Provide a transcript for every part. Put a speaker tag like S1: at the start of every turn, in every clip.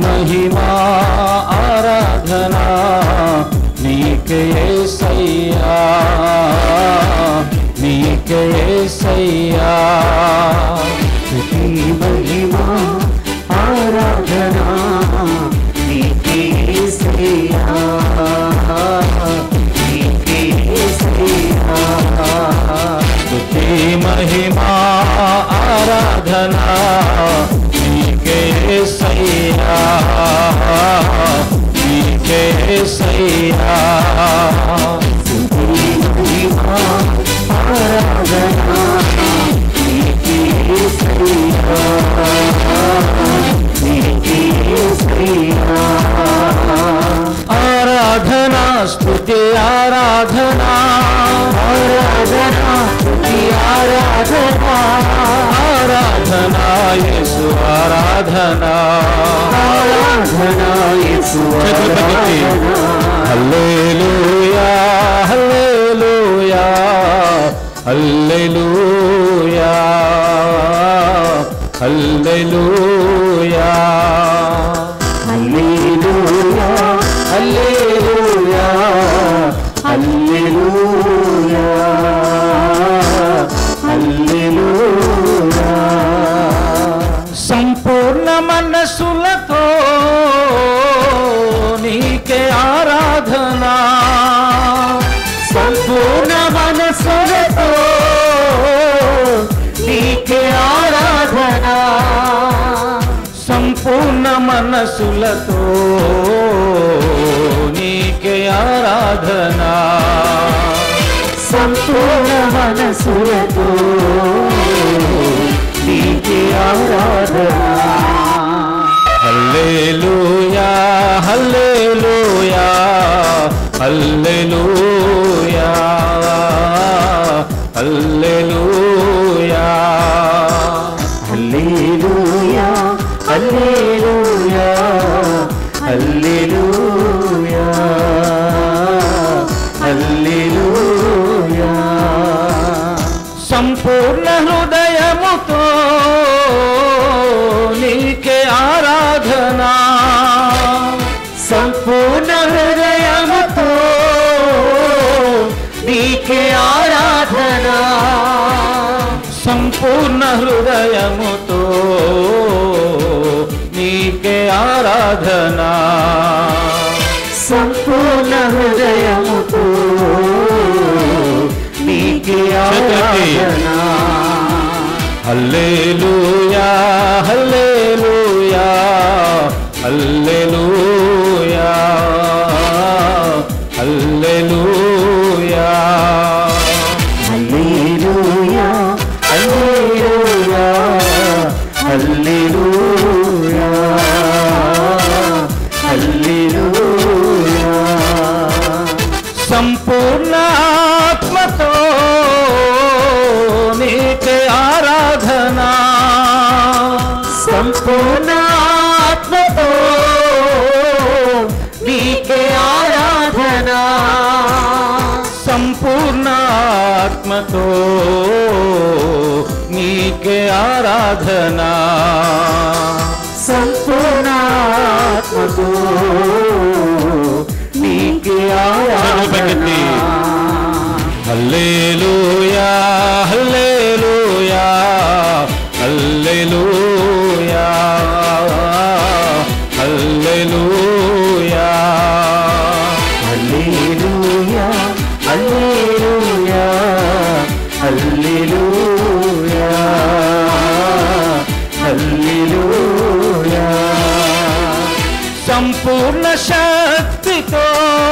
S1: మహిమా ఆరాధనా నీకే సయ్యా నీకే సయ్యా
S2: స్తుతి మహిమా ఆరాధనా నీకే యేసయ్యా నీకే యేసయ్యా
S1: స్తుతి మహిమా ఆరాధనా నీకే సయ్యా నీకే సయ్యా
S2: స్తుతి మహిమా ఆరాధనా నీకే యేసయ్యా నీకే యేసయ్యా
S1: ఆరాధనా స్తుతి ఆరాధనా
S2: ఆరాధనా స్తుతి ఆరాధనా
S1: ఆరాధనా యేసు ఆరాధనా
S2: ఆరాధనా యేసు
S1: చేతులు పైకెత్తి.
S2: ఆరాధనా
S1: హల్లెలూయా హల్లెలూయా హల్లెలూయా హల్లెలూయా
S2: హల్లెలూయా హల్లెలూయా హల్లెలూయా హల్లెలూయా
S1: సంపూర్ణ మనసులతో నీకే ఆరాధనా
S2: సంపూర్ణ మనసులతో నీకే ఆరాధన
S1: సంపూర్ణ మనసులతో నీకే ఆరాధనా
S2: సంపూర్ణ మనసులతో నీకే ఆరాధన
S1: హల్లెలూయా హల్లెలూయా హల్లెలూయా హల్లెలూయా
S2: హల్లెలూయా హల్లెలూయా హల్లెలూయా హల్లెలూయా
S1: సంపూర్ణ హృదయముతో నీకే ఆరాధనా
S2: సంపూర్ణ హృదయముతో నీకే ఆరాధన
S1: సంపూర్ణ హృదయముతో నీకే ఆరాధనా
S2: సంపూర్ణ హృదయముతో నీకే ఆరాధన
S1: హల్లెలూయా హల్లెలూయా హల్లెలూయా హల్లెలూయా
S2: హల్లెలూయా హల్లెలూయా హల్లెలూయా హల్లెలూయా
S1: సంపూర్ణ ఆత్మతో నీకే ఆరాధనా
S2: సంపూర్ణ ఆత్మతో నీకే ఆరాధన
S1: సంపూర్ణ ఆత్మతో నీకే ఆరాధనా
S2: సంపూర్ణ ఆత్మతో నీకే ఆరాధన
S1: హల్లెలూయా హల్లెలూయా హల్లెలూయా హల్లెలూయా
S2: హల్లెలూయా హల్లెలూయా హల్లెలూయా హల్లెలూయా
S1: సంపూర్ణ శక్తితో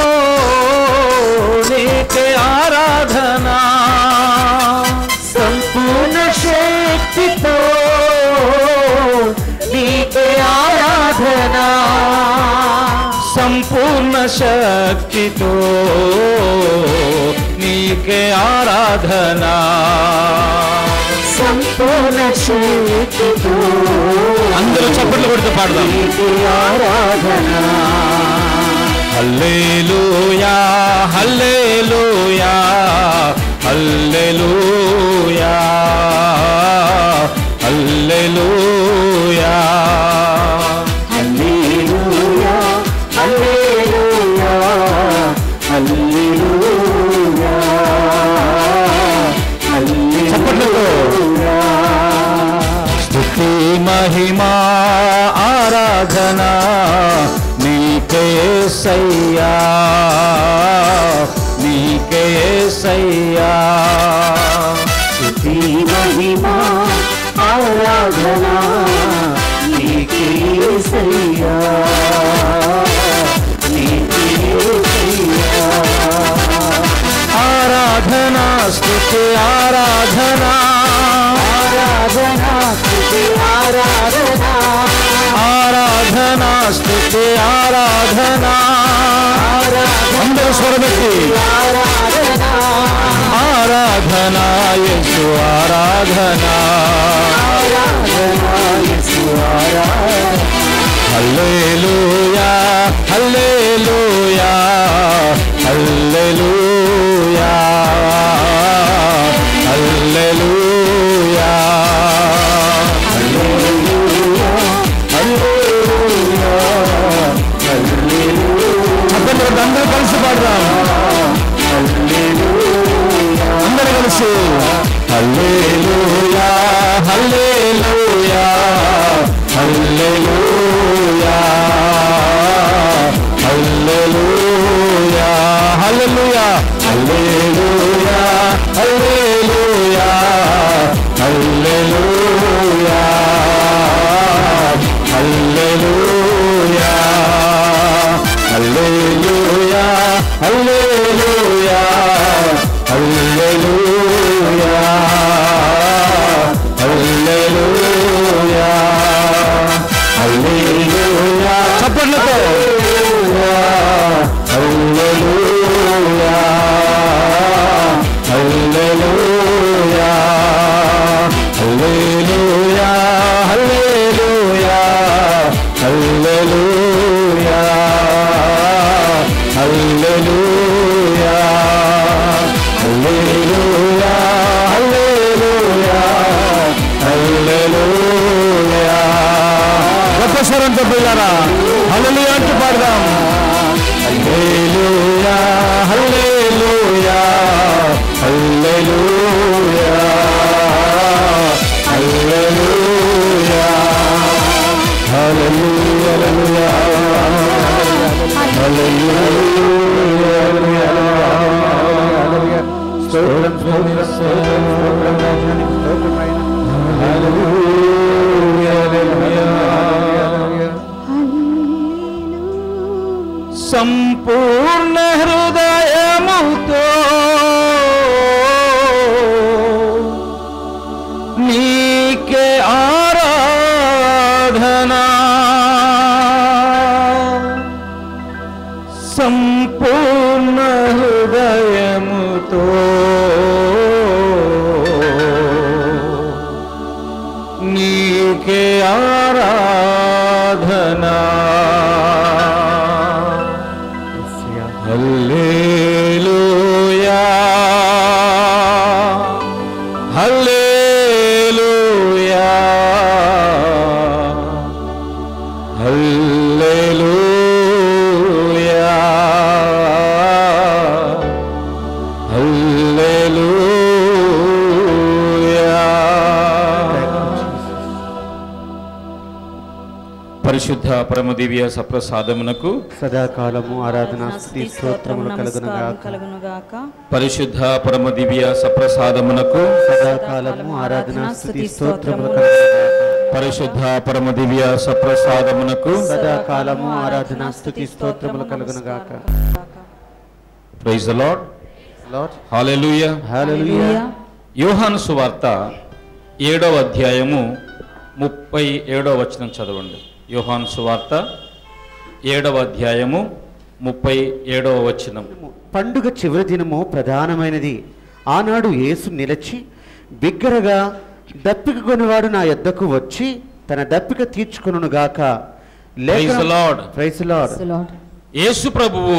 S1: నీకే ఆరాధనా
S2: సంపూర్ణ శక్తితో నీకే ఆరాధన
S1: సంపూర్ణ శక్తితో నీకే ఆరాధనా
S2: సంపూర్ణ శక్తితో
S1: అందరూ చప్పట్లు కొడుతూ పాడదాం
S2: నీకే ఆరాధన
S1: హల్లెలూయా హల్లెలూయా హల్లెలూయా హల్లెలూయా
S2: హల్లెలూయా
S1: స్తుతి ఆరాధన
S2: ఆరాధన స్తుతి ఆరాధన
S1: ఆరాధన స్తుతి ఆరాధన అందరూ స్వరమెత్తి
S2: ఆరాధన
S1: ఆరాధన యేసు ఆరాధన
S2: ఆరాధన యేసు ఆరాధన
S1: హల్లెలూయా హల్లెలూయా హల్లెలూయా హల్లెలూయా చెప్పండి ఒకటి అందరూ కలిసి పాడదాం అందరూ కలిసి హల్లెలూయా హల్లెలూయా హల్లెలూయా హల్లెలూయా హల్లెలూయా హల్లెలూయా హల్లెలూయా హల్లెలూయా హల్లెలూయా హల్లెలూయా హల్లెలూయా హల్లెలూయా హల్లెలూయా హల్లెలూయా చప్పట్లతో హల్లెలూయా హల్లెలూయా హల్లెలూయా హల్లెలూయా హల్లెలూయా హల్లెలూయా హల్లెలూయా హల్లెలూయా హల్లెలూయా గొప్ప స్వరంతో పిల్లరా హల్లెలూయా అంటూ పాడదాం హల్లెలూయా హల్లెలూయా హల్లెలూయా హల్లెలూయా హల్లెలూయా హల్లెలూయా స్తోత్రం స్తోత్రం స్తోత్రం స్తోత్రం రాజానికి స్తోత్రమైన హల్లెలూయా హల్లెలూయా సంపూర్ణ హృదయముతో నీకే ఆరాధన సంపూర్ణ హృదయముతో నీకే ఆరాధన హల్లెలూయా హల్లెలూయా హల్లెలూయా హల్లెలూయా పరిశుద్ధ పరమదివ్య సప్రసాదమునకు
S2: సదాకాలము ఆరాధన స్థుతి స్తోత్రములు కలుగునుగాక
S3: కలుగునుగాక
S1: పరిశుద్ధ పరమదివ్య సప్రసాదమునకు
S2: సదాకాలము ఆరాధన స్థుతి స్తోత్రములు కలుగునుగాక
S1: పరిశుద్ధ పరమదివ్య సప్రసాదమునకు
S2: సదాకాలము ఆరాధన స్థుతి స్తోత్రములు కలుగునుగాక
S1: praise the Lord
S2: Lord
S1: hallelujah
S2: hallelujah
S1: యోహాను సువార్త ఏడవ అధ్యాయము ముప్పై ఏడవ వచనం చదవండి యోహాను సువార్త ఏడవ అధ్యాయము ముప్పై ఏడవ వచనం
S2: పండుగ చివరి దినము ప్రధానమైనది ఆనాడు యేసు నిలచి బిగ్గరగా దప్పిక కొనివాడు నా యొద్దకు వచ్చి తన దప్పిక తీర్చుకొనుగాక
S1: Praise the Lord.
S2: Praise Lord
S1: యేసు ప్రభువు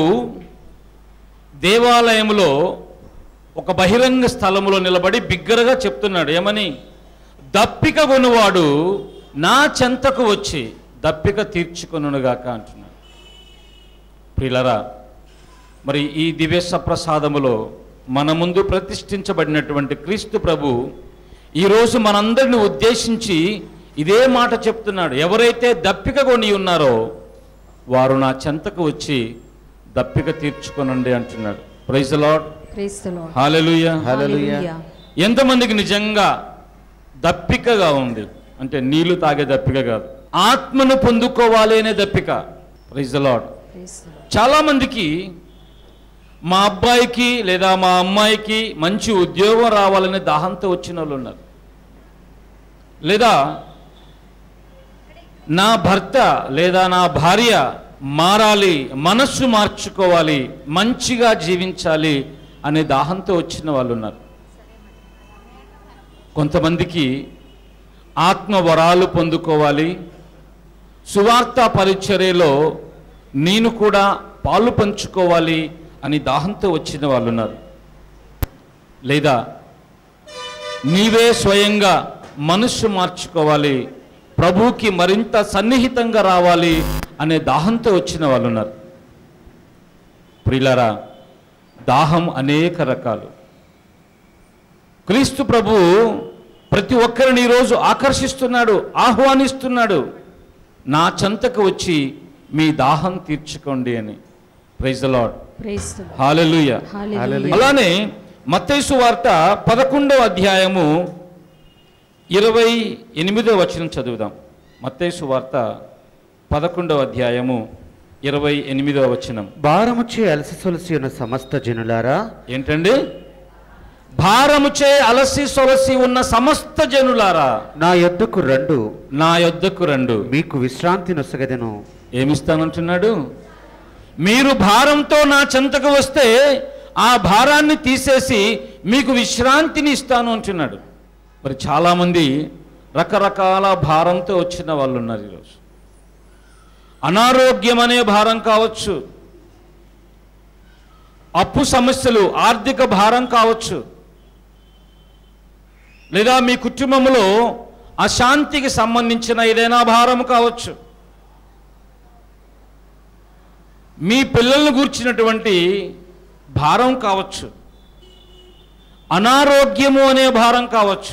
S1: దేవాలయములో ఒక బహిరంగ స్థలములో నిలబడి బిగ్గరగా చెప్తున్నాడు ఏమని దప్పిక కొనువాడు నా చెంతకు వచ్చి దప్పిక తీర్చుకొనుగాక అంటున్నాడు ప్రిలరా మరి ఈ దివ్య సప్రసాదములో మన ముందు ప్రతిష్ఠించబడినటువంటి క్రీస్తు ప్రభు ఈరోజు మనందరిని ఉద్దేశించి ఇదే మాట చెప్తున్నాడు ఎవరైతే దప్పిక కొని ఉన్నారో వారు నా చెంతకు వచ్చి దప్పిక తీర్చుకొనండి అంటున్నాడు ప్రైజ్ లాడ్
S3: క్రీస్తులో
S1: హాలెలుయా
S2: హల్లెలూయా.
S1: ఎంతమందికి నిజంగా దప్పికగా ఉంది అంటే నీళ్లు తాగే దప్పిక కాదు ఆత్మను పొందుకోవాలి అనే దప్పిక ప్రైజ్ లాడ్ చాలా మందికి మా అబ్బాయికి లేదా మా అమ్మాయికి మంచి ఉద్యోగం రావాలనే దాహంతో వచ్చిన వాళ్ళు ఉన్నారు లేదా నా భర్త లేదా నా భార్య మారాలి మనస్సు మార్చుకోవాలి మంచిగా జీవించాలి అనే దాహంతో వచ్చిన వాళ్ళు ఉన్నారు కొంతమందికి ఆత్మ వరాలు పొందుకోవాలి సువార్త పరిచర్యలో నేను కూడా పాలు పంచుకోవాలి అని దాహంతో వచ్చిన వాళ్ళు ఉన్నారు లేదా నీవే స్వయంగా మనస్సు మార్చుకోవాలి ప్రభువుకి మరింత సన్నిహితంగా రావాలి అనే దాహంతో వచ్చిన వాళ్ళు ఉన్నారు ప్రియులారా దాహం అనేక రకాలు క్రీస్తు ప్రభు ప్రతి ఒక్కరిని ఈరోజు ఆకర్షిస్తున్నాడు ఆహ్వానిస్తున్నాడు నా చెంతకు వచ్చి మీ దాహం తీర్చుకోండి అని praise Lord
S3: praise the
S1: hallelujah
S3: hallelujah
S1: అలానే మత్తైసు వార్త పదకొండవ అధ్యాయము ఇరవై ఎనిమిదవ వచనం చదువుదాం మత్తైసు వార్త పదకొండవ అధ్యాయము ఇరవై ఎనిమిదవ వచనం
S2: భారముచే అలసి సొలసి ఉన్న సమస్త జనులారా
S1: ఏంటండి భారముచే అలసి సొలసి ఉన్న సమస్త జనులారా
S2: నా యొద్దకు రెండు
S1: నా యొద్దకు రండు
S2: మీకు విశ్రాంతి నొసగదెను
S1: ఏమిస్తానంటున్నాడు మీరు భారంతో నా చెంతకు వస్తే ఆ భారాన్ని తీసేసి మీకు విశ్రాంతిని ఇస్తాను అంటున్నాడు మరి చాలామంది రకరకాల భారంతో వచ్చిన వాళ్ళు ఉన్నారు ఈరోజు అనారోగ్యం అనే భారం కావచ్చు అప్పు సమస్యలు ఆర్థిక భారం కావచ్చు లేదా మీ కుటుంబంలో అశాంతికి సంబంధించిన ఏదైనా భారం కావచ్చు మీ పిల్లలను గూర్చినటువంటి భారం కావచ్చు అనారోగ్యము అనే భారం కావచ్చు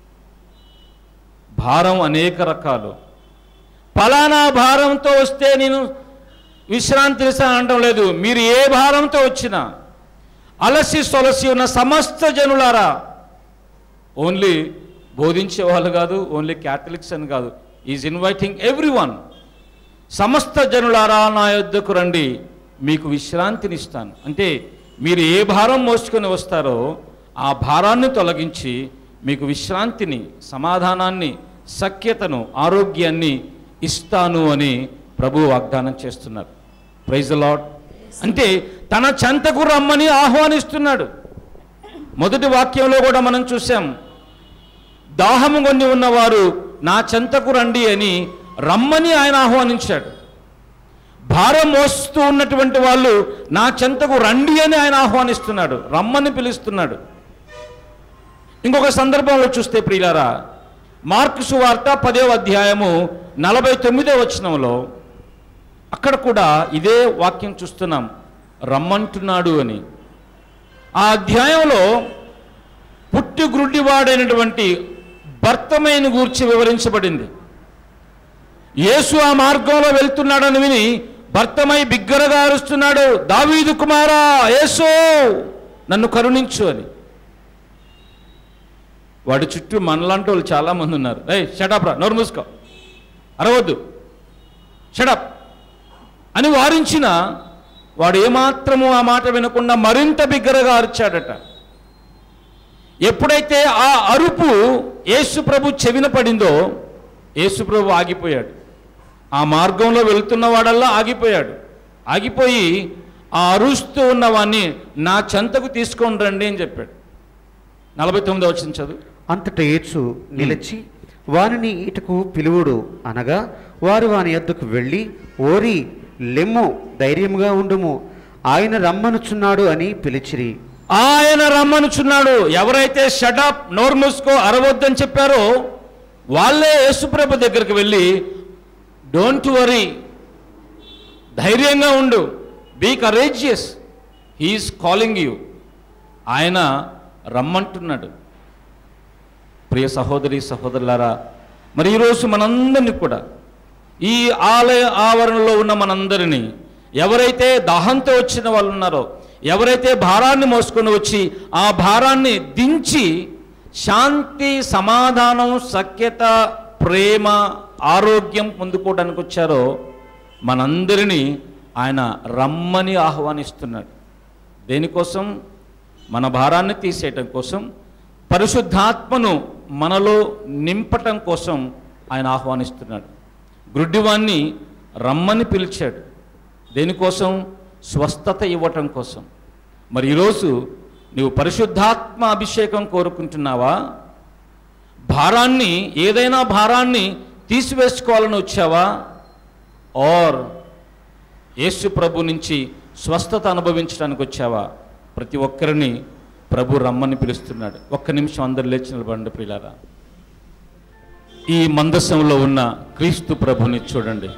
S1: భారం అనేక రకాలు ఫలానా భారంతో వస్తే నేను విశ్రాంతి ఇస్తాను అనడం లేదు మీరు ఏ భారంతో వచ్చినా అలసి సొలసి ఉన్న సమస్త జనులారా ఓన్లీ బోధించే వాళ్ళు కాదు ఓన్లీ క్యాథలిక్స్ అని కాదు ఈజ్ ఇన్వైటింగ్ ఎవ్రీ వన్ సమస్త జనులారా నా యొద్దకు రండి మీకు విశ్రాంతిని ఇస్తాను అంటే మీరు ఏ భారం మోసుకొని వస్తారో ఆ భారాన్ని తొలగించి మీకు విశ్రాంతిని సమాధానాన్ని సఖ్యతను ఆరోగ్యాన్ని ఇస్తాను అని ప్రభు వాగ్దానం చేస్తున్నారు ప్రైజ్ లాడ్ అంటే తన చెంతకు రమ్మని ఆహ్వానిస్తున్నాడు మొదటి వాక్యంలో కూడా మనం చూసాం దాహము కొన్ని ఉన్నవారు నా చెంతకు రండి అని రమ్మని ఆయన ఆహ్వానించాడు భారం మోస్తూ ఉన్నటువంటి వాళ్ళు నా చెంతకు రండి అని ఆయన ఆహ్వానిస్తున్నాడు రమ్మని పిలుస్తున్నాడు ఇంకొక సందర్భంలో చూస్తే ప్రియులారా మార్కు సువార్త పదేవ అధ్యాయము నలభై తొమ్మిదో వచనంలో అక్కడ కూడా ఇదే వాక్యం చూస్తున్నాం రమ్మంటున్నాడు అని ఆ అధ్యాయంలో పుట్టి గ్రుడ్డివాడైనటువంటి భర్తమైన గూర్చి వివరించబడింది యేసు ఆ మార్గంలో వెళ్తున్నాడని విని భర్తమై బిగ్గరగా అరుస్తున్నాడు దావీదు కుమారా యేసు నన్ను కరుణించు అని వాడి చుట్టూ మనలాంటి వాళ్ళు చాలామంది ఉన్నారు రే షటప్ రా నోరు మూసుకో అరవద్దు షటప్ అని వారించిన వాడు ఏమాత్రము ఆ మాట వినకుండా మరింత బిగ్గరగా అరిచాడట ఎప్పుడైతే ఆ అరుపు యేసు ప్రభు చెవిన పడిందో యేసు ప్రభు ఆగిపోయాడు ఆ మార్గంలో వెళ్తున్న వాడల్లా ఆగిపోయాడు ఆగిపోయి ఆ అరుస్తూ ఉన్నవాన్ని నా చెంతకు తీసుకొని రండి అని చెప్పాడు నలభై తొమ్మిదో వచ్చిన చదువు
S2: అంతట యేసు నిలిచి వానిని ఇటుకు పిలువుడు అనగా వారు వాని యొద్దకు వెళ్ళి ఓరి లెమ్ము ధైర్యముగా ఉండుము ఆయన రమ్మనుచున్నాడు అని పిలిచిరి
S1: ఆయన రమ్మనుచున్నాడు ఎవరైతే షటప్ నోరు మూసుకో అరవద్దని చెప్పారో వాళ్ళే యేసుప్రభు దగ్గరికి వెళ్ళి డోంట్ వరీ ధైర్యంగా ఉండు be courageous he's calling you ఆయన రమ్మంటున్నాడు ప్రియ సహోదరి సహోదరులారా మరి ఈరోజు మనందరినీ కూడా ఈ ఆలయ ఆవరణలో ఉన్న మనందరినీ ఎవరైతే దాహంతో వచ్చిన వాళ్ళు ఉన్నారో ఎవరైతే భారాన్ని మోసుకొని వచ్చి ఆ భారాన్ని దించి శాంతి సమాధానం సఖ్యత ప్రేమ ఆరోగ్యం పొందుకోవడానికి వచ్చారో మనందరినీ ఆయన రమ్మని ఆహ్వానిస్తున్నాడు దేనికోసం మన భారాన్ని తీసేయటం కోసం పరిశుద్ధాత్మను మనలో నింపటం కోసం ఆయన ఆహ్వానిస్తున్నాడు గుడ్డివాణ్ణి రమ్మని పిలిచాడు దేనికోసం స్వస్థత ఇవ్వటం కోసం మరి ఈరోజు నీవు పరిశుద్ధాత్మ అభిషేకం కోరుకుంటున్నావా భారాన్ని ఏదైనా భారాన్ని తీసివేసుకోవాలని వచ్చావా ఆర్ యేసు ప్రభు నుంచి స్వస్థత అనుభవించడానికి వచ్చావా ప్రతి ఒక్కరిని ప్రభు రమ్మని పిలుస్తున్నాడు ఒక్క నిమిషం అందరు లేచి నిలబడండి ప్రియులారా ఈ మందసంలో ఉన్న క్రీస్తు ప్రభుని చూడండి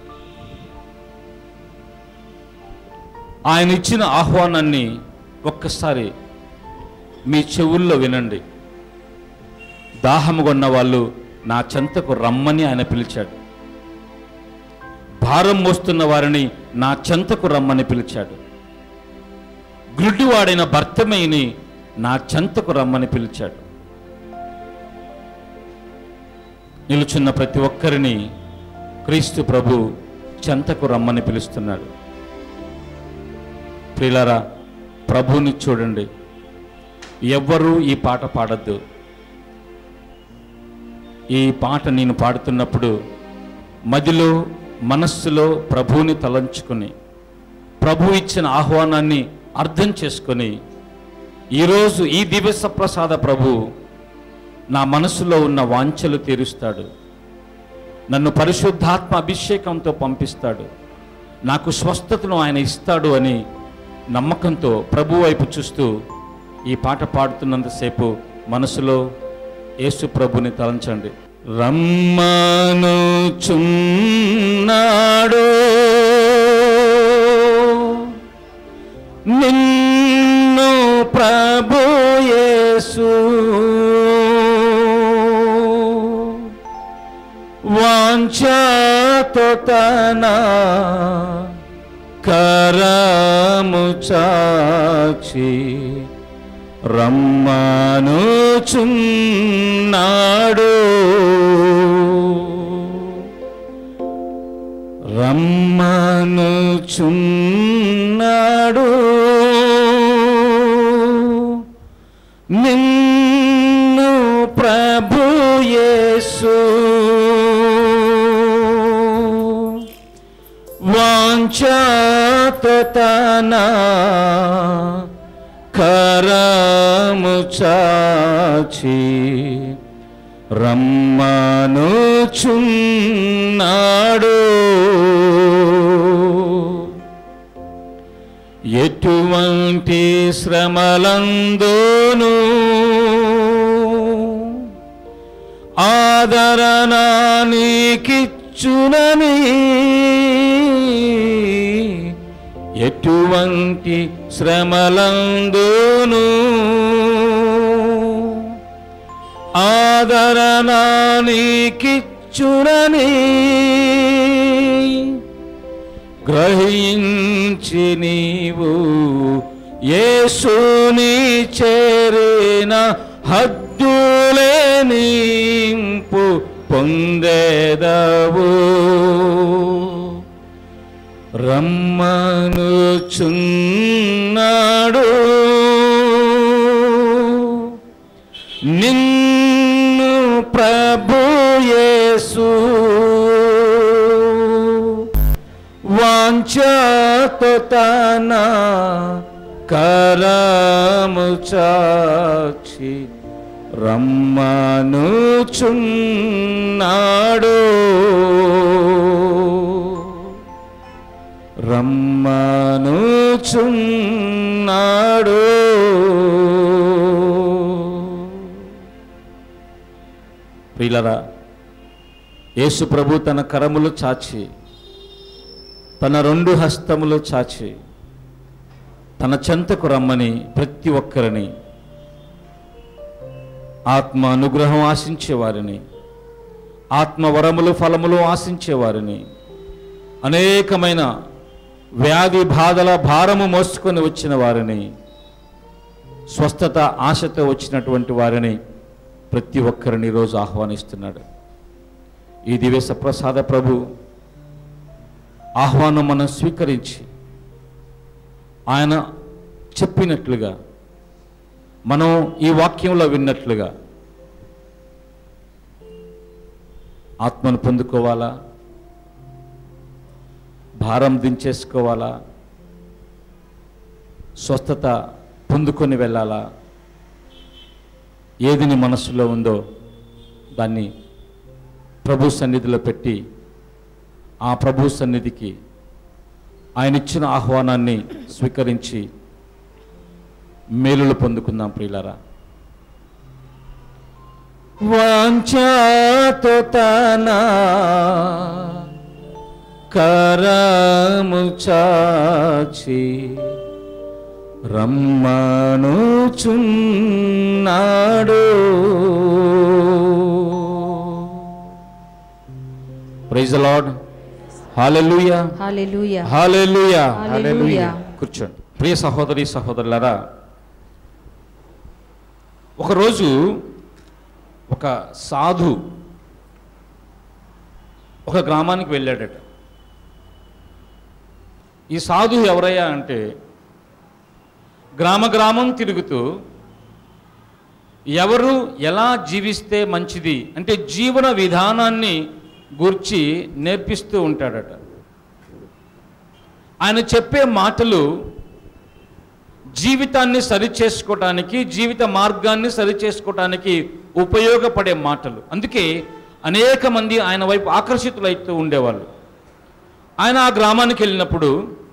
S1: ఆయన ఇచ్చిన ఆహ్వానాన్ని ఒక్కసారి మీ చెవుల్లో వినండి దాహము కొన్న వాళ్ళు నా చెంతకు రమ్మని ఆయన పిలిచాడు భారం మోస్తున్న వారిని నా చెంతకు రమ్మని పిలిచాడు గుడ్డివాడైన భర్తమేని నా చెంతకు రమ్మని పిలిచాడు నిలుచున్న ప్రతి ఒక్కరిని క్రీస్తు ప్రభు చెంతకు రమ్మని పిలుస్తున్నాడు ప్రియులారా ప్రభుని చూడండి ఎవ్వరూ ఈ పాట పాడద్దు ఈ పాట నేను పాడుతున్నప్పుడు మదిలో మనస్సులో ప్రభువుని తలంచుకొని ప్రభు ఇచ్చిన ఆహ్వానాన్ని అర్థం చేసుకొని ఈరోజు ఈ దివస ప్రసాద ప్రభు నా మనసులో ఉన్న వాంఛలు తీరుస్తాడు నన్ను పరిశుద్ధాత్మ అభిషేకంతో పంపిస్తాడు నాకు స్వస్థతను ఆయన ఇస్తాడు అని నమ్మకంతో ప్రభు వైపు చూస్తూ ఈ పాట పాడుతున్నంతసేపు మనసులో యేసు ప్రభుని తలంచండి రమ్మను చున్నాడు నిన్ను ప్రభు యేసు వాంఛతో తన కరము చాచి రమ్మనుచున్నాడు రమ్మనుచున్నాడు నిన్ను ప్రభు యేసు వాంఛతో తన కరము చాచి రమ్మనుచున్నాడు ఎటువంటి శ్రమలందోను ఆదరణ నీకిచ్చునని ఎటువంటి శ్రమలందును ఆదరణ నీకిచ్చునని గ్రహించి నీవు యేసుని చేరిన హద్దులే నింపు పొందేదవు రమ్మనుచున్నాడు నిన్ను ప్రభు యేసు వాంఛతో తన కరము చాచి రమ్మనుచున్నాడు రమ్మనుచున్నాడు ప్రియులరా యేసు ప్రభు తన కరములు చాచి తన రెండు హస్తములు చాచి తన చెంతకు రమ్మని ప్రతి ఒక్కరిని ఆత్మ అనుగ్రహం ఆశించేవారిని ఆత్మ వరములు ఫలములు ఆశించేవారిని అనేకమైన వ్యాధి బాధల భారము మోసుకొని వచ్చిన వారిని స్వస్థత ఆశతో వచ్చినటువంటి వారిని ప్రతి ఒక్కరిని ఈరోజు ఆహ్వానిస్తున్నాడు ఈ దివేశ ప్రసాద ప్రభు ఆహ్వానం మనం స్వీకరించి ఆయన చెప్పినట్లుగా మనం ఈ వాక్యంలో విన్నట్లుగా ఆత్మను పొందుకోవాలా భారం దించేసుకోవాలా స్వస్థత పొందుకొని వెళ్ళాలా ఏది నీ మనస్సులో ఉందో దాన్ని ప్రభు సన్నిధిలో పెట్టి ఆ ప్రభు సన్నిధికి ఆయన ఇచ్చిన ఆహ్వానాన్ని స్వీకరించి మేలులు పొందుకుందాం ప్రియులారా వాంఛాతో తన కరము చాచి రమ్మనుచున్నాడు praise Lord hallelujah
S3: hallelujah
S1: hallelujah
S3: hallelujah
S1: కూర్చోండి ప్రియ సహోదరి సహోదరులారా ఒకరోజు ఒక సాధు ఒక గ్రామానికి వెళ్ళాడట ఈ సాధు ఎవరయ్యా అంటే గ్రామ గ్రామం తిరుగుతూ ఎవరు ఎలా జీవిస్తే మంచిది అంటే జీవన విధానాన్ని గూర్చి నేర్పిస్తూ ఉంటాడట ఆయన చెప్పే మాటలు జీవితాన్ని సరిచేసుకోవటానికి జీవిత మార్గాన్ని సరిచేసుకోవటానికి ఉపయోగపడే మాటలు అందుకే అనేక మంది ఆయన వైపు ఆకర్షితులైతూ ఉండేవాళ్ళు ఆయన ఆ గ్రామానికి వెళ్ళినప్పుడు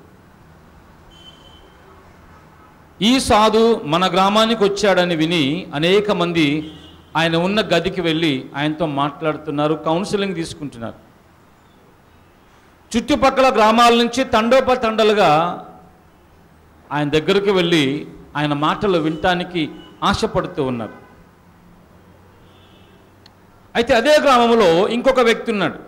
S1: ఈ సాధు మన గ్రామానికి వచ్చాడని విని అనేక మంది ఆయన ఉన్న గదికి వెళ్ళి ఆయనతో మాట్లాడుతున్నారు కౌన్సిలింగ్ తీసుకుంటున్నారు చుట్టుపక్కల గ్రామాల నుంచి తండోపతండలుగా ఆయన దగ్గరికి వెళ్ళి ఆయన మాటలు వినటానికి ఆశపడుతూ ఉన్నారు అయితే అదే గ్రామంలో ఇంకొక వ్యక్తి ఉన్నాడు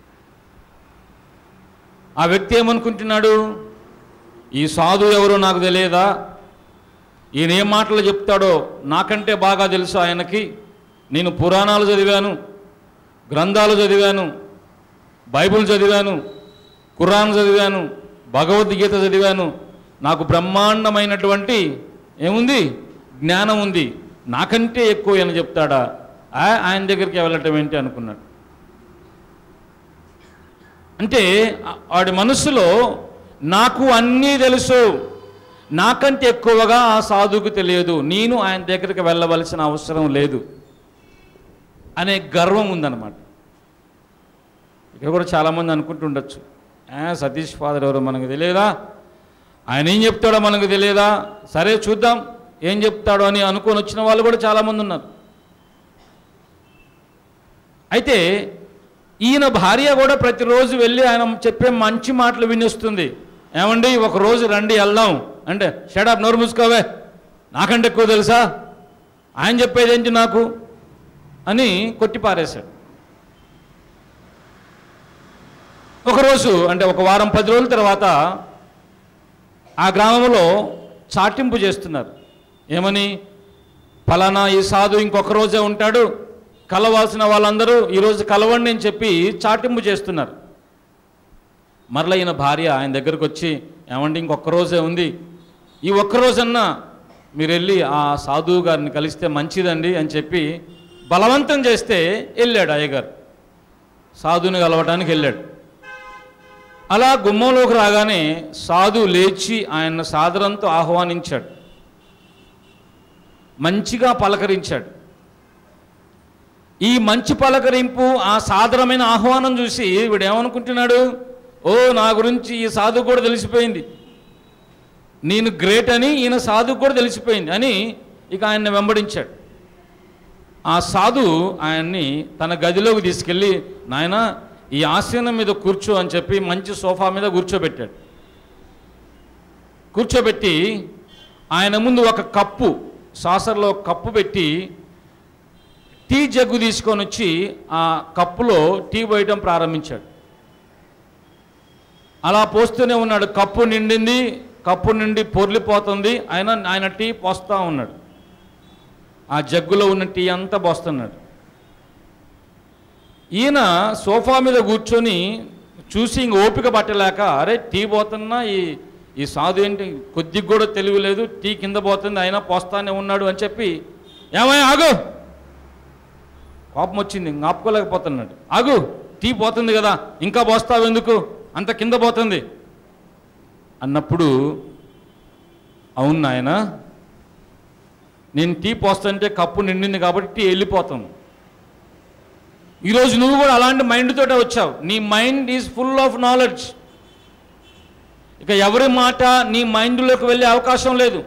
S1: ఆ వ్యక్తి ఏమనుకుంటున్నాడు ఈ సాధు ఎవరో నాకు తెలియదా ఈయన ఏం మాటలు చెప్తాడో నాకంటే బాగా తెలుసు ఆయనకి నేను పురాణాలు చదివాను గ్రంథాలు చదివాను బైబిల్ చదివాను ఖురాన్ చదివాను భగవద్గీత చదివాను నాకు బ్రహ్మాండమైనటువంటి ఏముంది జ్ఞానం ఉంది నాకంటే ఎక్కువ అని చెప్తాడా ఆ, ఆయన దగ్గరికి వెళ్ళటం ఏంటి అనుకున్నాడు అంటే ఆ- వాడి మనసులో నాకు అన్నీ తెలుసు నాకంటే ఎక్కువగా ఆ సాధువుకు తెలియదు నేను ఆయన దగ్గరికి వెళ్ళవలసిన అవసరం లేదు అనే గర్వం ఉందన్నమాట ఇక్కడ కూడా చాలామంది అనుకుంటుండొచ్చు "ఆ, సతీష్ ఫాదర్ ఎవరో మనకు తెలియదా ఆయన ఏం చెప్తాడో మనకు తెలియదా సరే చూద్దాం ఏం చెప్తాడో అని అనుకొని వచ్చిన వాళ్ళు కూడా చాలామంది ఉన్నారు అయితే ఈయన భార్య కూడా ప్రతిరోజు వెళ్ళి ఆయన చెప్పే మంచి మాటలు వినిస్తుంది ఏమండి ఒక రోజు రండి వెళ్దాం అంటే షడప్ నోరు మూసుకోవే నాకంటే ఎక్కువ తెలుసా ఆయన చెప్పేది ఏంటి నాకు అని కొట్టి పారేశాడు ఒకరోజు అంటే ఒక వారం పది రోజుల తర్వాత ఆ గ్రామంలో చాటింపు చేస్తున్నారు ఏమని ఫలానా ఈ సాధు ఇంకొక రోజే ఉంటాడు కలవాల్సిన వాళ్ళందరూ ఈరోజు కలవండి అని చెప్పి చాటింపు చేస్తున్నారు మరల ఈయన భార్య ఆయన దగ్గరకు వచ్చి ఏమండి ఇంకొక రోజే ఉంది ఈ ఒక్క రోజన్నా మీరు వెళ్ళి ఆ సాధువు గారిని కలిస్తే మంచిదండి అని చెప్పి బలవంతం చేస్తే వెళ్ళాడు అయ్యగారు సాధువుని కలవటానికి వెళ్ళాడు అలా గుమ్మంలోకి రాగానే సాధు లేచి ఆయన సాదరంతో ఆహ్వానించాడు మంచిగా పలకరించాడు ఈ మంచి పలకరింపు ఆ సాదరమైన ఆహ్వానం చూసి వీడు ఏమనుకుంటున్నాడు ఓ నా గురించి ఈ సాధువు కూడా తెలిసిపోయింది నేను గ్రేట్ అని ఈయన సాధువు కూడా తెలిసిపోయింది అని ఇక ఆయన్ని వెంబడించాడు ఆ సాధు ఆయన్ని తన గదిలోకి తీసుకెళ్ళి నాయన ఈ ఆసనం మీద కూర్చో అని చెప్పి మంచి సోఫా మీద కూర్చోబెట్టాడు కూర్చోబెట్టి ఆయన ముందు ఒక కప్పు సాసర్లో కప్పు పెట్టి టీ జగ్గు తీసుకొని వచ్చి ఆ కప్పులో టీ పోయటం ప్రారంభించాడు అలా పోస్తూనే ఉన్నాడు కప్పు నిండింది కప్పు నిండి పొర్లిపోతుంది ఆయన ఆయన టీ పోస్తూ ఉన్నాడు ఆ జగ్గులో ఉన్న టీ అంతా పోస్తున్నాడు ఈయన సోఫా మీద కూర్చొని చూసి ఇంక ఓపిక పట్టలేక అరే టీ పోతున్నా ఈ ఈ సాధు ఏంటి కొద్దిగా కూడా తెలివి లేదు టీ కింద పోతుంది అయినా పోస్తానే ఉన్నాడు అని చెప్పి ఏమై ఆగు కోపం వచ్చింది ఇంక ఆపుకోలేకపోతున్నాడు ఆగు టీ పోతుంది కదా ఇంకా పోస్తావు ఎందుకు అంత కింద పోతుంది అన్నప్పుడు అవును నాయన నేను టీ పోస్తుంటే కప్పు నిండింది కాబట్టి టీ వెళ్ళిపోతాను ఈరోజు నువ్వు కూడా అలాంటి మైండ్ తోటే వచ్చావు నీ mind is full of knowledge ఇక ఎవరి మాట నీ మైండ్లోకి వెళ్ళే అవకాశం లేదు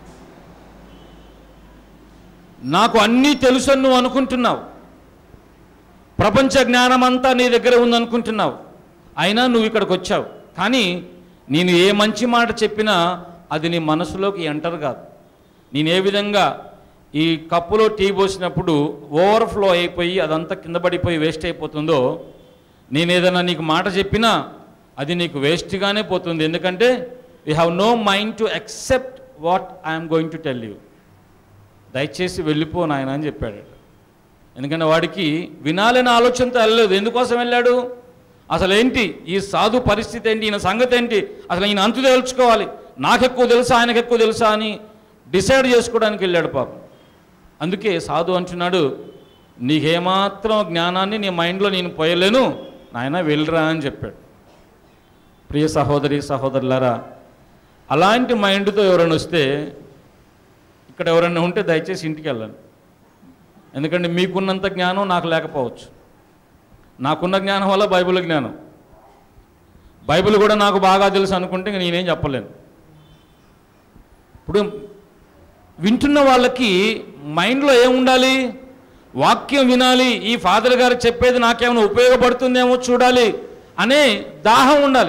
S1: నాకు అన్నీ తెలుసు అని నువ్వు అనుకుంటున్నావు ప్రపంచ జ్ఞానం అంతా నీ దగ్గర ఉందనుకుంటున్నావు అయినా నువ్వు ఇక్కడికి వచ్చావు కానీ నేను ఏ మంచి మాట చెప్పినా అది నీ మనసులోకి ఎంటర్ కాదు నేను ఏ విధంగా ఈ కప్పులో టీ పోసినప్పుడు ఓవర్ఫ్లో అయిపోయి అదంతా కింద పడిపోయి వేస్ట్ అయిపోతుందో నేను ఏదైనా నీకు మాట చెప్పినా అది నీకు వేస్ట్గానే పోతుంది ఎందుకంటే you have no mind to accept what I'm going to tell you దయచేసి వెళ్ళిపో నాయన అని చెప్పాడు ఎందుకంటే వాడికి వినాలనే ఆలోచనతో వెళ్ళలేదు ఎందుకోసం వెళ్ళాడు అసలు ఏంటి ఈ సాధు పరిస్థితి ఏంటి ఈయన సంగతి ఏంటి అసలు ఈయన అంతు తెలుసుకోవాలి నాకెక్కువ తెలుసా ఆయనకు ఎక్కువ తెలుసా అని డిసైడ్ చేసుకోవడానికి వెళ్ళాడు పాపం అందుకే సాధు అంటున్నాడు నీకేమాత్రం జ్ఞానాన్ని నీ మైండ్లో నేను పోయలేను నాయన వెళ్ళరా అని చెప్పాడు ప్రియ సహోదరి సహోదరులారా అలాంటి మైండ్తో ఎవరైనా వస్తే ఇక్కడ ఎవరైనా ఉంటే దయచేసి ఇంటికి వెళ్ళండి ఎందుకంటే మీకున్నంత జ్ఞానం నాకు లేకపోవచ్చు నాకున్న జ్ఞానం వల్ల బైబిల్ జ్ఞానం బైబిల్ కూడా నాకు బాగా తెలుసు అనుకుంటే ఇంక నేనేం చెప్పలేను ఇప్పుడు వింటున్న వాళ్ళకి మైండ్లో ఏముండాలి వాక్యం వినాలి ఈ ఫాదర్ గారు చెప్పేది నాకేమైనా ఉపయోగపడుతుందేమో చూడాలి అనే దాహం ఉండాలి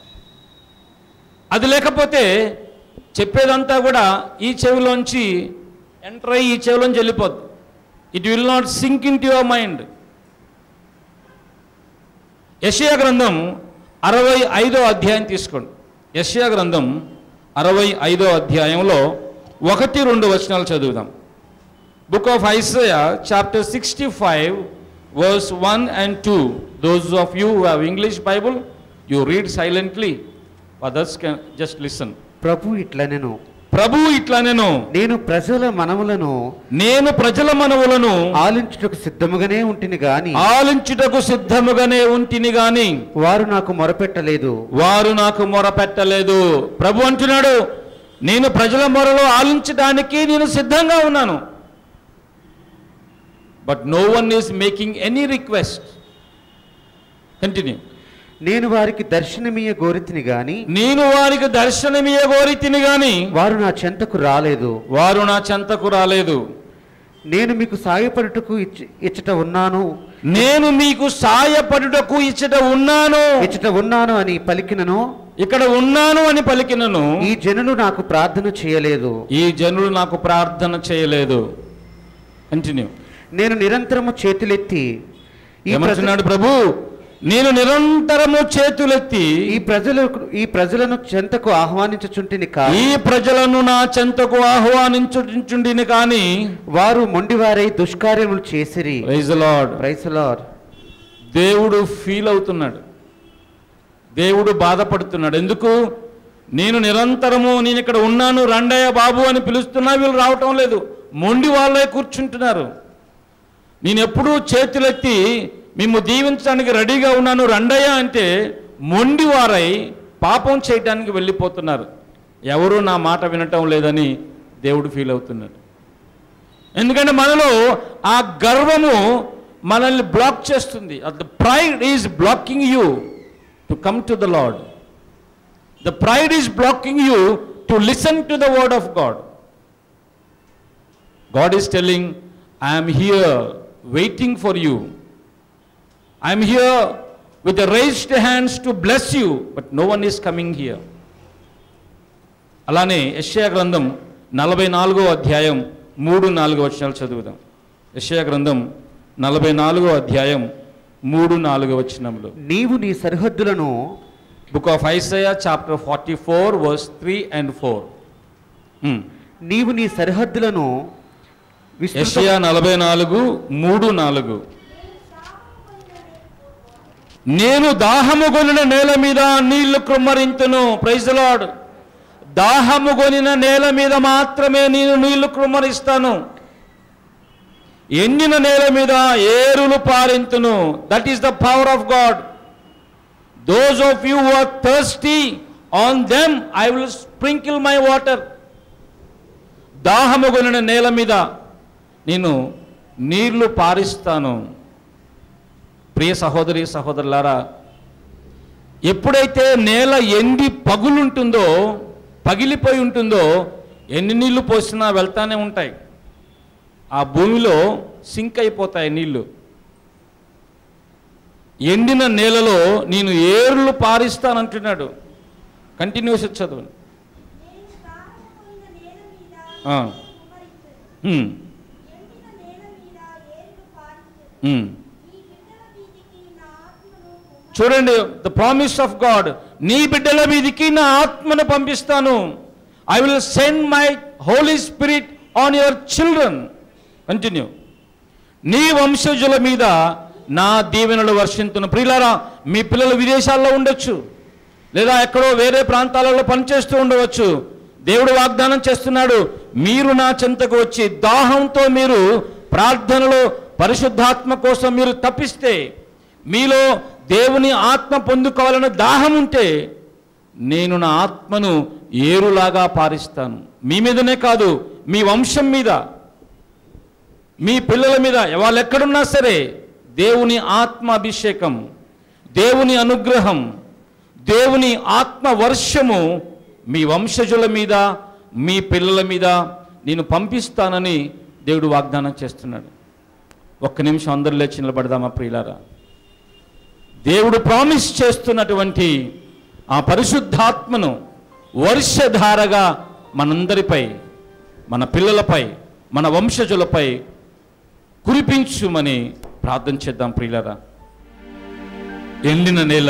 S1: అది లేకపోతే చెప్పేదంతా కూడా ఈ చెవిలోంచి ఎంటర్ అయ్యి ఈ చెవిలోంచి వెళ్ళిపోద్ది it will not sink into your mind యషయా గ్రంథం అరవై ఐదో అధ్యాయం తీసుకోండి యషయా గ్రంథం అరవై ఐదో అధ్యాయంలో ఒకటి రెండు వచనాలు చదువుదాం book of Isaiah chapter sixty five verse one and two those of you have English Bible you read silently others can just listen
S2: ప్రభు ఇట్లనెను
S1: ప్రభు ఇట్లా నేను
S2: నేను ప్రజల మనములను
S1: నేను ప్రజల మనవులను
S2: ఆలించుటకు సిద్ధముగానే ఉంటిని గాని
S1: ఆలించుటకు సిద్ధముగానే ఉంటిని గాని
S2: వారు నాకు మొరపెట్టలేదు
S1: వారు నాకు మొరపెట్టలేదు ప్రభు అంటున్నాడు నేను ప్రజల మొరలో ఆలించడానికి నేను సిద్ధంగా ఉన్నాను but no one is making any request continue
S2: నేను వారికి దర్శనమీయ గోరితిని గాని
S1: నేను వారికి దర్శనమియ కోరితిని గాని
S2: వారు నా చెంతకు రాలేదు
S1: వారు నా చెంతకు రాలేదు
S2: నేను మీకు సాయపడుటకు ఇచ్చ- ఇచ్చట ఉన్నాను
S1: నేను మీకు సాయపడుటకు ఇచ్చట ఉన్నాను
S2: ఇచ్చట ఉన్నాను అని పలికినను
S1: ఇక్కడ ఉన్నాను అని పలికినను
S2: ఈ జనులు నాకు ప్రార్థన చేయలేదు
S1: ఈ జనులు నాకు ప్రార్థన చేయలేదు కంటిన్యూ
S2: నేను నిరంతరము చేతులెత్తి ఈ ప్రజ-
S1: ఏమంటున్నాడు ప్రభు నేను నిరంతరము చేతులెత్తి
S2: ఈ ప్రజలకు ఈ ప్రజలను చెంతకు ఆహ్వానించుచుంటిని కాదు
S1: ఈ ప్రజలను నా చెంతకు ఆహ్వానించుండిని కానీ
S2: వారు మొండివారై దుష్కార్యములు చేసిరి
S1: ప్రైజ్ లార్డ్
S2: ప్రైసలార్
S1: దేవుడు ఫీల్ అవుతున్నాడు దేవుడు బాధపడుతున్నాడు ఎందుకు నేను నిరంతరము నేను ఇక్కడ ఉన్నాను రండయ్య బాబు అని పిలుస్తున్నా వీళ్ళు రావటం లేదు మొండి వాళ్ళే కూర్చుంటున్నారు నేను ఎప్పుడూ చేతులెత్తి మేము దీవించడానికి రెడీగా ఉన్నాను రండయ్య అంటే మొండి వారై పాపం చేయటానికి వెళ్ళిపోతున్నారు ఎవరు నా మాట వినటం లేదని దేవుడు ఫీల్ అవుతున్నాడు ఎందుకంటే మనలో ఆ గర్వము మనల్ని బ్లాక్ చేస్తుంది the pride is blocking you to come to the Lord the pride is blocking you to listen to the word of God God is telling I'm here waiting for you I'm here with raised hands to bless you but no one is coming here అలానే యెషయా గ్రంథం నలభై నాలుగో అధ్యాయం మూడు నాలుగు వచనాలు చదువుదాం యెషయా గ్రంథం నలభై నాలుగో అధ్యాయం మూడు నాలుగు వచనములు
S2: నీవు నీ సరిహద్దులను
S1: book of Isaiah chapter forty four verse three and four
S2: నీవు నీ సరిహద్దులను విస్తృత
S1: యెషయా నలభై నాలుగు మూడు నాలుగు నేను దాహము కొనిన నేల మీద నీళ్లు కృమ్మరింతును ప్రైజ్ లార్డ్ దాహము కొనిన నేల మీద మాత్రమే నేను నీళ్లు కృమ్మరిస్తాను ఎండిన నేల మీద ఏరులు పారింతును that is the power of God those of you are thirsty on them I will sprinkle my water దాహము కొనిన నేల మీద నేను నీళ్లు పారిస్తాను ప్రియ సహోదరి సహోదరులారా ఎప్పుడైతే నేల ఎండి పగులుంటుందో పగిలిపోయి ఉంటుందో ఎన్ని నీళ్లు పోసినా వెళ్తానే ఉంటాయి ఆ భూమిలో సింక్ అయిపోతాయి నీళ్లు ఎండిన నేలలో నేను ఏర్లు పారిస్తానంటున్నాడు కంటిన్యూస్ చదవండి
S3: నేను దాహముకొనిన నేల మీద
S1: ఆ.
S3: కుమ్మరించెను.
S1: హ్మ్,
S3: ఎండిన నేల మీద ఏరులు పారించెను.
S1: హ్మ్.
S3: నీ బిడ్డల మీదికి నా ఆత్మను కుమ్మరించెను.
S1: చూడండి ద ప్రామిస్ ఆఫ్ గాడ్ నీ బిడ్డల మీదికి నా ఆత్మను పంపిస్తాను I will send my Holy Spirit on your children continue నీ వంశజుల మీద నా దీవెనలు వర్షింతును ప్రియులారా మీ పిల్లలు విదేశాల్లో ఉండొచ్చు లేదా ఎక్కడో వేరే ప్రాంతాలలో పనిచేస్తూ ఉండవచ్చు దేవుడు వాగ్దానం చేస్తున్నాడు మీరు నా చెంతకు వచ్చి దాహంతో మీరు ప్రార్థనలో పరిశుద్ధాత్మ కోసం మీరు తప్పిస్తే మీలో దేవుని ఆత్మ పొందుకోవాలన్న దాహం ఉంటే నేను నా ఆత్మను ఏరులాగా పారిస్తాను మీ మీదనే కాదు మీ వంశం మీద మీ పిల్లల మీద వాళ్ళు ఎక్కడున్నా సరే దేవుని ఆత్మ అభిషేకం దేవుని అనుగ్రహం దేవుని ఆత్మ వర్షము మీ వంశజుల మీద మీ పిల్లల మీద నేను పంపిస్తానని దేవుడు వాగ్దానం చేస్తున్నాడు ఒక్క నిమిషం అందరూ లేచి నిలబడదామా ప్రియులారా దేవుడు ప్రామిస్ చేస్తున్నటువంటి ఆ పరిశుద్ధాత్మను వర్షధారగా మనందరిపై మన పిల్లలపై మన వంశజులపై కురిపించుమని ప్రార్థన చేద్దాం ప్రియులరా ఎండిన నేల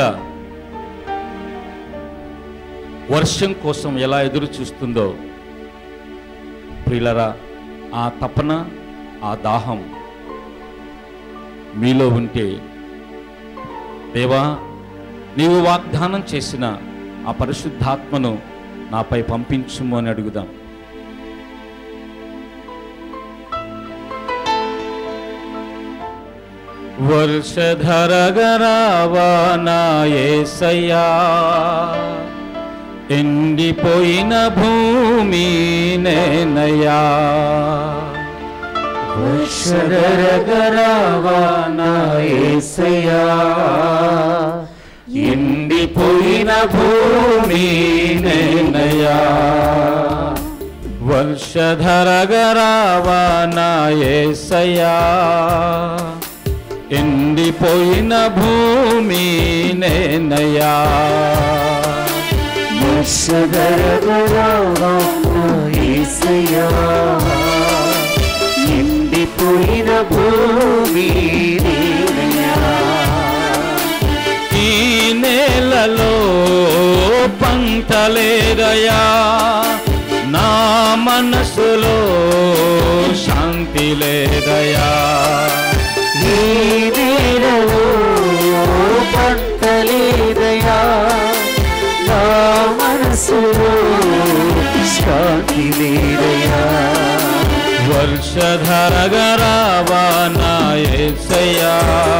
S1: వర్షం కోసం ఎలా ఎదురు చూస్తుందో ప్రియులరా ఆ తపన ఆ దాహం మీలో ఉంటే దేవా నీవు వాగ్దానం చేసిన ఆ పరిశుద్ధాత్మను నాపై పంపించుము అని అడుగుదాం వర్షధరగరావా నా యేసయ్యా ఎండిపోయిన భూమి నేనయ్యా
S2: వర్షధరగరావా నా యేసయ్యా
S1: ఎండిపోయిన భూమి నేనయ్యా వర్షధరగరావా నా యేసయ్యా ఎండిపోయిన భూమి నేనయ్యా
S2: వర్షధరగరావా నా యేసయ్యా ఎండిపోయిన భూమి నేనయ్యా
S1: ఈ నేలలో పంటలేదయా నా మనసులో శాంతి లేదయా
S2: ఈ నేలలో పంటలేదయా నా మనసులో శాంతి లేదయా
S1: వర్షధరగరావా నా యేసయ్యా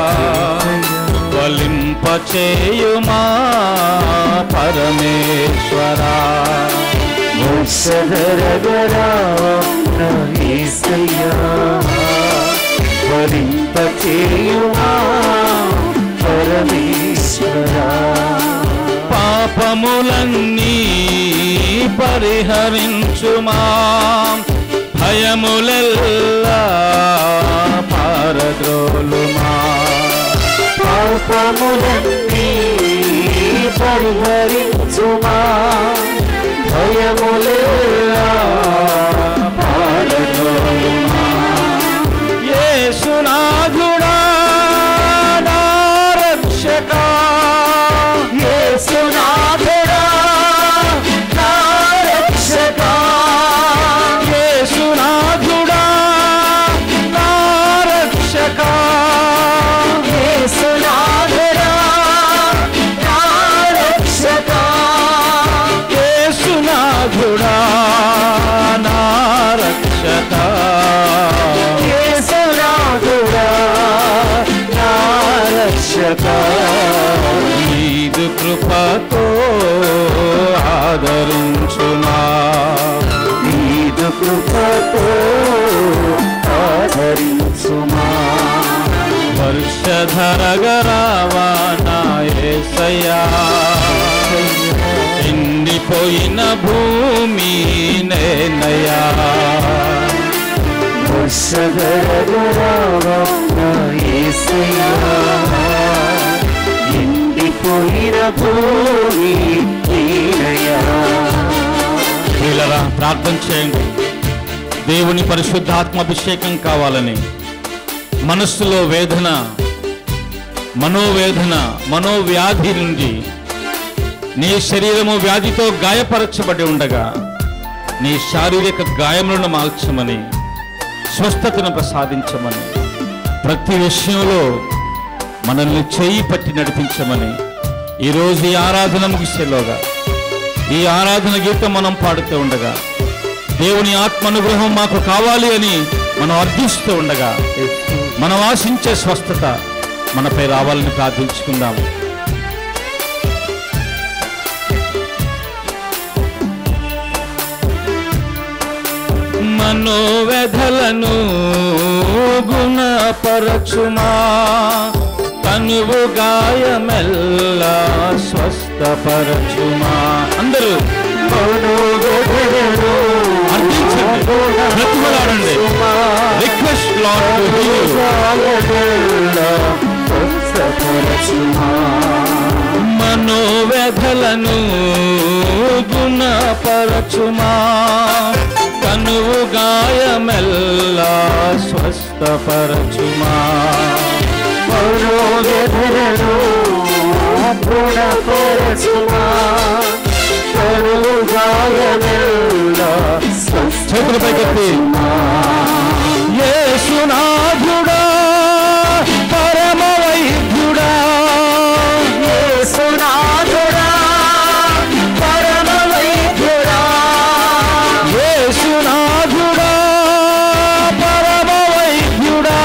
S1: ఫలింపచేయుమా పరమేశ్వరా
S2: వర్షధరగరావా నా యేసయ్యా వరింపచేయుమా పరమేశ్వరా
S1: పాపములన్నీ పరిహరించుమా భయములెల్లా పారద్రోలుమా
S2: పాపములన్నీ పరిహరించుమా భయములేలా పారదోలుమా
S1: యేసునాథుడా నా రక్షకా
S2: యేసునాథుడా నా రక్షకా
S1: యేసునాథుడా నా రక్షకా
S2: యేసునాథుడా నా రక్షకా
S1: యేసునాథుడా రక్షక
S2: యేసునాథుడా నా రక్షక
S1: నీదు కృపతో ఆదరించుమా
S2: నీదు కృపతో ఆదరించుమా
S1: వర్షధరగరావా నా యేసయ్యా ఎండిపోయిన భూమి నేనయ్యా
S2: వర్షగరగరావా నా యేసయ్యా ఎండిపోయిన భూమి నీనయ్యా
S1: వీళ్ళరా ప్రార్థన చేయండి దేవుని పరిశుద్ధాత్మ అభిషేకం కావాలని మనస్సులో వేదన మనోవేదన మనోవ్యాధి నుండి నీ శరీరము వ్యాధితో గాయపరచబడి ఉండగా నీ శారీరక గాయములను మార్చమని స్వస్థతను ప్రసాదించమని ప్రతి విషయంలో మనల్ని చేయి పట్టి నడిపించమని ఈరోజు ఈ ఆరాధన ముగిసేలోగా ఈ ఆరాధన గీతం మనం పాడుతూ ఉండగా దేవుని ఆత్మనుగ్రహం మాకు కావాలి అని మనం అర్థిస్తూ ఉండగా మనం ఆశించే స్వస్థత మనపై రావాలని ప్రార్థించుకుందాం మనోవ్యధలను గుణపరచుమా తనువు గాయమెల్లా స్వస్థపరచుమా అందరూ అర్థించండి బ్రతుకులాడండి రిక్వెస్ట్ లాడ్ టు మనోవ్యధలను గుణపరచుమా కనువు గాయమెల్లా స్వస్థపరచుమా చేతుల పైకెత్తి యేసునాథుడా పరమ వైద్యుడా
S2: యేసునాథుడా పరమ వైద్యుడా
S1: యేసునాథుడా పరమ వైద్యుడా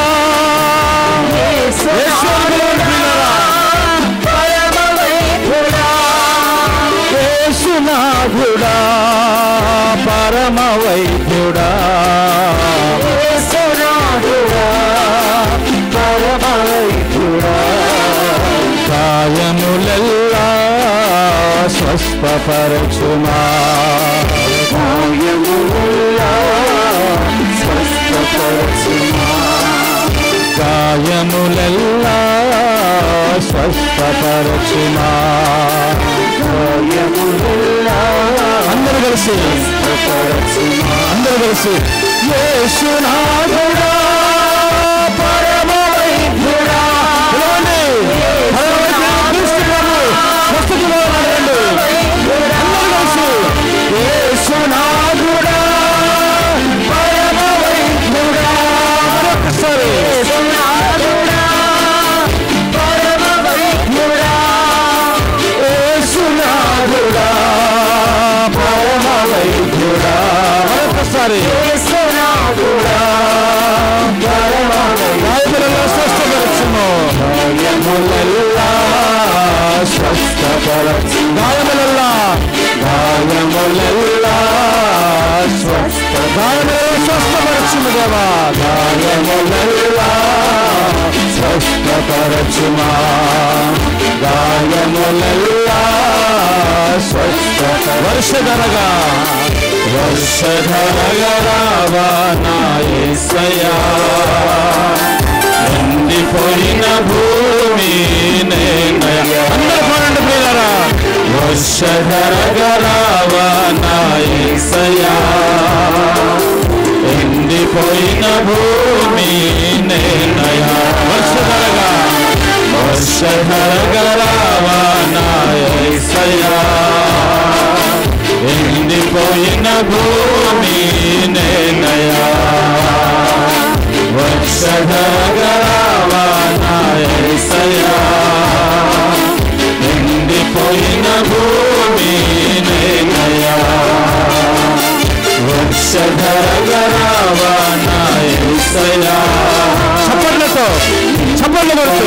S1: యేసునాథుడా పరమ వైద్యుడా గాయములెల్లా స్వస్థపరచుమా గాయములెల్లా స్వస్థపరచుమా అందరూ కలిసి అందరూ కలిసి యేసునాథుడా పరమ వైద్యుడా పిలవండి. పరమ వైద్యుడా, క్రీస్తు ప్రభు, స్వస్థతలో నడవండి. అందరూ కలిసి యేసునాథుడా పరమ వైద్యుడా మరొకసారి యేసునాథుడా పరమ వైద్యుడా మరొకసారి గాయములలో స్వస్థపరచుము గాయములెల్లా స్వస్థపరచు గాయములెల్లా గాయములెల్లా స్వస్థ గాయములలో స్వస్థపరచుము దేవా గాయములెల్లా స్వస్థపరచుమా గాయములెల్లా స్వస్థ వర్షధరగా వర్షధరగా రావా నా యేసయ్యా ఎండిపోయిన భూమి నేనయ్యా అందరూ పాడండి ప్రియులారా వర్షధరగా రావా నా యేసయ్యా ఎండిపోయిన భూమి నేనయ్యా వర్షధరగా వర్షధరగా రావా నా యేసయ్యా ఎండిపోయిన భూమి నేనయ్యా వర్షధరగరావా నా యేసయ్యా ఎండిపోయిన భూమి నేనయ్యా వర్షధర సరగరావా నా యేసయ్యా చప్పట్లతో చప్పట్లు కొడుతూ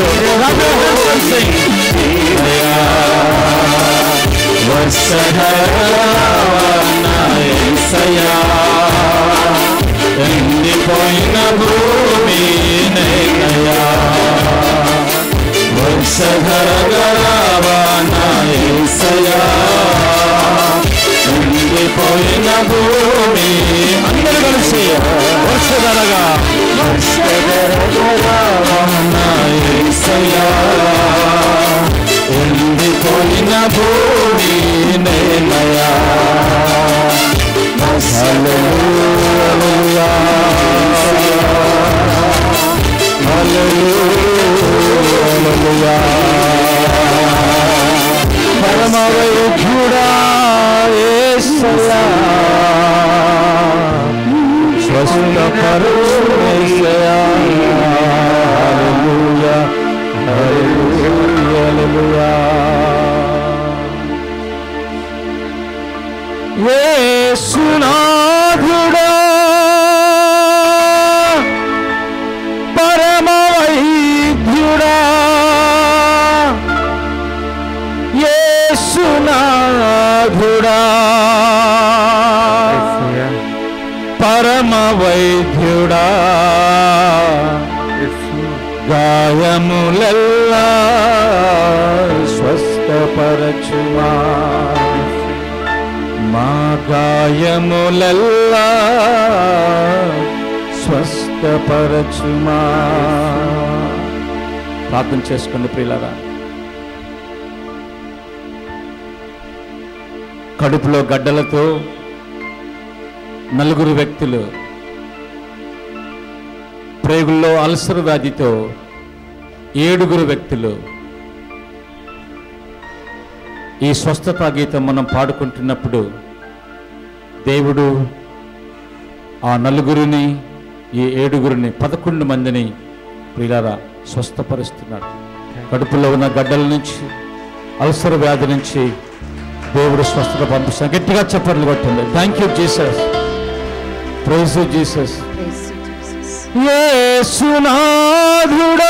S1: ఎండిపోయిన భూమి నైనయా వర్షధరగరావా నా యేసయ్యా ఎండిపోయిన భూమి అందరూ కలిసి వర్షధరగా వర్షధరగరావా నా యేసయ్యా ఎండిపోయిన భూమి నేనయా హల్లెలూయా హల్లెలూయా పరమవైద్యుడా యేసయ్యా స్వస్థ పరమేశ్వయా హల్లెలూయా హల్లెలూయా హల్లెలూయా యేసునాథుడా పరమవైద్యుడా యేసునాథుడా పరమవైద్యుడా గాయములల్లా స్వస్థపరచుమా మా గాయములల్లా స్వస్థపరచుమా ప్రార్థన చేసుకోండి ప్రియులరా కడుపులో గడ్డలతో నలుగురు వ్యక్తులు ప్రేగుల్లో అల్సర్ వ్యాధితో ఏడుగురు వ్యక్తులు ఈ స్వస్థత గీతం మనం పాడుకుంటున్నప్పుడు దేవుడు ఆ నలుగురిని ఈ ఏడుగురిని పదకొండు మందిని ప్రియులారా స్వస్థపరుస్తున్నాడు కడుపులో ఉన్న గడ్డల నుంచి అల్సర్ వ్యాధి నుంచి దేవుడు స్వస్థత పంపిస్తాడు గట్టిగా చెప్పర్లు కొట్టింది thank you Jesus praise Jesus
S4: Praise you, Jesus.
S1: యేసునాథుడా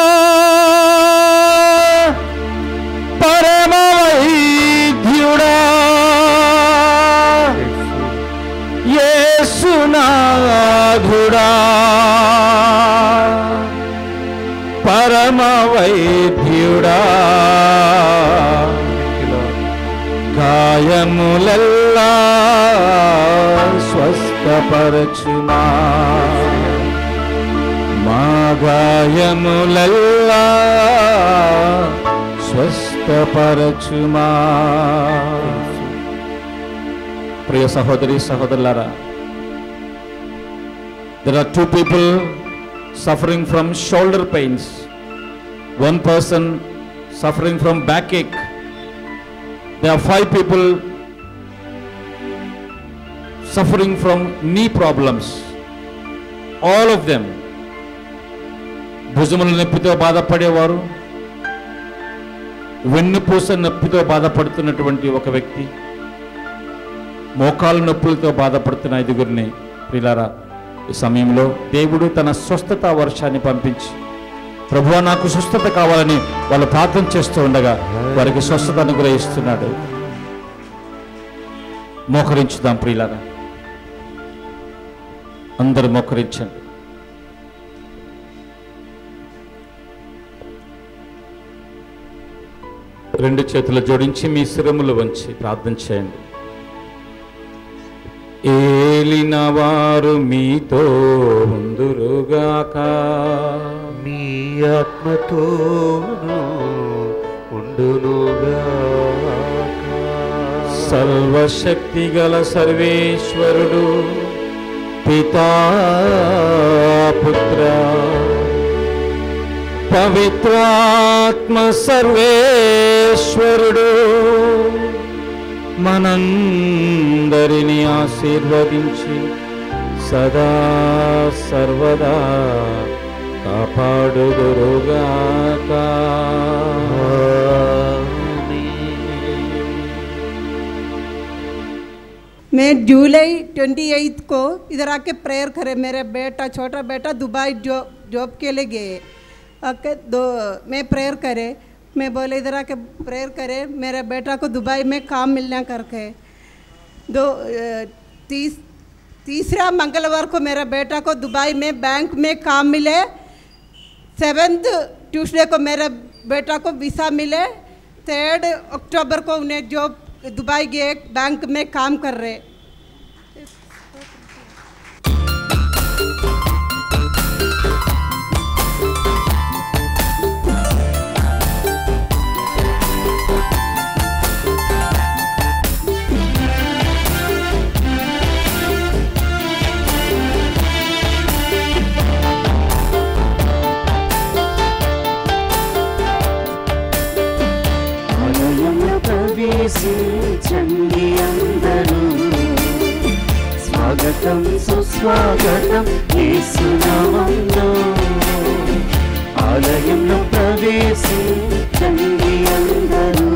S1: పరమవైద్యుడా యేసునాథుడా పరమవైద్యుడా గాయములల్లా స్వస్థపరచుమా మా గాయములల్లా స్వస్థపరచుమా ప్రియ సహోదరి సహోదరులారా there are two people suffering from shoulder pains one person suffering from back ache they are five people suffering from knee problems all of them భుజముల నొప్పితో బాధపడేవారు వెన్నుపూస నొప్పితో బాధపడుతున్నటువంటి ఒక వ్యక్తి మోకాలు నొప్పులతో బాధపడుతున్న ఐదుగురిని ప్రిలారా ఈ సమయంలో దేవుడు తన స్వస్థత వర్షాన్ని పంపించి ప్రభువా నాకు స్వస్థత కావాలని వాళ్ళు ప్రార్థన చేస్తూ ఉండగా వారికి స్వస్థత అనుగ్రహిస్తున్నాడు మోకరించుదాం ప్రియులారా అందరూ మోకరించండి రెండు చేతులు జోడించి మీ శిరములు వంచి ప్రార్థన చేయండి ఏలిన వారు మీతో ఉందురుగాక
S2: మీ ఆత్మతోను ఉండునుగాక
S1: సర్వశక్తి గల సర్వేశ్వరుడు పితా పుత్ర పవిత్రాత్మ సర్వేశ్వరుడు మనందరిని ఆశీర్వదించి సదా సర్వదా కాపాడుదురుగాక
S4: मैं जुलाई ट्वेंटी एथ को इधर आके प्रेयर करे मेरे बेटा छोटा बेटा दुबई जॉब जॉब के लिए गए आके दो मैं प्रेयर करे मैं बोले इधर आके प्रेयर करे मेरे बेटा को दुबई में काम मिलना करके दो अ, तीस तीसरा मंगलवार को मेरा बेटा को दुबई में बैंक में काम मिले सेवेंथ ट्यूसडे को मेरे बेटा को वीसा मिले थर्ड अक्टूबर को उन्हें जॉब दुबई गए बैंक में काम कर रहे
S5: ఆలయంలో ప్రవేశించండి అందరూ స్వాగతం సుస్వాగతం యేసునామంలో ఆలయంలో ప్రవేశించండి అందరూ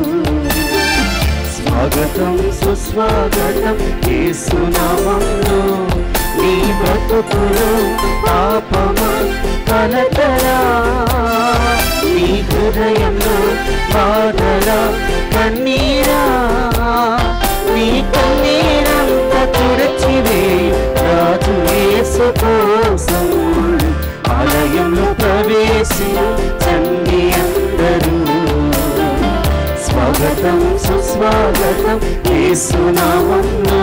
S5: స్వాగతం సుస్వాగతం యేసునామంలో నీ బ్రతుకులు పాపమా కలతరా నీ హృదయంలో బాధలా కన్నీరా నీ కన్నీరంత తుడచివే రాజు యేసు కోసం ఆలయంలో ప్రవేశించండి అందరూ స్వాగతం సుస్వాగతం యేసునామంలో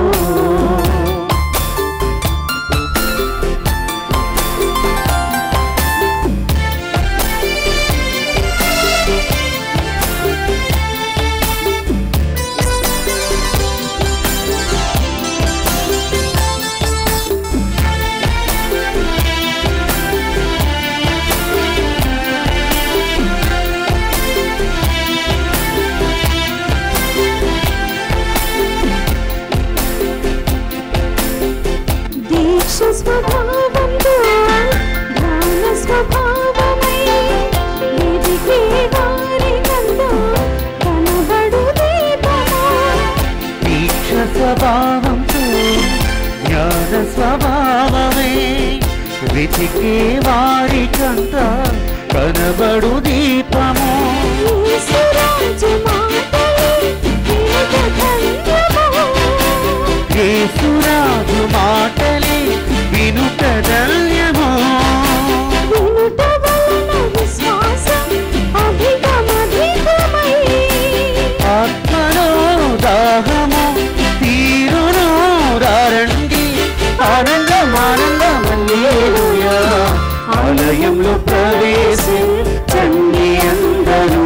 S6: దీక్ష స్వభావంతో ధ్యాన స్వభావమై ఎదిగే వారికంతా కనబడు దీపమా
S5: దీక్ష స్వభావంతో జ్ఞాన స్వభావమే వెతికే వారికంతా కనబడు దీపము
S6: యేసురాజు మాటలే వినుట ధన్యము.
S5: యేసురాజు మాటలే వినుట ధన్యము
S6: వినుట వలన విశ్వాసం అధికమధికమై
S5: ఆత్మలో దాహము తీరును రండి ఆనందం ఆనందం హల్లెలూయా. ఆలయంలో ప్రవేశించండి అందరూ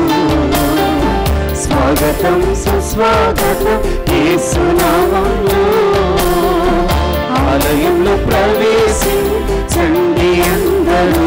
S5: స్వాగతం సుస్వాగతం యేసునామంలో ఆలయంలో ప్రవేశించండి అందరూ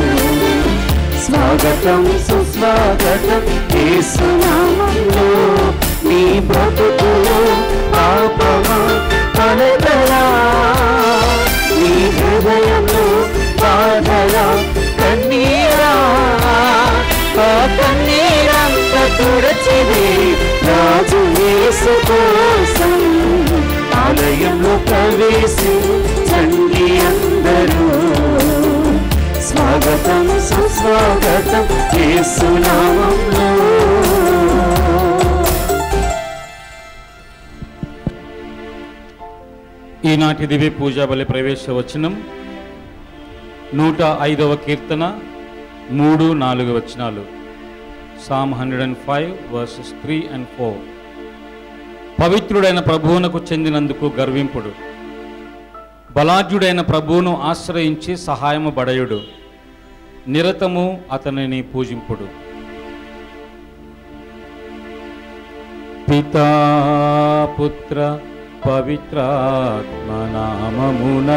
S5: స్వాగతం సుస్వాగతం యేసునామంలో నీ బ్రతుకులో పాపమా కలతరా నీ హృదయంలో బాధలా కన్నీరా ఆ కన్నీరంత తుడచివే రాజు యేసు కోసం ఆలయంలో ప్రవేశించండి అందరూ స్వాగతం సుస్వాగతం యేసునామంలో
S1: ఈనాటి దివ్య పూజా బలి ప్రవేశ వచనం నూట ఐదవ కీర్తన మూడు నాలుగు వచనాలు Psalm hundred and five verses three and four పవిత్రుడైన ప్రభువునకు చెందినందుకు గర్వింపుడు బలాఢ్యుడైన ప్రభువును ఆశ్రయించి సహాయము బడయుడు నిరతము అతనిని పూజింపుడు పితా పుత్ర పవిత్రాత్మ నామమునా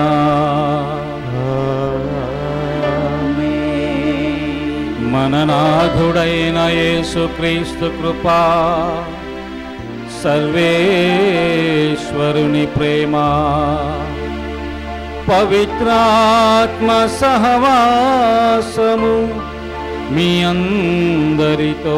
S1: మననాథుడైన యేసుక్రీస్తు కృపా సర్వేశ్వరుని ప్రేమ పవిత్రాత్మ సహవాసము మీ అందరితో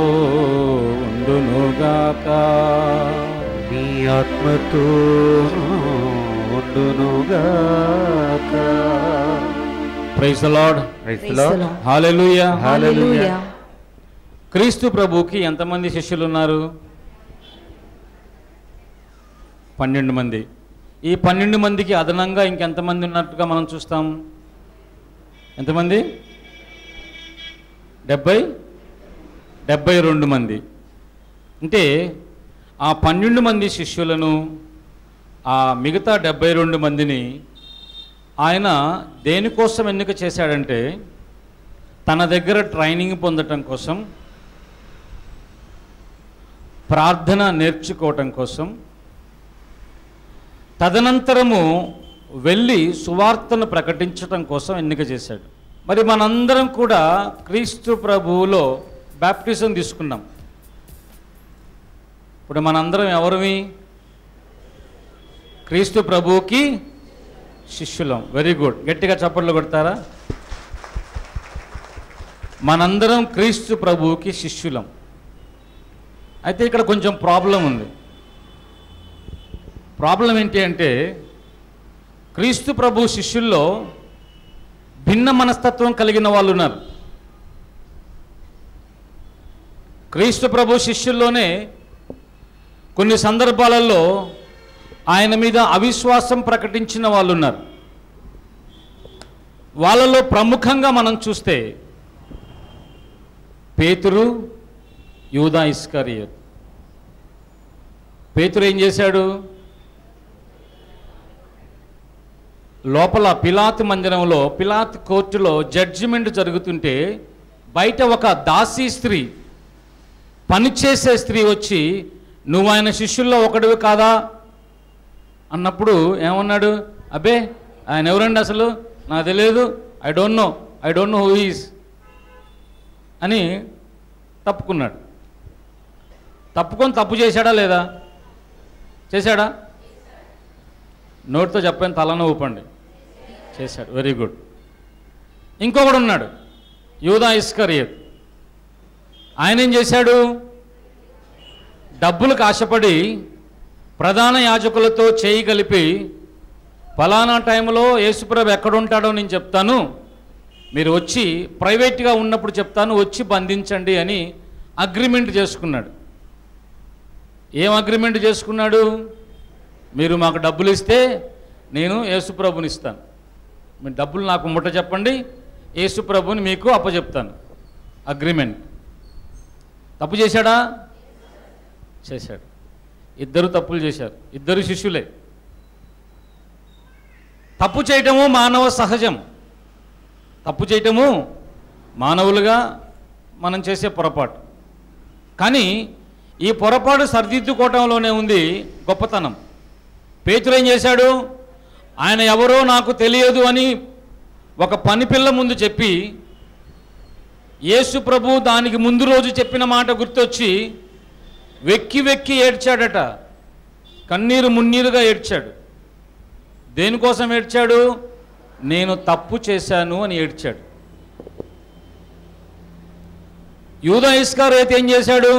S1: ఉండునుగాక
S5: నీ ఆత్మతో
S2: ఉండునుగాక
S1: praise lord
S2: Praise the
S6: Praise
S2: Lord.
S6: the Lord.
S1: Hallelujah
S2: Hallelujah.
S6: Hallelujah.
S1: క్రీస్తు ప్రభువుకి ఎంతమంది శిష్యులు ఉన్నారు పన్నెండు మంది ఈ పన్నెండు మందికి అదనంగా ఇంకెంతమంది ఉన్నట్టుగా మనం చూస్తాం ఎంతమంది డెబ్బై డెబ్బై రెండు మంది అంటే ఆ పన్నెండు మంది శిష్యులను ఆ మిగతా డెబ్బై రెండు మందిని ఆయన దేనికోసం ఎన్నిక చేశాడంటే తన దగ్గర ట్రైనింగ్ పొందటం కోసం ప్రార్థన నేర్చుకోవటం కోసం తదనంతరము వెళ్ళి సువార్తను ప్రకటించటం కోసం ఎన్నిక చేశాడు మరి మనందరం కూడా క్రీస్తు ప్రభువులో బ్యాప్టిజం తీసుకున్నాం ఇప్పుడు మనందరం ఎవరివి క్రీస్తు ప్రభువుకి శిష్యులం వెరీ గుడ్ గట్టిగా చప్పట్లు కొడతారా మనందరం క్రీస్తు ప్రభువుకి శిష్యులం అయితే ఇక్కడ కొంచెం ప్రాబ్లం ఉంది ప్రాబ్లం ఏంటి అంటే క్రీస్తు ప్రభు శిష్యుల్లో భిన్న మనస్తత్వం కలిగిన వాళ్ళు ఉన్నారు క్రీస్తు ప్రభు శిష్యుల్లోనే కొన్ని సందర్భాలలో ఆయన మీద అవిశ్వాసం ప్రకటించిన వాళ్ళు ఉన్నారు వాళ్ళలో ప్రముఖంగా మనం చూస్తే పేతురు యూదా ఇస్కరియత్ పేతురు ఏం చేశాడు లోపల పిలాత్ మందిరంలో పిలాత్ కోర్టులో జడ్జిమెంట్ జరుగుతుంటే బయట ఒక దాసీ స్త్రీ పనిచేసే స్త్రీ వచ్చి నువ్వు ఆయన శిష్యుల్లో ఒకడివి కాదా అన్నప్పుడు ఏమన్నాడు అబ్బే ఆయన ఎవరండి అసలు నాకు తెలియదు I don't know I don't know who is అని తప్పుకున్నాడు తప్పుకొని తప్పు చేశాడా లేదా చేశాడా నోటితో చెప్పని తలను ఊపండి చేశాడు వెరీ గుడ్ ఇంకొకడు ఉన్నాడు యూదా ఇస్కరియత్ ఆయన ఏం చేశాడు డబ్బులకు ఆశపడి ప్రధాన యాజకులతో చేయి కలిపి ఫలానా టైంలో యేసుప్రభు ఎక్కడుంటాడో నేను చెప్తాను మీరు వచ్చి ప్రైవేట్గా ఉన్నప్పుడు చెప్తాను వచ్చి బంధించండి అని అగ్రిమెంట్ చేసుకున్నాడు ఏం అగ్రిమెంట్ చేసుకున్నాడు మీరు మాకు డబ్బులు ఇస్తే నేను యేసుప్రభుని ఇస్తాను మీ డబ్బులు నాకు ముట్ట చెప్పండి యేసుప్రభుని మీకు అప్పచెప్తాను అగ్రిమెంట్ తప్పు చేశాడా చేశాడు ఇద్దరు తప్పులు చేశారు ఇద్దరు శిష్యులే తప్పు చేయటము మానవ సహజం తప్పు చేయటము మానవులుగా మనం చేసే పొరపాటు కానీ ఈ పొరపాటు సరిదిద్దుకోవటంలోనే ఉంది గొప్పతనం పేతురు ఏం చేశాడు ఆయన ఎవరో నాకు తెలియదు అని ఒక పని పిల్ల ముందు చెప్పి యేసు ప్రభు దానికి ముందు రోజు చెప్పిన మాట గుర్తొచ్చి వెక్కి వెక్కి ఏడ్చాడట కన్నీరు మున్నీరుగా ఏడ్చాడు దేనికోసం ఏడ్చాడు నేను తప్పు చేశాను అని ఏడ్చాడు యూదా ఇస్కార్ అయితే ఏం చేశాడు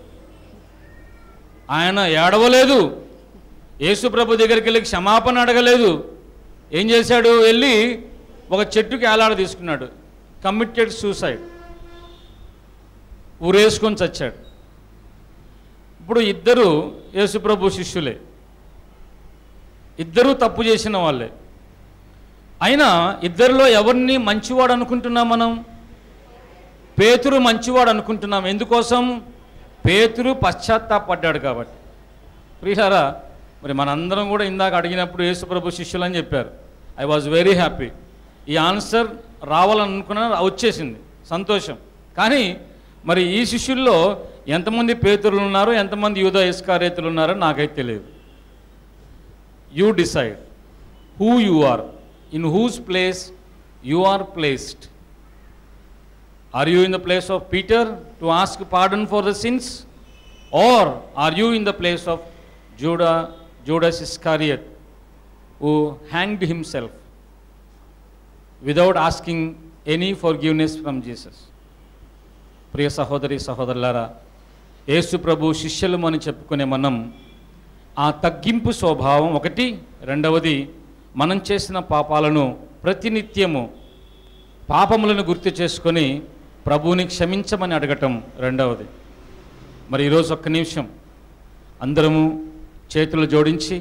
S1: ఆయన ఏడవలేదు యేసు ప్రభు దగ్గరికి వెళ్ళి క్షమాపణ అడగలేదు ఏం చేశాడు వెళ్ళి ఒక చెట్టుకి ఏలాడ తీసుకున్నాడు కమిటెడ్ సూసైడ్ ఊరేసుకొని చచ్చాడు ఇప్పుడు ఇద్దరు యేసుప్రభు శిష్యులే ఇద్దరూ తప్పు చేసిన వాళ్ళే అయినా ఇద్దరిలో ఎవరిని మంచివాడు అనుకుంటున్నాం మనం పేతురు మంచివాడు అనుకుంటున్నాం ఎందుకోసం పేతురు పశ్చాత్తాపడ్డాడు కాబట్టి ప్రియారా మరి మనందరం కూడా ఇందాక అడిగినప్పుడు యేసుప్రభు శిష్యులు అని చెప్పారు ఐ వాజ్ వెరీ హ్యాపీ ఈ ఆన్సర్ రావాలని అనుకున్నా వచ్చేసింది సంతోషం కానీ మరి ఈ శిష్యుల్లో ఎంతమంది పేతురులు ఉన్నారు ఎంతమంది యూదా ఇస్కారేతులు ఉన్నారో నాకైతే తెలియదు you decide who you are in whose place you are placed are you in the place of Peter to ask pardon for the sins are are you in the place of Juda Judas Iscariot who hanged himself without asking any forgiveness from Jesus ప్రియ సహోదరి సహోదరులారా యేసు ప్రభు శిష్యులము అని చెప్పుకునే మనం ఆ తగ్గింపు స్వభావం ఒకటి రెండవది మనం చేసిన పాపాలను ప్రతినిత్యము పాపములను గుర్తు చేసుకొని ప్రభువుని క్షమించమని అడగటం రెండవది మరి ఈరోజు ఒక్క నిమిషం అందరము చేతులు జోడించి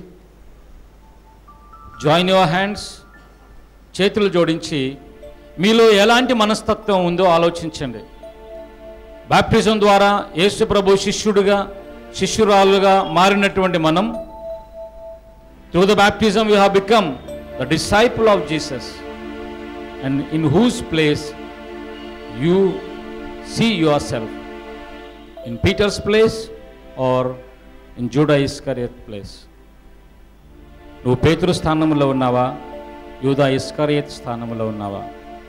S1: జాయిన్ యువర్ హ్యాండ్స్ చేతులు జోడించి మీలో ఎలాంటి మనస్తత్వం ఉందో ఆలోచించండి బాప్టిజం ద్వారా యేసు ప్రభు శిష్యుడిగా శిష్యురాలుగా మారినటువంటి మనం through the baptism you have become the disciple of Jesus and in whose place you see yourself in Peter's place are in Juda Iscariot place నువ్వు పేతురు స్థానంలో ఉన్నావా యూదా ఇస్కరియత్ స్థానంలో ఉన్నావా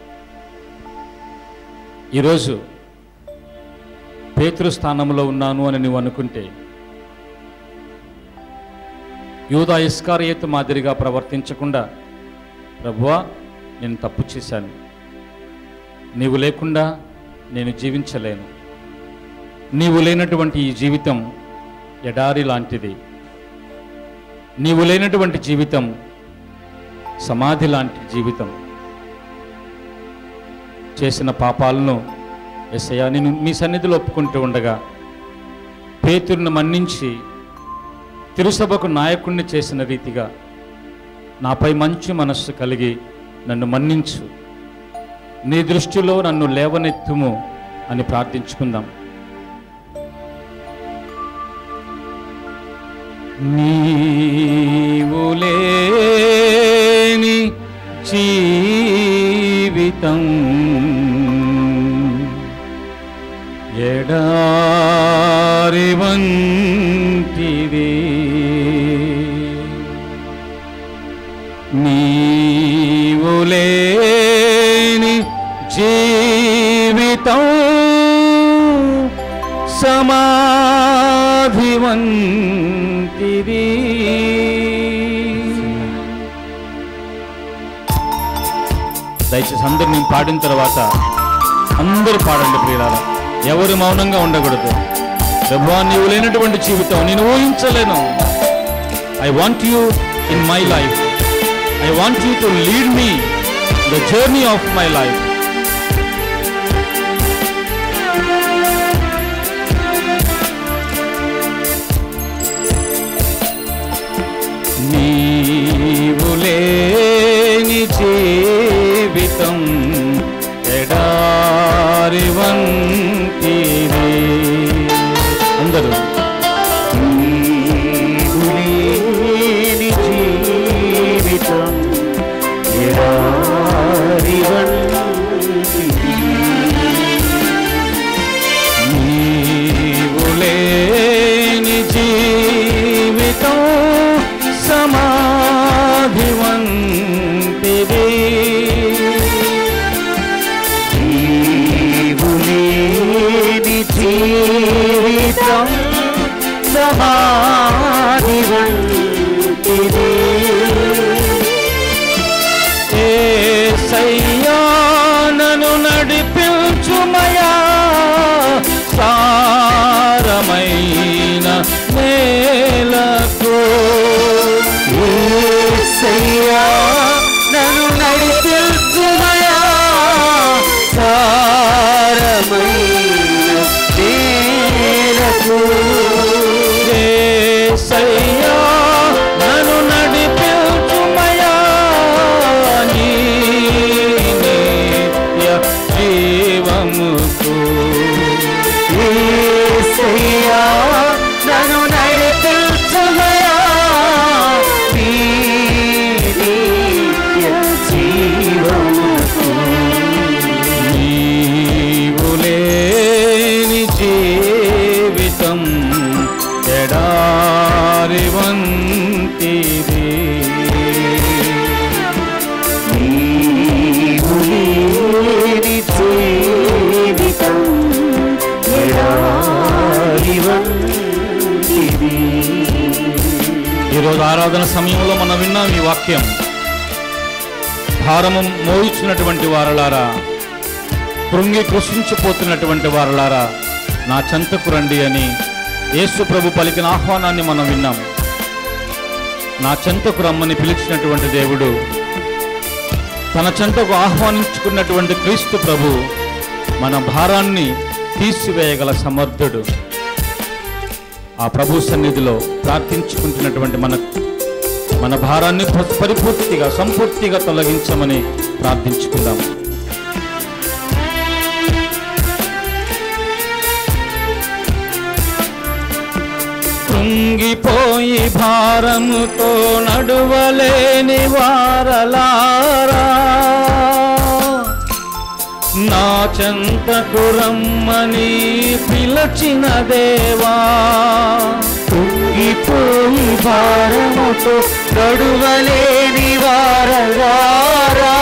S1: ఈరోజు పేతురు స్థానంలో ఉన్నాను అని నువ్వు అనుకుంటే యూదా ఇస్కారియత్ మాదిరిగా ప్రవర్తించకుండా ప్రభువా నేను తప్పు చేశాను నీవు లేకుండా నేను జీవించలేను నీవు లేనటువంటి ఈ జీవితం ఎడారి లాంటిది నీవు లేనటువంటి జీవితం సమాధి లాంటి జీవితం చేసిన పాపాలను ఎస్ఐయా నేను మీ సన్నిధిలో ఒప్పుకుంటూ ఉండగా పేతురును మన్నించి తిరుసభకు నాయకుణ్ణి చేసిన రీతిగా నాపై మంచి మనస్సు కలిగి నన్ను మన్నించు నీ దృష్టిలో నన్ను లేవనెత్తుము అని ప్రార్థించుకుందాం నీవు లేని జీవితం ఎడారి వంటిది నీవు లేని జీవితం సమాధి వంటిది దయచేసి అందరు నేను పాడిన తర్వాత అందరూ పాడండి ప్రియులారా ఎవరు మౌనంగా ఉండకూడదు ప్రభువా నీవు లేనటువంటి జీవితం నేను ఊహించలేను I want you in my life I want you to lead me the journey of my life నీవు లేని జీవితం ఎడారి వంటిది అందరూ
S5: నీవు లేని జీవితం ఎడారి వంటిది.
S1: నీవు లేని జీవితం సమాధి వంటిది
S5: నీవు లేని జీవితం సమాధి వంటిది.
S1: ఏసయ్యా నన్ను నడిపించుమయా సారమైన నేలకు
S5: యేసయ్యా, నన్ను నడిపించుమయా సారమైన నేలకు.
S1: ఏసయ్యా నన్ను నడిపించుమయా నీ నిత్య జీవముకు
S5: యేసయ్యా, నన్ను నడిపించుమయా నీ నిత్య జీవముకు.
S1: నీవు లేని జీవితం ఎడారి వంటిది
S5: నీవు లేని జీవితం ఎడారి వంటిది.
S1: ఈరోజు ఆరాధన సమయంలో మనం విన్నాం ఈ వాక్యం భారము మోయించినటువంటి వారలారా కృంగి కృషించిపోతున్నటువంటి వారలారా నా చెంతకు రండి అని యేసు ప్రభు పలికిన ఆహ్వానాన్ని మనం విన్నాం నా చెంతకు రమ్మని పిలిచినటువంటి దేవుడు తన చెంతకు ఆహ్వానించుకున్నటువంటి క్రీస్తు ప్రభు మన భారాన్ని తీసివేయగల సమర్థుడు ఆ ప్రభు సన్నిధిలో ప్రార్థించుకుంటున్నటువంటి మన మన భారాన్ని ప- పరిపూర్తిగా సంపూర్తిగా తొలగించమని ప్రార్థించుకుందాం కృంగిపోయి భారముతో నడువలేని వారలారా నా చెంతకు రమ్మని పిలచిన దేవా
S5: కుంగిపోయి భారముతో నడువలేని వారగారా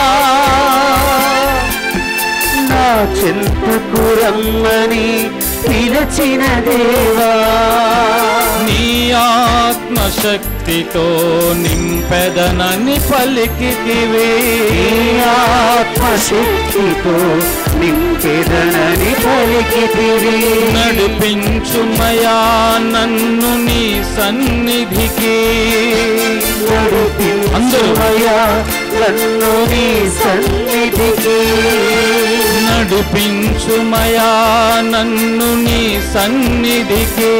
S5: నా చెంతకు రమ్మని పిలచిన దేవా
S1: నీ ఆత్మశక్తితో నింపెదనని పలికితివి
S5: నీ ఆత్మశక్తితో నింపెదనని పలికితివి
S1: నడిపించుమయా నన్ను నీ సన్నిధికి
S5: నడిపించుమయా నన్ను నీ సన్నిధికి
S1: నడిపించుమయా నన్ను నీ సన్నిధికి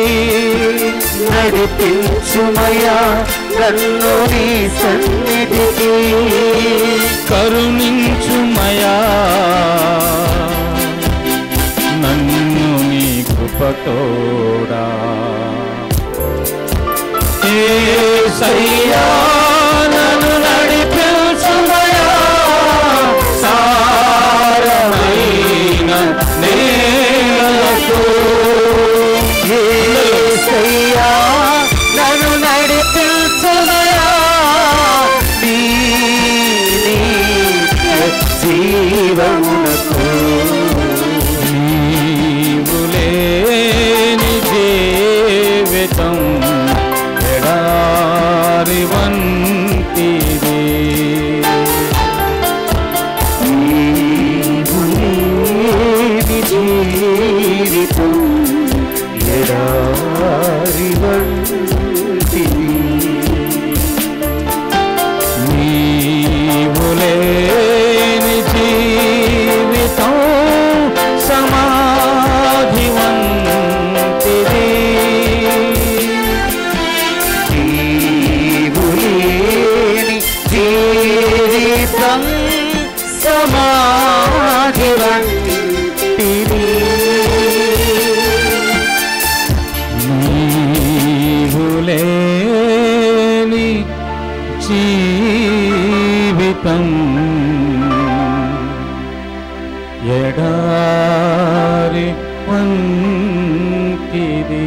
S5: నడిపించుమయా నన్ను నీ సన్నిధికి
S1: కరుణించుమయా నన్ను నీ కృపతోడా ఏసయ్యా నన్ను నడిపించుమయా సారమైన నేలకు
S5: యేసయ్యా నన్ను నడిపించుమయా నీ నిత్య జీవమునకు
S1: నీవులేని జీవితం ఎడారి వంటిది
S5: నీవులేని జీవితం ఎడారి వంటిది
S1: నీవులేని జీవితం సమాధి వంటిది
S5: నీవులేని జీవితం సమాధి వంటిది
S1: నీవులేని జీవితం ఎడారి వంటిది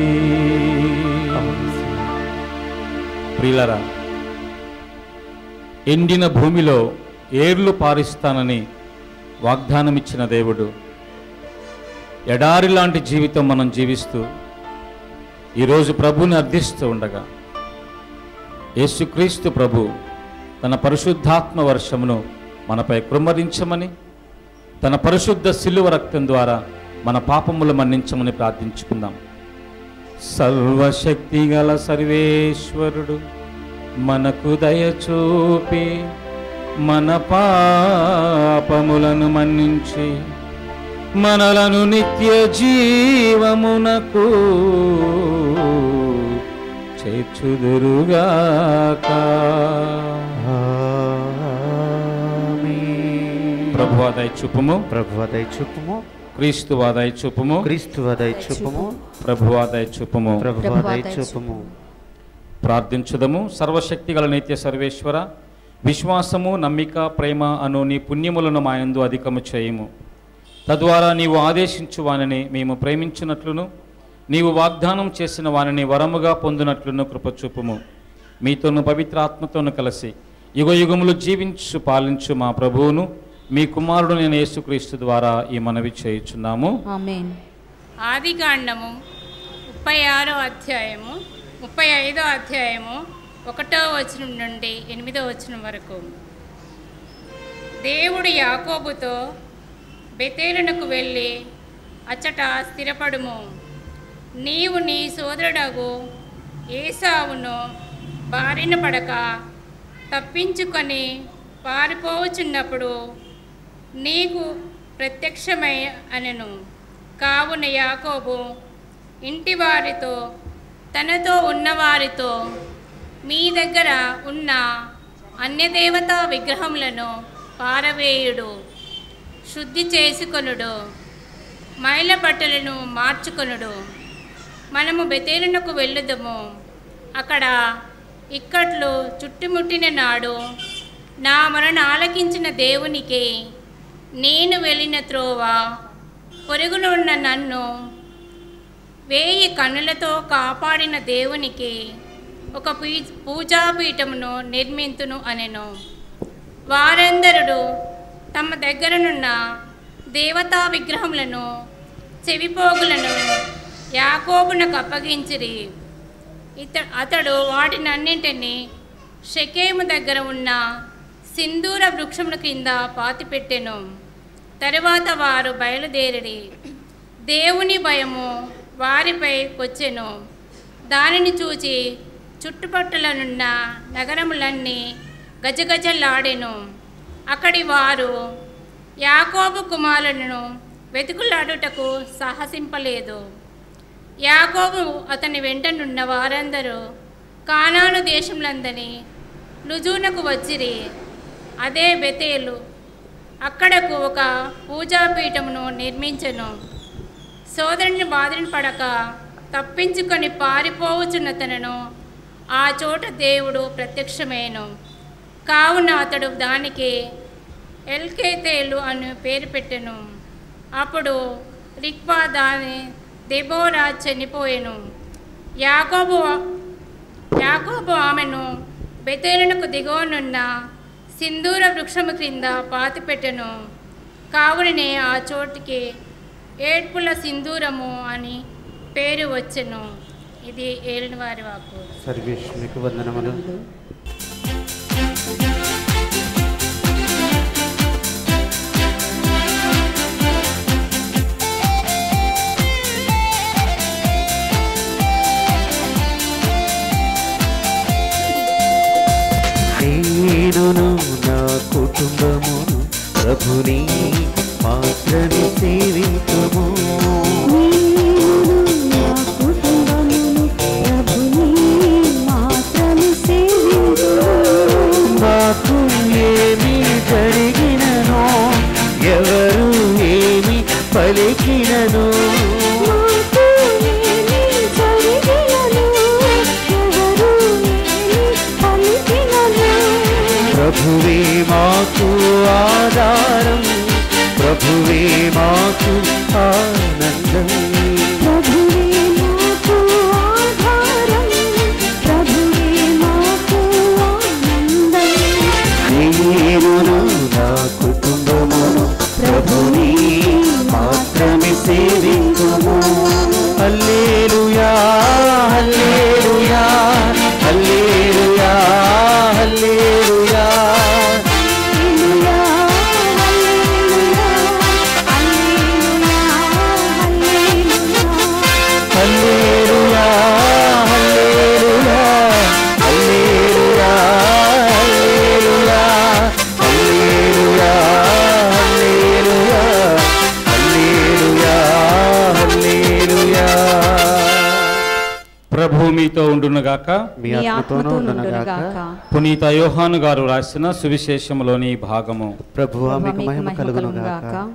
S1: ప్రియులరా ఎండిన భూమిలో ఏర్లు పారిస్తానని వాగ్దానమిచ్చిన దేవుడు ఎడారి లాంటి జీవితం మనం జీవిస్తూ ఈరోజు ప్రభుని అర్థిస్తూ ఉండగా యేసుక్రీస్తు ప్రభు తన పరిశుద్ధాత్మ వర్షమును మనపై కృమ్మరించమని తన పరిశుద్ధ శిలువ రక్తం ద్వారా మన పాపములు మన్నించమని ప్రార్థించుకుందాం సర్వశక్తి గల సర్వేశ్వరుడు మనకు దయచూపి మన పాపములను మన్నించి మనలను నిత్య జీవమునకు చేర్చుదురుగాక ప్రభు ఆదాయ చూపుము
S2: ప్రభు దయ చూపుము
S1: క్రీస్తు ఆదాయ చూపుము
S2: క్రీస్తు దయ చూపుము
S1: ప్రభు ఆదాయ చూపుము
S2: ప్రభు
S6: ప్రభు
S2: దయ
S6: దయ
S2: చూపుము
S1: ప్రార్థించుదము సర్వశక్తి గల నిత్య సర్వేశ్వర విశ్వాసము నమ్మిక ప్రేమ అను నీ పుణ్యములను మాయందు అధికము చేయము తద్వారా నీవు ఆదేశించు వానిని మేము ప్రేమించినట్లును నీవు వాగ్దానం చేసిన వానిని వరముగా పొందినట్లును కృపచూపుము మీతోను పవిత్రాత్మతోను కలిసి యుగ యుగములు జీవించు పాలించు మా ప్రభువును మీ కుమారుడు నేను యేసుక్రీస్తు ద్వారా ఈ మనవి చేయుచున్నాము
S6: ఆమెన్
S7: ఆదికాండము ముప్పై ఆరో అధ్యాయము ముప్పై ఐదో అధ్యాయము ఒకటో వచనం నుండి ఎనిమిదో వచనం వరకు దేవుడు యాకోబుతో బెతేలునకు వెళ్ళి అచ్చట స్థిరపడుము నీవు నీ సోదరుడగు ఏసావును బారిన పడక తప్పించుకొని పారిపోవచున్నప్పుడు నీకు ప్రత్యక్షమై అనెను కావున యాకోబు ఇంటి వారితో తనతో ఉన్నవారితో మీ దగ్గర ఉన్న అన్యదేవతా విగ్రహములను పారవేయుడు శుద్ధి చేసుకొనుడు మైల బట్టలను మార్చుకొనుడు మనము బెతేలునకు వెళ్ళుదము అక్కడ ఇక్కట్లు చుట్టుముట్టిన నాడు నా మరణ ఆలకించిన దేవునికి నేను వెళ్ళిన త్రోవ పొరుగునున్న నన్ను వేయి కన్నులతో కాపాడిన దేవునికి ఒక పీ పూజాపీఠమును నిర్మింతును అనెను వారందరుడు తమ దగ్గరనున్న దేవతా విగ్రహములను చెవిపోగులను యాకోబునకు అప్పగించిరి ఇత అతడు వాటినన్నింటినీ షకేము దగ్గర ఉన్న సింధూర వృక్షముల కింద పాతిపెట్టెను తరువాత వారు బయలుదేరిరి దేవుని భయము వారిపై వచ్చెను దానిని చూచి చుట్టుపట్టులనున్న నగరములన్నీ గజగజలాడెను అక్కడి వారు యాకోబు కుమారులను వెతుకులాడుటకు సాహసింపలేదు యాకోబు అతని వెంటనున్న వారందరూ కానాను దేశంలందని లుజూనకు వచ్చిరి అదే బెతేలు అక్కడకు ఒక పూజాపీఠమును నిర్మించెను సోదరుని బాధను పడక తప్పించుకొని పారిపోవచున్న తనను ఆ చోట దేవుడు ప్రత్యక్షమేను కావున అతడు దానికి ఎల్కేతేలు అని పేరు పెట్టెను అప్పుడు రిక్బా దాని దెబోరా చనిపోయెను యాకోబు యాకోబు ఆమెను బెతేలునకు దిగువనున్న సింధూర వృక్షము క్రింద పాతిపెట్టెను కావుననే ఆ చోటికి ఏడ్పుల సింధూరము అని పేరు వచ్చెను ఇది ఏలిన వారి వాకు
S2: సర్వేశ్వరికి వందనములు నేనును నా కుటుంబమును ప్రభుని మాత్రమే సేవించుము
S6: నా కుటుంబమును ప్రభుని మాత్రమే సేవించుము.
S5: నాకు ఏమి జరిగిననో ఎవరు ఏమి పలికినను
S6: నాకు ఏమి జరిగినను, ఎవరు ఏమి పలికినను.
S5: ప్రభువే మాకు ఆధారం ప్రభువే మాకు ఆనందం
S6: ప్రభువే మాకు ఆధారం, ప్రభువే మాకు ఆనందం.
S5: నేనును నా కుటుంబమును ప్రభుని మాత్రమే సేవించుము హల్లెలూయా హల్లెలూయా హల్లెలూయా హల్లెలూయా
S6: హల్లెలూయా, హల్లెలూయా, హల్లెలూయా, హల్లెలూయా.
S5: హల్లెలూయా హల్లెలూయా హల్లెలూయా హల్లెలూయా హల్లెలూయా హల్లెలూయా హల్లెలూయా హల్లెలూయా
S1: ప్రభు మీతో ఉండునుగాక
S2: మీ
S8: మీ
S2: ఆత్మతోనూ
S8: ఆత్మతో
S2: ఉండనగాక
S8: నుండునుగాక
S1: పునీత యోహాను గారు రాసిన సువిశేషములోని ఈ భాగము
S2: ప్రభువా
S8: ప్రభువా,
S2: మీకు
S8: మీకు
S2: మహిమ
S8: మహిమ
S2: కలుగునుగాక
S8: కలుగునుగాక.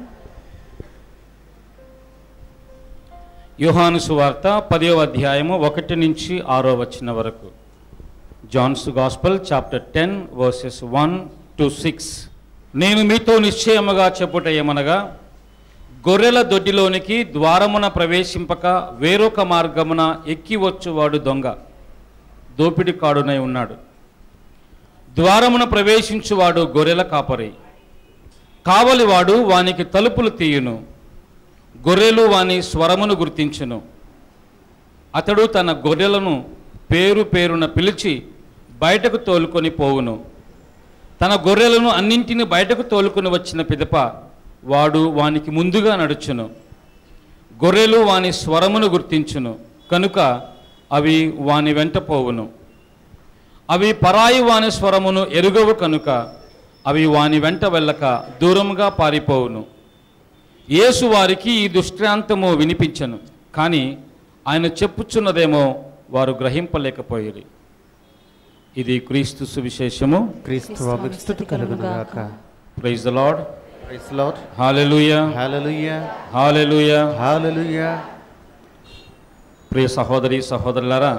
S1: యోహాను సువార్త పదో అధ్యాయము ఒకటి నుంచి ఆరో వచ్చిన వరకు John's gospel chapter ten verses one to six నేను మీతో నిశ్చయముగా చెప్పుట ఏమనగా గొర్రెల దొడ్డిలోనికి ద్వారమున ప్రవేశింపక వేరొక మార్గమున ఎక్కి వచ్చువాడు దొంగ దోపిడి కాడునై ఉన్నాడు ద్వారమున ప్రవేశించువాడు గొర్రెల కాపరి కావలివాడు వానికి తలుపులు తీయును గొర్రెలు వాని స్వరమును గుర్తించును అతడు తన గొర్రెలను పేరు పేరున పిలిచి బయటకు తోలుకొని పోవును తన గొర్రెలను అన్నింటిని బయటకు తోలుకొని వచ్చిన పిదప వాడు వానికి ముందుగా నడుచును గొర్రెలు వాని స్వరమును గుర్తించును కనుక అవి వాని వెంట పోవును అవి పరాయి వాని స్వరమును ఎరుగవు కనుక అవి వాని వెంట వెళ్ళక దూరముగా పారిపోవును యేసు వారికి ఈ దృష్టాంతము వినిపించను కానీ ఆయన చెప్పుచున్నదేమో వారు గ్రహింపలేకపోయిరి ఇది క్రీస్తు సువిశేషము
S2: క్రీస్తు స్థుతి కలుగునుగాక
S1: praise the Lord
S2: praise Lord
S1: hallelujah
S2: hallelujah
S1: hallelujah
S2: hallelujah
S1: ప్రియ సహోదరి సహోదరులారా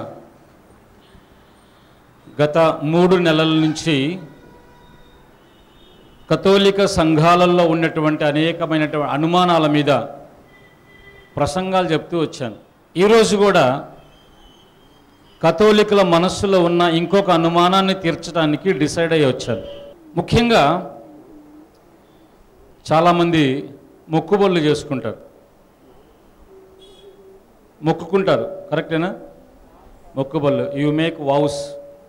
S1: గత మూడు నెలల నుంచి కథోలిక సంఘాలలో ఉన్నటువంటి అనేకమైనటువంటి అనుమానాల మీద ప్రసంగాలు చెప్తూ వచ్చాను ఈరోజు కూడా కథోలికుల మనస్సులో ఉన్న ఇంకొక అనుమానాన్ని తీర్చడానికి డిసైడ్ అయ్యి వచ్చాను ముఖ్యంగా చాలామంది మొక్కుబళ్ళు చేసుకుంటారు మొక్కుకుంటారు కరెక్టేనా మొక్కుబళ్ళు యు మేక్ వావ్స్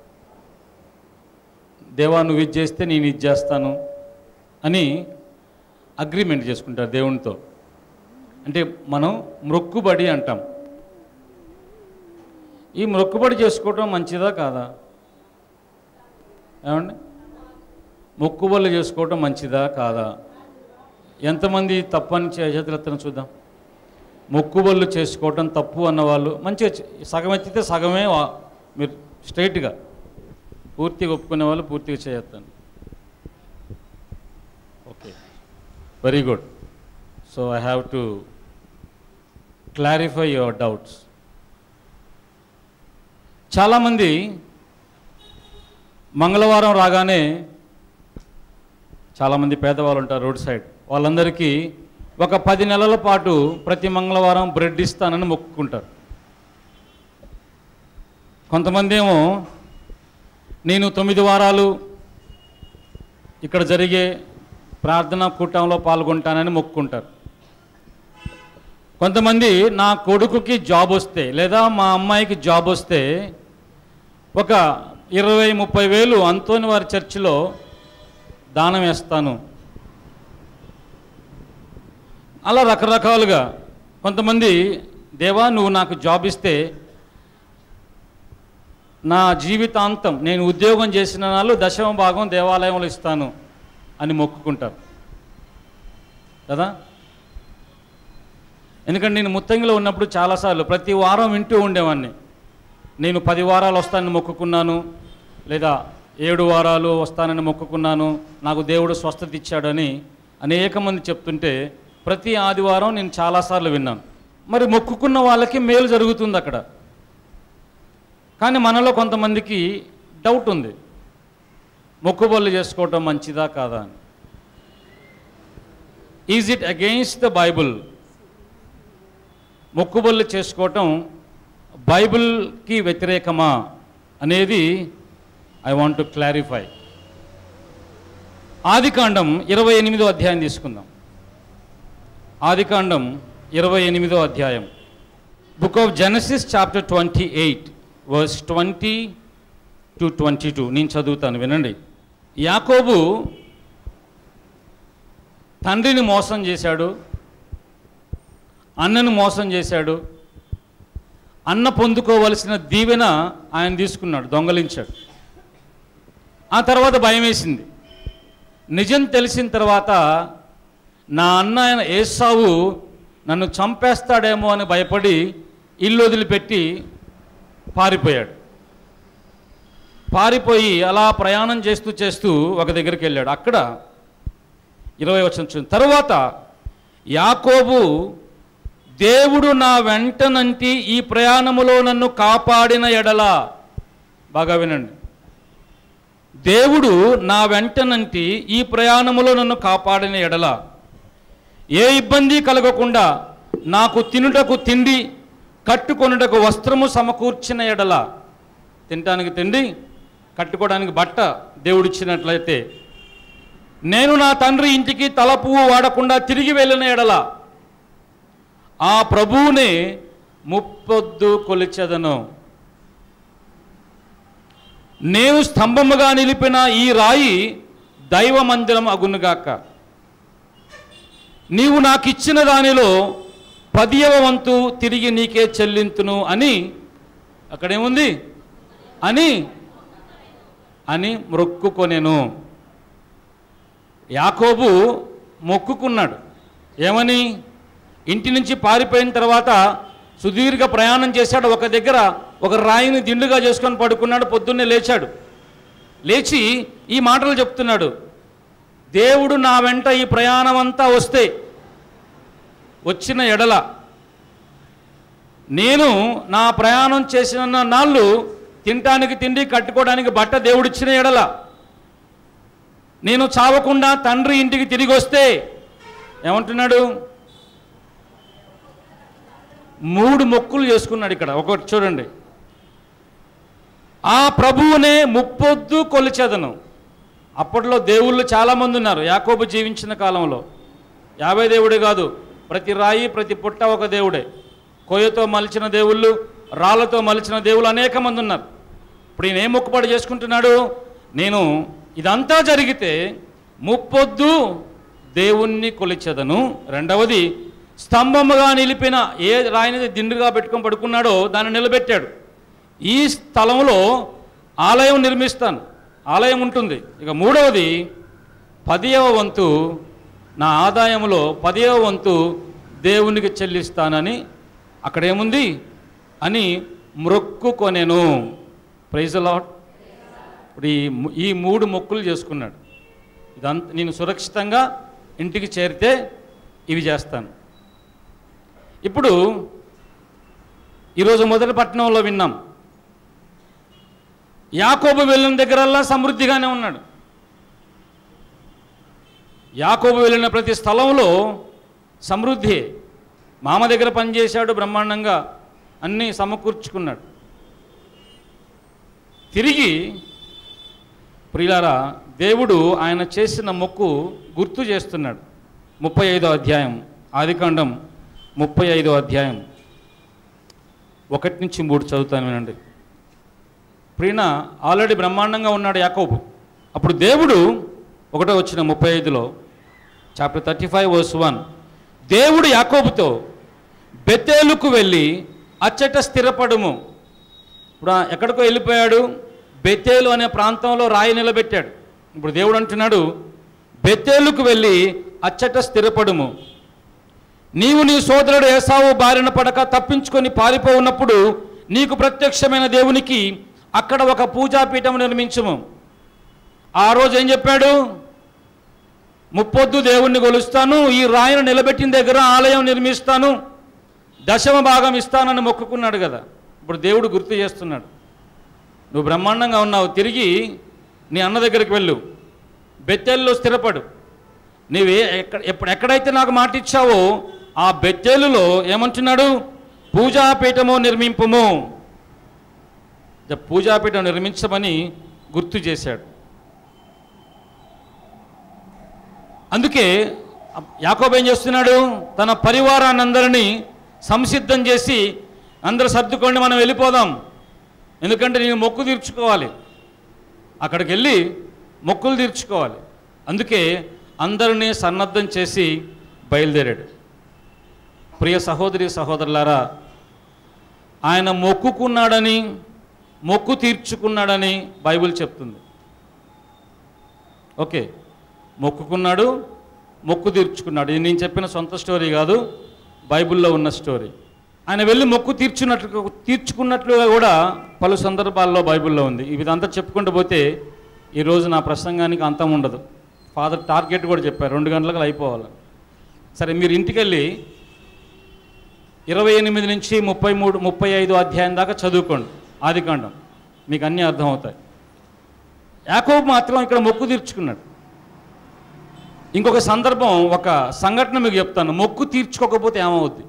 S1: దేవా నువ్వు ఇది చేస్తే నేను ఇది చేస్తాను అని అగ్రిమెంట్ చేసుకుంటారు దేవునితో అంటే మనం మొక్కుబడి అంటాం ఈ మొక్కుబడి చేసుకోవటం మంచిదా కాదా ఏమండి మొక్కుబళ్ళు చేసుకోవటం మంచిదా కాదా ఎంతమంది తప్పని చేతులెత్తన చూద్దాం మొక్కుబళ్ళు చేసుకోవటం తప్పు అన్నవాళ్ళు మంచిగా చే- సగం ఎత్తితే సగమే వా- మీరు స్ట్రైట్గా పూర్తిగా ఒప్పుకునే వాళ్ళు పూర్తిగా చేయొద్దండి okay very good so I have to clarify your doubts చాలామంది మంగళవారం రాగానే చాలామంది పేదవాళ్ళు ఉంటారు రోడ్ సైడ్ వాళ్ళందరికీ ఒక పది నెలల పాటు ప్రతి మంగళవారం బ్రెడ్ ఇస్తానని మొక్కుకుంటారు కొంతమంది ఏమో నేను తొమ్మిది వారాలు ఇక్కడ జరిగే ప్రార్థనా కూటంలో పాల్గొంటానని మొక్కుకుంటారు కొంతమంది నా కొడుకుకి జాబ్ వస్తే లేదా మా అమ్మాయికి జాబ్ వస్తే ఒక ఇరవై ముప్పై వేలు అంతోని వారి చర్చిలో దానం వేస్తాను అలా రకరకాలుగా కొంతమంది దేవా నువ్వు నాకు జాబ్ ఇస్తే నా జీవితాంతం నేను ఉద్యోగం చేసిన నాళ్ళు దశమ భాగం దేవాలయంలో ఇస్తాను అని మొక్కుకుంటారు కదా ఎందుకంటే నేను ముత్తంగిలో ఉన్నప్పుడు చాలాసార్లు ప్రతి వారం వింటూ ఉండేవాడిని నేను పది వారాలు వస్తానని మొక్కుకున్నాను లేదా ఏడు వారాలు వస్తానని మొక్కుకున్నాను నాకు దేవుడు స్వస్థత ఇచ్చాడని అనేక మంది చెప్తుంటే ప్రతి ఆదివారం నేను చాలాసార్లు విన్నాను మరి మొక్కుకున్న వాళ్ళకి మేలు జరుగుతుంది అక్కడ కానీ మనలో కొంతమందికి డౌట్ ఉంది మొక్కుబళ్ళు చేసుకోవటం మంచిదా కాదా అని is it against the Bible మొక్కుబళ్ళు చేసుకోవటం బైబిల్కి వ్యతిరేకమా అనేది ఐ వాంట్ టు క్లారిఫై ఆదికాండం ఇరవై ఎనిమిదో అధ్యాయం తీసుకుందాం ఆదికాండం ఇరవై ఎనిమిదో అధ్యాయం book of Genesis chapter twenty eight verse twenty two twenty two నేను చదువుతాను వినండి యాకోబు తండ్రిని మోసం చేశాడు అన్నను మోసం చేశాడు అన్న పొందుకోవలసిన దీవెన ఆయన తీసుకున్నాడు దొంగలించాడు ఆ తర్వాత భయం వేసింది నిజం తెలిసిన తర్వాత నా అన్న ఆయన ఏసావు నన్ను చంపేస్తాడేమో అని భయపడి ఇల్లు వదిలిపెట్టి పారిపోయాడు పారిపోయి అలా ప్రయాణం చేస్తూ చేస్తూ ఒక దగ్గరికి వెళ్ళాడు అక్కడ ఇరవై వచ్చిన చూడండి. తరువాత యాకోబు దేవుడు నా వెంటనంటి ఈ ప్రయాణములో నన్ను కాపాడిన ఎడల బాగా వినండి దేవుడు నా వెంటనంటి ఈ ప్రయాణములో నన్ను కాపాడిన ఎడల ఏ ఇబ్బంది కలగకుండా నాకు తినుటకు తిండి కట్టుకొనుటకు వస్త్రము సమకూర్చిన ఎడల తినటానికి తిండి కట్టుకోవడానికి బట్ట దేవుడిచ్చినట్లయితే నేను నా తండ్రి ఇంటికి తల పువ్వు వాడకుండా తిరిగి వెళ్ళిన ఎడల ఆ ప్రభువునే ముప్పొద్దు కొలిచెదను నేను స్తంభముగా నిలిపిన ఈ రాయి దైవ మందిరం అగునుగాక నీవు నాకిచ్చిన దానిలో పదియవ వంతు తిరిగి నీకే చెల్లింతును అని అక్కడేముంది అని అని మొక్కుకొనెను యాకోబు మొక్కుకున్నాడు ఏమని ఇంటి నుంచి పారిపోయిన తర్వాత సుదీర్ఘ ప్రయాణం చేశాడు ఒక దగ్గర ఒక రాయిని దిండుగా చేసుకొని పడుకున్నాడు పొద్దున్నే లేచాడు లేచి ఈ మాటలు చెప్తున్నాడు దేవుడు నా వెంట ఈ ప్రయాణం అంతా వస్తే వచ్చిన ఎడల నేను నా ప్రయాణం చేసిన నాళ్ళు తినటానికి తిండి కట్టుకోవడానికి బట్ట దేవుడిచ్చిన ఎడల నేను చావకుండా తండ్రి ఇంటికి తిరిగి వస్తే ఏమంటున్నాడు మూడు మొక్కులు చేసుకున్నాడు ఇక్కడ ఒకటి చూడండి ఆ ప్రభువునే ముప్పొద్దు కొలిచెదను అప్పట్లో దేవుళ్ళు చాలామంది ఉన్నారు యాకోబు జీవించిన కాలంలో యాభై దేవుడే కాదు ప్రతి రాయి ప్రతి పుట్ట ఒక దేవుడే కొయ్యతో మలిచిన దేవుళ్ళు రాళ్ళతో మలిచిన దేవుళ్ళు అనేక మంది ఉన్నారు ఇప్పుడు ఈయన ఏం మొక్కుబడి చేసుకుంటున్నాడు నేను ఇదంతా జరిగితే ముప్పొద్దు దేవుణ్ణి కొలిచెదను రెండవది స్తంభముగా నిలిపిన ఏ రాయిని దిండుగా పెట్టుకొని పడుకున్నాడో దాన్ని నిలబెట్టాడు ఈ స్థలంలో ఆలయం నిర్మిస్తాను ఆలయం ఉంటుంది ఇక మూడవది పదియవ వంతు నా ఆదాయంలో పదియవ వంతు దేవునికి చెల్లిస్తానని అక్కడేముంది అని మ్రొక్కుకొనెను ప్రైజ్ లాట్ ఇప్పుడు ఈ ము- ఈ మూడు మొక్కులు చేసుకున్నాడు ఇదంతా నేను సురక్షితంగా ఇంటికి చేరితే ఇవి చేస్తాను ఇప్పుడు ఈరోజు మొదటి పట్టణంలో విన్నాం యాకోబు వెళ్ళిన దగ్గరల్లా సమృద్ధిగానే ఉన్నాడు యాకోబు వెళ్ళిన ప్రతి స్థలంలో సమృద్ధి మామ దగ్గర పనిచేశాడు బ్రహ్మాండంగా అన్నీ సమకూర్చుకున్నాడు తిరిగి ప్రియులారా దేవుడు ఆయన చేసిన మొక్కు గుర్తు చేస్తున్నాడు ముప్పై ఐదో అధ్యాయం ఆదికాండం ముప్పై ఐదో అధ్యాయం ఒకటి నుంచి మూడు చదువుతాను వినండి ప్రీణ ఆల్రెడీ బ్రహ్మాండంగా ఉన్నాడు యాకోబు అప్పుడు దేవుడు ఒకటో వచ్చిన ముప్పై ఐదులో chapter thirty five verse one దేవుడు యాకోబుతో బెతేలుకు వెళ్ళి అచ్చట స్థిరపడుము ఇప్పుడు ఆ ఎక్కడికో వెళ్ళిపోయాడు బెతేలు అనే ప్రాంతంలో రాయి నిలబెట్టాడు ఇప్పుడు దేవుడు అంటున్నాడు బెతేలుకు వెళ్ళి అచ్చట స్థిరపడుము నీవు నీ సోదరుడు ఏసావు బారిన పడక తప్పించుకొని పారిపోవున్నప్పుడు నీకు ప్రత్యక్షమైన దేవునికి అక్కడ ఒక పూజాపీఠం నిర్మించుము ఆ రోజు ఏం చెప్పాడు ముప్పొద్దు దేవుణ్ణి కొలుస్తాను ఈ రాయిని నిలబెట్టిన దగ్గర ఆలయం నిర్మిస్తాను దశమ భాగం ఇస్తానని మొక్కుకున్నాడు కదా ఇప్పుడు దేవుడు గుర్తు చేస్తున్నాడు నువ్వు బ్రహ్మాండంగా ఉన్నావు తిరిగి నీ అన్న దగ్గరికి వెళ్ళు బెత్తెల్లో స్థిరపడు నీవే ఎక్కడ ఎప్పుడు ఎక్కడైతే నాకు మాట ఇచ్చావో ఆ బెత్తేలులో ఏమంటున్నాడు పూజాపీఠము నిర్మింపుము ద పూజాపీఠం నిర్మించమని గుర్తు చేశాడు అందుకే యాకోబు ఏం చేస్తున్నాడు తన పరివారాన్ని అందరినీ సంసిద్ధం చేసి అందరూ సర్దుకోండి మనం వెళ్ళిపోదాం ఎందుకంటే నేను మొక్కు తీర్చుకోవాలి అక్కడికి వెళ్ళి మొక్కులు తీర్చుకోవాలి అందుకే అందరినీ సన్నద్ధం చేసి బయలుదేరాడు ప్రియ సహోదరి సహోదరులారా ఆయన మొక్కుకున్నాడని మొక్కు తీర్చుకున్నాడని బైబిల్ చెప్తుంది ఓకే మొక్కుకున్నాడు మొక్కు తీర్చుకున్నాడు ఇది నేను చెప్పిన సొంత స్టోరీ కాదు బైబిల్లో ఉన్న స్టోరీ ఆయన వెళ్ళి మొక్కు తీర్చున్నట్లు తీర్చుకున్నట్లుగా కూడా పలు సందర్భాల్లో బైబిల్లో ఉంది ఇదంతా చెప్పుకుంటూ పోతే ఈరోజు నా ప్రసంగానికి అంతం ఉండదు ఫాదర్ టార్గెట్ కూడా చెప్పారు రెండు గంటలకు అయిపోవాలి సరే మీరు ఇంటికి వెళ్ళి ఇరవై ఎనిమిది నుంచి ముప్పై మూడు ముప్పై ఐదు అధ్యాయం దాకా చదువుకోండి ఆదికాండం మీకు అన్నీ అర్థమవుతాయి యాకోబు మాత్రం ఇక్కడ మొక్కు తీర్చుకున్నాడు ఇంకొక సందర్భం ఒక సంఘటన మీకు చెప్తాను మొక్కు తీర్చుకోకపోతే ఏమవుద్ది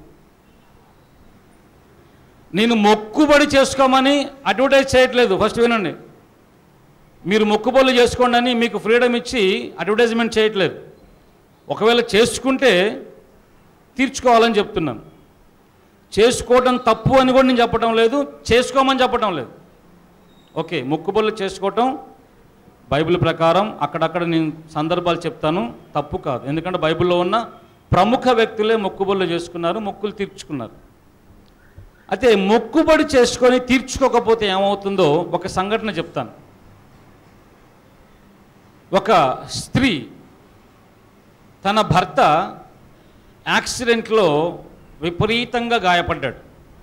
S1: నేను మొక్కుబడి చేసుకోమని అడ్వర్టైజ్ చేయట్లేదు ఫస్ట్ వినండి మీరు మొక్కుబడులు చేసుకోండి అని మీకు ఫ్రీడమ్ ఇచ్చి అడ్వర్టైజ్మెంట్ చేయట్లేదు ఒకవేళ చేసుకుంటే తీర్చుకోవాలని చెప్తున్నాను చేసుకోవటం తప్పు అని కూడా నేను చెప్పడం లేదు చేసుకోమని చెప్పడం లేదు ఓకే మొక్కుబడులు చేసుకోవటం బైబిల్ ప్రకారం అక్కడక్కడ నేను సందర్భాలు చెప్తాను తప్పు కాదు ఎందుకంటే బైబిల్లో ఉన్న ప్రముఖ వ్యక్తులే మొక్కుబడులు చేసుకున్నారు మొక్కులు తీర్చుకున్నారు అయితే మొక్కుబడి చేసుకొని తీర్చుకోకపోతే ఏమవుతుందో ఒక సంఘటన చెప్తాను ఒక స్త్రీ తన భర్త యాక్సిడెంట్లో విపరీతంగా గాయపడ్డాడు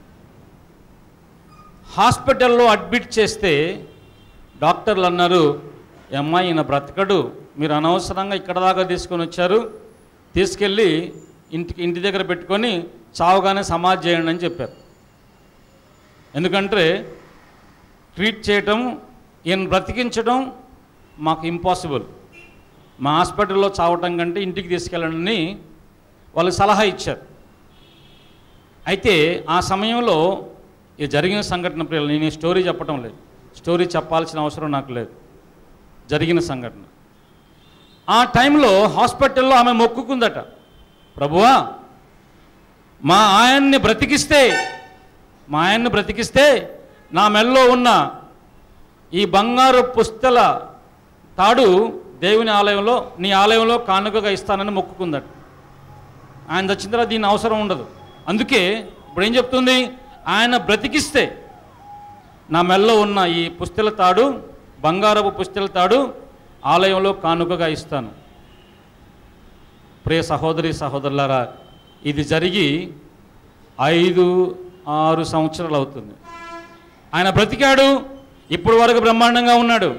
S1: హాస్పిటల్లో అడ్మిట్ చేస్తే డాక్టర్లు అన్నారు "ఈ అమ్మాయి ఈయన బ్రతకడు మీరు అనవసరంగా ఇక్కడ దాకా తీసుకొని వచ్చారు తీసుకెళ్ళి ఇంటికి ఇంటి దగ్గర పెట్టుకొని చావుగానే సమాధి చేయండి అని చెప్పారు ఎందుకంటే ట్రీట్ చేయటం ఈయన బ్రతికించడం మాకు ఇంపాసిబుల్ మా హాస్పిటల్లో చావటం కంటే ఇంటికి తీసుకెళ్ళండి వాళ్ళు సలహా ఇచ్చారు అయితే ఆ సమయంలో ఈ జరిగిన సంఘటన ప్రియులు నేను ఈ స్టోరీ చెప్పటం లేదు స్టోరీ చెప్పాల్సిన అవసరం నాకు లేదు జరిగిన సంఘటన ఆ టైంలో హాస్పిటల్లో ఆమె మొక్కుకుందట ప్రభువా మా ఆయన్ని బ్రతికిస్తే మా ఆయన్ని బ్రతికిస్తే నా మెల్లో ఉన్న ఈ బంగారు పుస్తల తాడు దేవుని ఆలయంలో నీ ఆలయంలో కానుకగా ఇస్తానని మొక్కుకుందట ఆయన వచ్చిన తర్వాత దీని అవసరం ఉండదు అందుకే ఇప్పుడు ఏం చెప్తుంది ఆయన బ్రతికిస్తే నా మెల్లో ఉన్న ఈ పుస్తల తాడు బంగారపు పుస్తల తాడు ఆలయంలో కానుకగా ఇస్తాను ప్రియ సహోదరి సహోదరులారా ఇది జరిగి ఐదు ఆరు సంవత్సరాలు అవుతుంది ఆయన బ్రతికాడు ఇప్పుడు వరకు బ్రహ్మాండంగా ఉన్నాడు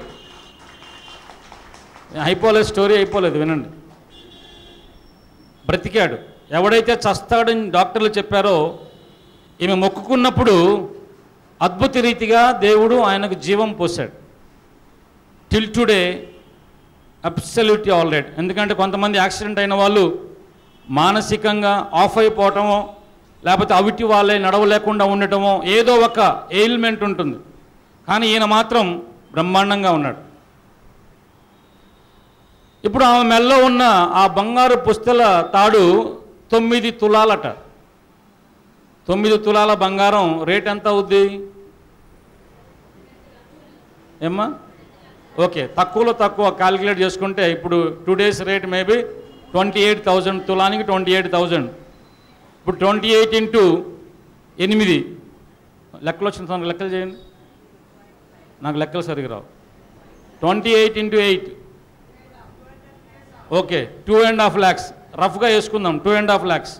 S1: అయిపోలేదు స్టోరీ అయిపోలేదు వినండి బ్రతికాడు ఎవడైతే చస్తాడని డాక్టర్లు చెప్పారో ఈమె మొక్కుకున్నప్పుడు అద్భుత రీతిగా దేవుడు ఆయనకు జీవం పోశాడు till today absolutely all right ఎందుకంటే కొంతమంది యాక్సిడెంట్ అయిన వాళ్ళు మానసికంగా ఆఫ్ అయిపోవటమో లేకపోతే అవిటి వాళ్ళే నడవలేకుండా ఉండటమో ఏదో ఒక ఎయిల్మెంట్ ఉంటుంది కానీ ఈయన మాత్రం బ్రహ్మాండంగా ఉన్నాడు ఇప్పుడు ఆమె మెల్లో ఉన్న ఆ బంగారు పుస్తల తాడు తొమ్మిది తులాలట తొమ్మిది తులాల బంగారం రేట్ ఎంత అవుద్ది ఏమ్మా ఓకే తక్కువలో తక్కువ క్యాలిక్యులేట్ చేసుకుంటే ఇప్పుడు two days rate maybe twenty eight thousand తులానికి ట్వంటీ ఎయిట్ థౌజండ్ ఇప్పుడు ట్వంటీ ఎయిట్ ఇంటూ ఎనిమిది లెక్కలు వచ్చిన తొందరగా లెక్కలు చేయండి నాకు లెక్కలు సరిగా రావు twenty eight into eight okay two and half lakhs రఫ్గా వేసుకుందాం టూ అండ్ హాఫ్ ల్యాక్స్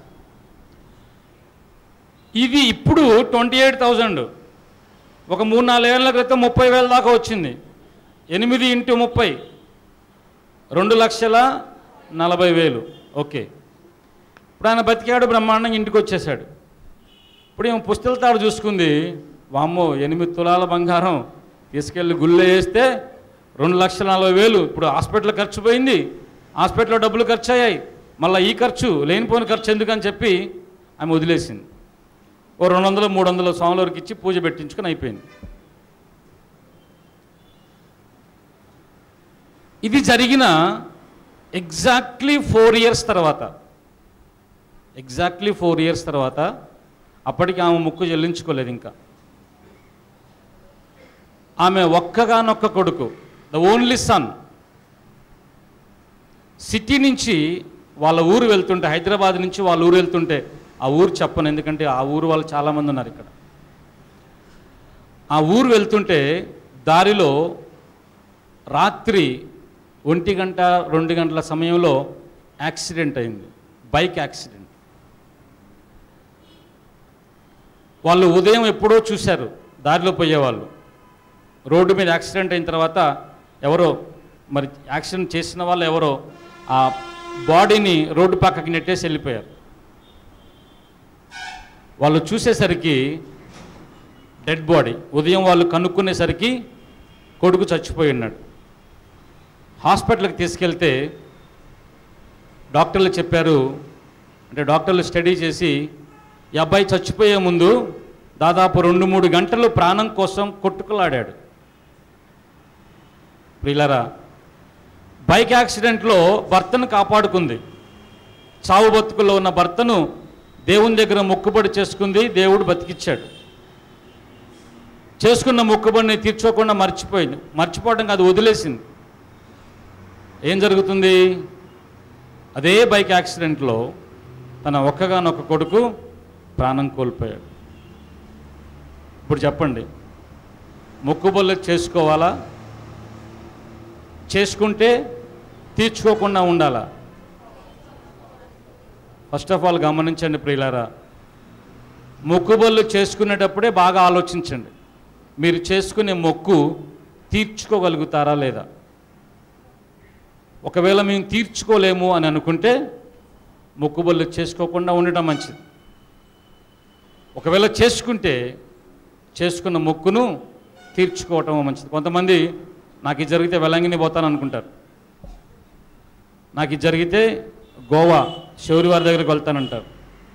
S1: ఇది ఇప్పుడు ట్వంటీ ఎయిట్ థౌజండ్ ఒక మూడు నాలుగేళ్ల క్రితం ముప్పై వేల దాకా వచ్చింది ఎనిమిది ఇంటూ ముప్పై రెండు లక్షల నలభై వేలు ఓకే ఇప్పుడు ఆయన బతికాడు బ్రహ్మాండంగా ఇంటికి వచ్చేసాడు ఇప్పుడు ఏమో పుస్తల తాడు చూసుకుంది వామ్మో ఎనిమిది తులాల బంగారం తీసుకెళ్ళి గుళ్ళో వేస్తే రెండు లక్షల నలభై వేలు ఇప్పుడు హాస్పిటల్ ఖర్చు పోయింది హాస్పిటల్లో డబ్బులు ఖర్చు అయ్యాయి మళ్ళీ ఈ ఖర్చు లేనిపోయిన ఖర్చు ఎందుకని చెప్పి ఆమె వదిలేసింది ఓ రెండు వందలు మూడు వందలు స్వాములవారికి ఇచ్చి పూజ పెట్టించుకొని అయిపోయింది ఇది జరిగిన ఎగ్జాక్ట్లీ ఫోర్ ఇయర్స్ తర్వాత ఎగ్జాక్ట్లీ ఫోర్ ఇయర్స్ తర్వాత అప్పటికి ఆమె ముక్కు చెల్లించుకోలేదు ఇంకా ఆమె ఒక్కగానొక్క కొడుకు ద ఓన్లీ సన్ సిటీ నుంచి వాళ్ళ ఊరు వెళ్తుంటే హైదరాబాద్ నుంచి వాళ్ళ ఊరు వెళ్తుంటే ఆ ఊరు చెప్పను ఎందుకంటే ఆ ఊరు వాళ్ళు చాలామంది ఉన్నారు ఇక్కడ ఆ ఊరు వెళ్తుంటే దారిలో రాత్రి ఒంటి గంట రెండు గంటల సమయంలో యాక్సిడెంట్ అయింది బైక్ యాక్సిడెంట్ వాళ్ళు ఉదయం ఎప్పుడో చూశారు దారిలో పోయేవాళ్ళు రోడ్డు మీద యాక్సిడెంట్ అయిన తర్వాత ఎవరో మరి యాక్సిడెంట్ చేసిన వాళ్ళు ఎవరో ఆ బాడీని రోడ్డు పక్కకి నెట్టేసి వెళ్ళిపోయారు వాళ్ళు చూసేసరికి డెడ్ బాడీ ఉదయం వాళ్ళు కనుక్కునేసరికి కొడుకు చచ్చిపోయి ఉన్నాడు హాస్పిటల్కి తీసుకెళ్తే డాక్టర్లు చెప్పారు అంటే డాక్టర్లు స్టడీ చేసి ఈ అబ్బాయి చచ్చిపోయే ముందు దాదాపు రెండు మూడు గంటలు ప్రాణం కోసం కొట్టుకులాడాడు ప్రియులరా బైక్ యాక్సిడెంట్లో భర్తను కాపాడుకుంది చావు బతుకుల్లో ఉన్న భర్తను దేవుని దగ్గర మొక్కుబడి చేసుకుంది దేవుడు బతికిచ్చాడు చేసుకున్న మొక్కుబడిని తీర్చుకోకుండా మర్చిపోయింది మర్చిపోవడం కాదు వదిలేసింది ఏం జరుగుతుంది అదే బైక్ యాక్సిడెంట్లో తన ఒక్కగానొక్క కొడుకు ప్రాణం కోల్పోయాడు ఇప్పుడు చెప్పండి మొక్కుబళ్ళు చేసుకోవాలా చేసుకుంటే తీర్చుకోకుండా ఉండాలా ఫస్ట్ ఆఫ్ ఆల్ గమనించండి ప్రియులారా మొక్కుబళ్ళు చేసుకునేటప్పుడే బాగా ఆలోచించండి మీరు చేసుకునే మొక్కు తీర్చుకోగలుగుతారా లేదా ఒకవేళ మేము తీర్చుకోలేము అని అనుకుంటే మొక్కుబళ్ళు చేసుకోకుండా ఉండటం మంచిది ఒకవేళ చేసుకుంటే చేసుకున్న మొక్కును తీర్చుకోవటం మంచిది కొంతమంది నాకు ఇది జరిగితే వెలంగిని పోతాను అనుకుంటారు నాకు ఇది జరిగితే గోవా శౌరి వారి దగ్గరికి వెళ్తానంటారు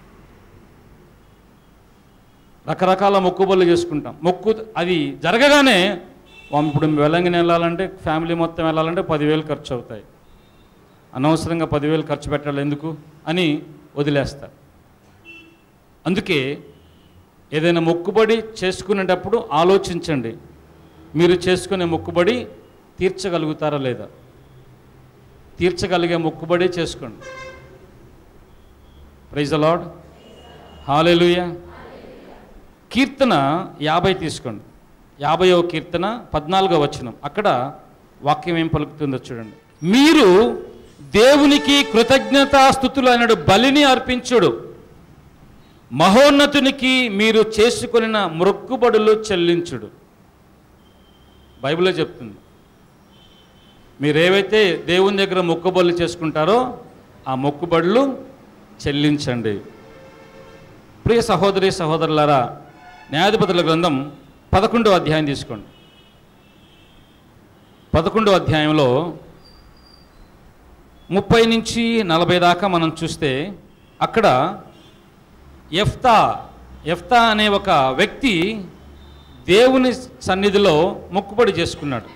S1: రకరకాల మొక్కుబళ్ళు చేసుకుంటాం మొక్కు అది జరగగానే "వామ్, ఇప్పుడు వెలంగిని వెళ్ళాలంటే ఫ్యామిలీ మొత్తం వెళ్ళాలంటే పదివేలు ఖర్చు అవుతాయి అనవసరంగా పదివేలు ఖర్చు పెట్టాలి ఎందుకు అని వదిలేస్తారు అందుకే ఏదైనా మొక్కుబడి చేసుకునేటప్పుడు ఆలోచించండి మీరు చేసుకునే మొక్కుబడి తీర్చగలుగుతారా లేదా తీర్చగలిగే మొక్కుబడి చేసుకోండి ప్రైజ్ అలాడ్ హాలేలుయ కీర్తన యాభై తీసుకోండి యాభైవ కీర్తన పద్నాలుగో వచనం అక్కడ వాక్యం ఏం పలుకుతుందో చూడండి మీరు దేవునికి కృతజ్ఞతాస్థుతులు అనడు బలిని అర్పించుడు మహోన్నతునికి మీరు చేసుకొనిన మొక్కుబడులు చెల్లించుడు బైబిల్లో చెప్తుంది మీరేవైతే దేవుని దగ్గర మొక్కుబడులు చేసుకుంటారో ఆ మొక్కుబడులు చెల్లించండి ప్రియ సహోదరి సహోదరులారా న్యాయాధిపతుల గ్రంథం పదకొండో అధ్యాయం తీసుకోండి పదకొండో అధ్యాయంలో ముప్పై నుంచి నలభై దాకా మనం చూస్తే అక్కడ ఎఫ్తా ఎఫ్తా అనే ఒక వ్యక్తి దేవుని సన్నిధిలో మొక్కుబడి చేసుకున్నాడు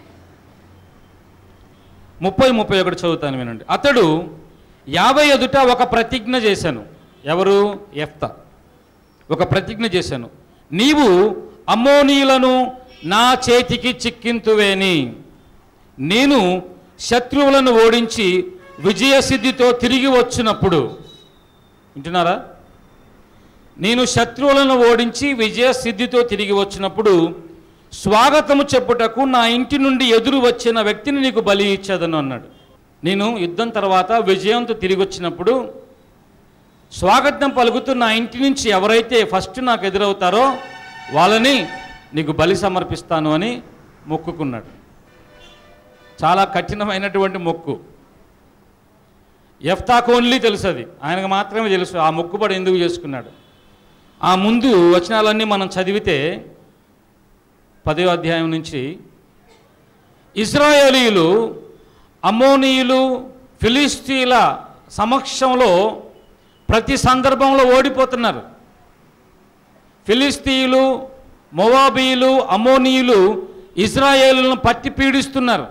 S1: ముప్పై ముప్పై ఒకటి చదువుతాను వినండి అతడు యాభై ఎదుట ఒక ప్రతిజ్ఞ చేశాను ఎవరు ఎఫ్తా ఒక ప్రతిజ్ఞ చేశాను నీవు అమ్మోనీయులను నా చేతికి చిక్కింతువేని నేను శత్రువులను ఓడించి విజయసిద్ధితో తిరిగి వచ్చినప్పుడు వింటున్నారా నేను శత్రువులను ఓడించి విజయసిద్ధితో తిరిగి వచ్చినప్పుడు స్వాగతము చెప్పుటకు నా ఇంటి నుండి ఎదురు వచ్చిన వ్యక్తిని నీకు బలి ఇచ్చేదను అన్నాడు నేను యుద్ధం తర్వాత విజయంతో తిరిగి వచ్చినప్పుడు స్వాగతం పలుకుతూ నా ఇంటి నుంచి ఎవరైతే ఫస్ట్ నాకు ఎదురవుతారో వాళ్ళని నీకు బలి సమర్పిస్తాను అని మొక్కుకున్నాడు చాలా కఠినమైనటువంటి మొక్కు ఎఫ్తాకు ఓన్లీ తెలుసు అది ఆయనకు మాత్రమే తెలుసు ఆ మొక్కుబడి ఎందుకు చేసుకున్నాడు ఆ ముందు వచనాలన్నీ మనం చదివితే పదో అధ్యాయం నుంచి ఇజ్రాయేలీయులు అమ్మోనీయులు ఫిలిస్తీన్ల సమక్షంలో ప్రతి సందర్భంలో ఓడిపోతున్నారు ఫిలిస్తీయులు మొవాబీయులు అమోనీయులు ఇజ్రాయేలులను పట్టి పీడిస్తున్నారు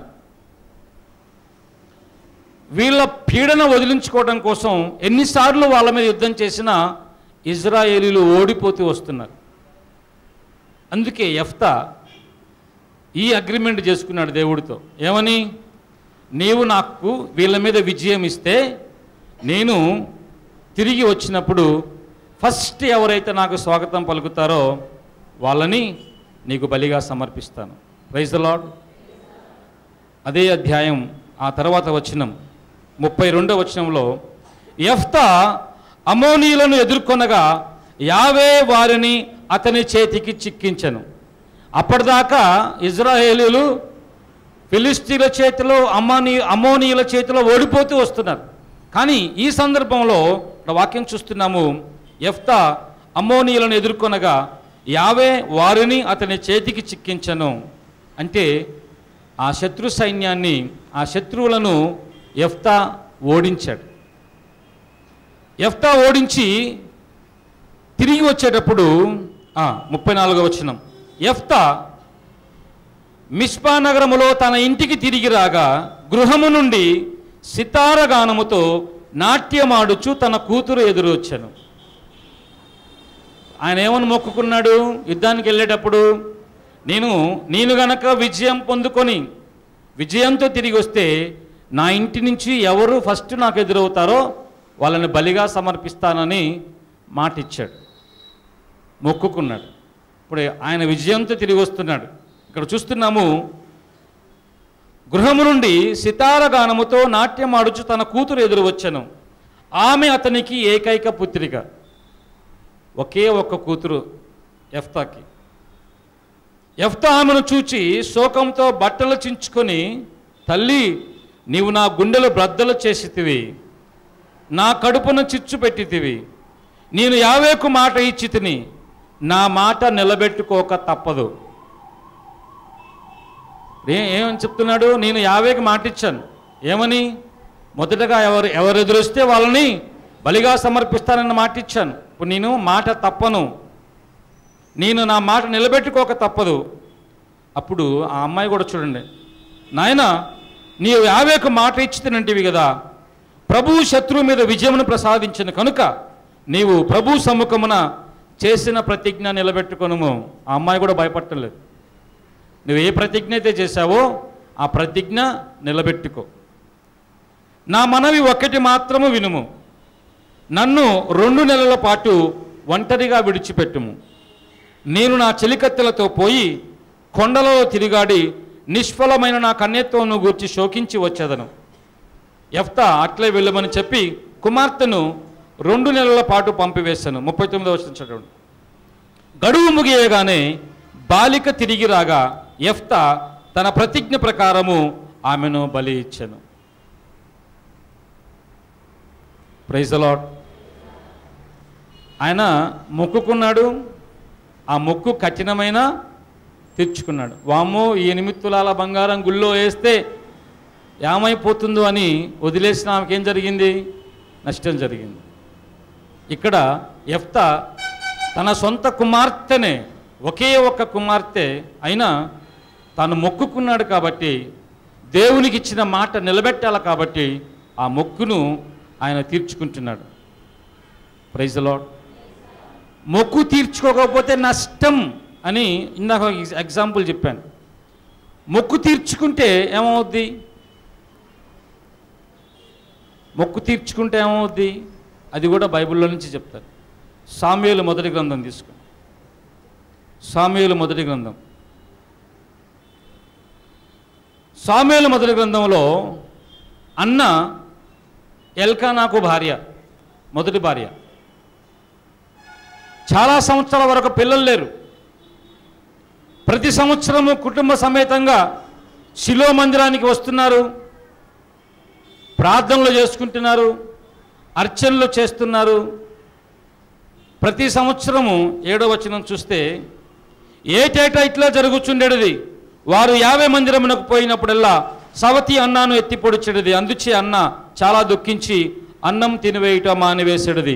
S1: వీళ్ళ పీడన వదిలించుకోవడం కోసం ఎన్నిసార్లు వాళ్ళ మీద యుద్ధం చేసినా ఇజ్రాయేలీలు ఓడిపోతూ వస్తున్నారు అందుకే ఎఫ్తా ఈ అగ్రిమెంట్ చేసుకున్నాడు దేవుడితో ఏమని నీవు నాకు వీళ్ళ మీద విజయం ఇస్తే నేను తిరిగి వచ్చినప్పుడు ఫస్ట్ ఎవరైతే నాకు స్వాగతం పలుకుతారో వాళ్ళని నీకు బలిగా సమర్పిస్తాను ప్రైజ్ ద లాడ్ అదే అధ్యాయం ఆ తర్వాత వచనం ముప్పై రెండో వచనంలో ఎఫ్తా అమోనీయులను ఎదుర్కొనగా యావే వారిని అతని చేతికి చిక్కించను అప్పటిదాకా ఇజ్రాయేలీలు ఫిలిస్తీన్ల చేతిలో అమ్మానీ అమోనీయుల చేతిలో ఓడిపోతూ వస్తున్నారు కానీ ఈ సందర్భంలో ఇక్కడ వాక్యం చూస్తున్నాము ఎఫ్తా అమ్మోనీయులను ఎదుర్కొనగా యావే వారిని అతని చేతికి చిక్కించను అంటే ఆ శత్రు సైన్యాన్ని ఆ శత్రువులను ఎఫ్తా ఓడించాడు ఎఫ్తా ఓడించి తిరిగి వచ్చేటప్పుడు ఆ, ముప్పై నాలుగో వచనం ఎఫ్తా మిస్పా నగరములో తన ఇంటికి తిరిగి రాగా గృహము నుండి సితార గానముతో నాట్యమాడుచు తన కూతురు ఎదురు వచ్చాను ఆయన ఏమని మొక్కుకున్నాడు యుద్ధానికి వెళ్ళేటప్పుడు నేను నేను గనక విజయం పొందుకొని విజయంతో తిరిగి వస్తే నా ఇంటి నుంచి ఎవరు ఫస్ట్ నాకు ఎదురవుతారో వాళ్ళని బలిగా సమర్పిస్తానని మాట ఇచ్చాడు మొక్కుకున్నాడు ఇప్పుడు ఆయన విజయంతో తిరిగి వస్తున్నాడు ఇక్కడ చూస్తున్నాము గృహము నుండి సితార గానముతో నాట్యమాడుచు తన కూతురు ఎదురు వచ్చెను ఆమె అతనికి ఏకైక పుత్రిక ఒకే ఒక్క కూతురు ఎఫ్తాకి ఎఫ్తా ఆమెను చూచి శోకంతో బట్టలు చించుకొని తల్లి నీవు నా గుండెలు బ్రద్దలు చేసితివి నా కడుపున చిచ్చు పెట్టితివి నేను యావేకు మాట ఇచ్చి తిని నా మాట నిలబెట్టుకోక తప్పదు ఏ- ఏమని చెప్తున్నాడు నేను యావేకి మాట ఇచ్చాను ఏమని మొదటగా ఎవరు ఎవరు ఎదురొస్తే వాళ్ళని బలిగా సమర్పిస్తానన్న మాట ఇచ్చాను ఇప్పుడు నేను మాట తప్పను నేను నా మాట నిలబెట్టుకోక తప్పదు అప్పుడు ఆ అమ్మాయి కూడా చూడండి నాయన నీవు యావేకు మాట ఇచ్చితినంటివి కదా ప్రభువు శత్రువు మీద విజయమును ప్రసాదించిన కనుక నీవు ప్రభు సమ్ముఖమున చేసిన ప్రతిజ్ఞ నిలబెట్టుకొనుము ఆ అమ్మాయి కూడా భయపడలేదు నువ్వు ఏ ప్రతిజ్ఞ అయితే చేశావో ఆ ప్రతిజ్ఞ నిలబెట్టుకో నా మనవి ఒక్కటి మాత్రము వినుము నన్ను రెండు నెలల పాటు ఒంటరిగా విడిచిపెట్టుము నేను నా చెలికత్తెలతో పోయి కొండలలో తిరిగాడి నిష్ఫలమైన నా కన్యత్వమును గూర్చి శోకించి వచ్చేదను ఎఫ్తా అట్లే వెళ్ళమని చెప్పి కుమార్తెను రెండు నెలల పాటు పంపివేశాను ముప్పై తొమ్మిదో వచ్చిన చదవండి గడువు ముగియగానే బాలిక తిరిగి రాగా ఎఫ్తా తన ప్రతిజ్ఞ ప్రకారము ఆమెను బలి ఇచ్చాను ప్రైజ్ అలాట్ ఆయన మొక్కుకున్నాడు ఆ మొక్కు కఠినమైన తెచ్చుకున్నాడు వామ్మో ఈ ఎనిమిది తులాల బంగారం గుళ్ళో వేస్తే ఏమైపోతుందో అని వదిలేసిన ఆమెకేం జరిగింది నష్టం జరిగింది ఇక్కడ ఎఫ్తా తన సొంత కుమార్తెనే ఒకే ఒక్క కుమార్తె అయినా తాను మొక్కుకున్నాడు కాబట్టి దేవునికి ఇచ్చిన మాట నిలబెట్టాలి కాబట్టి ఆ మొక్కును ఆయన తీర్చుకుంటున్నాడు ప్రైజ్ లాడ్ మొక్కు తీర్చుకోకపోతే నష్టం అని ఇందాక ఒక ఎగ్జాంపుల్ చెప్పాను మొక్కు తీర్చుకుంటే ఏమవుద్ది మొక్కు తీర్చుకుంటే ఏమవుద్ది అది కూడా బైబిల్లో నుంచి చెప్తారు సామ్యులు మొదటి గ్రంథం తీసుకో సామ్యులు మొదటి గ్రంథం సామ్యులు మొదటి గ్రంథంలో అన్న ఎల్కానాకు భార్య మొదటి భార్య చాలా సంవత్సరాల వరకు పిల్లలు లేరు ప్రతి సంవత్సరము కుటుంబ సమేతంగా శిలో మందిరానికి వస్తున్నారు ప్రార్థనలు చేసుకుంటున్నారు అర్చనలు చేస్తున్నారు ప్రతి సంవత్సరము ఏడో వచనం చూస్తే ఏటేటా ఇట్లా జరుగుచుండేది వారు యాభై మందిరమునకు పోయినప్పుడల్లా సవతి అన్నాను ఎత్తి పొడిచెడిది అందుచే అన్న చాలా దుఃఖించి అన్నం తినివేయుట మానివేసేడిది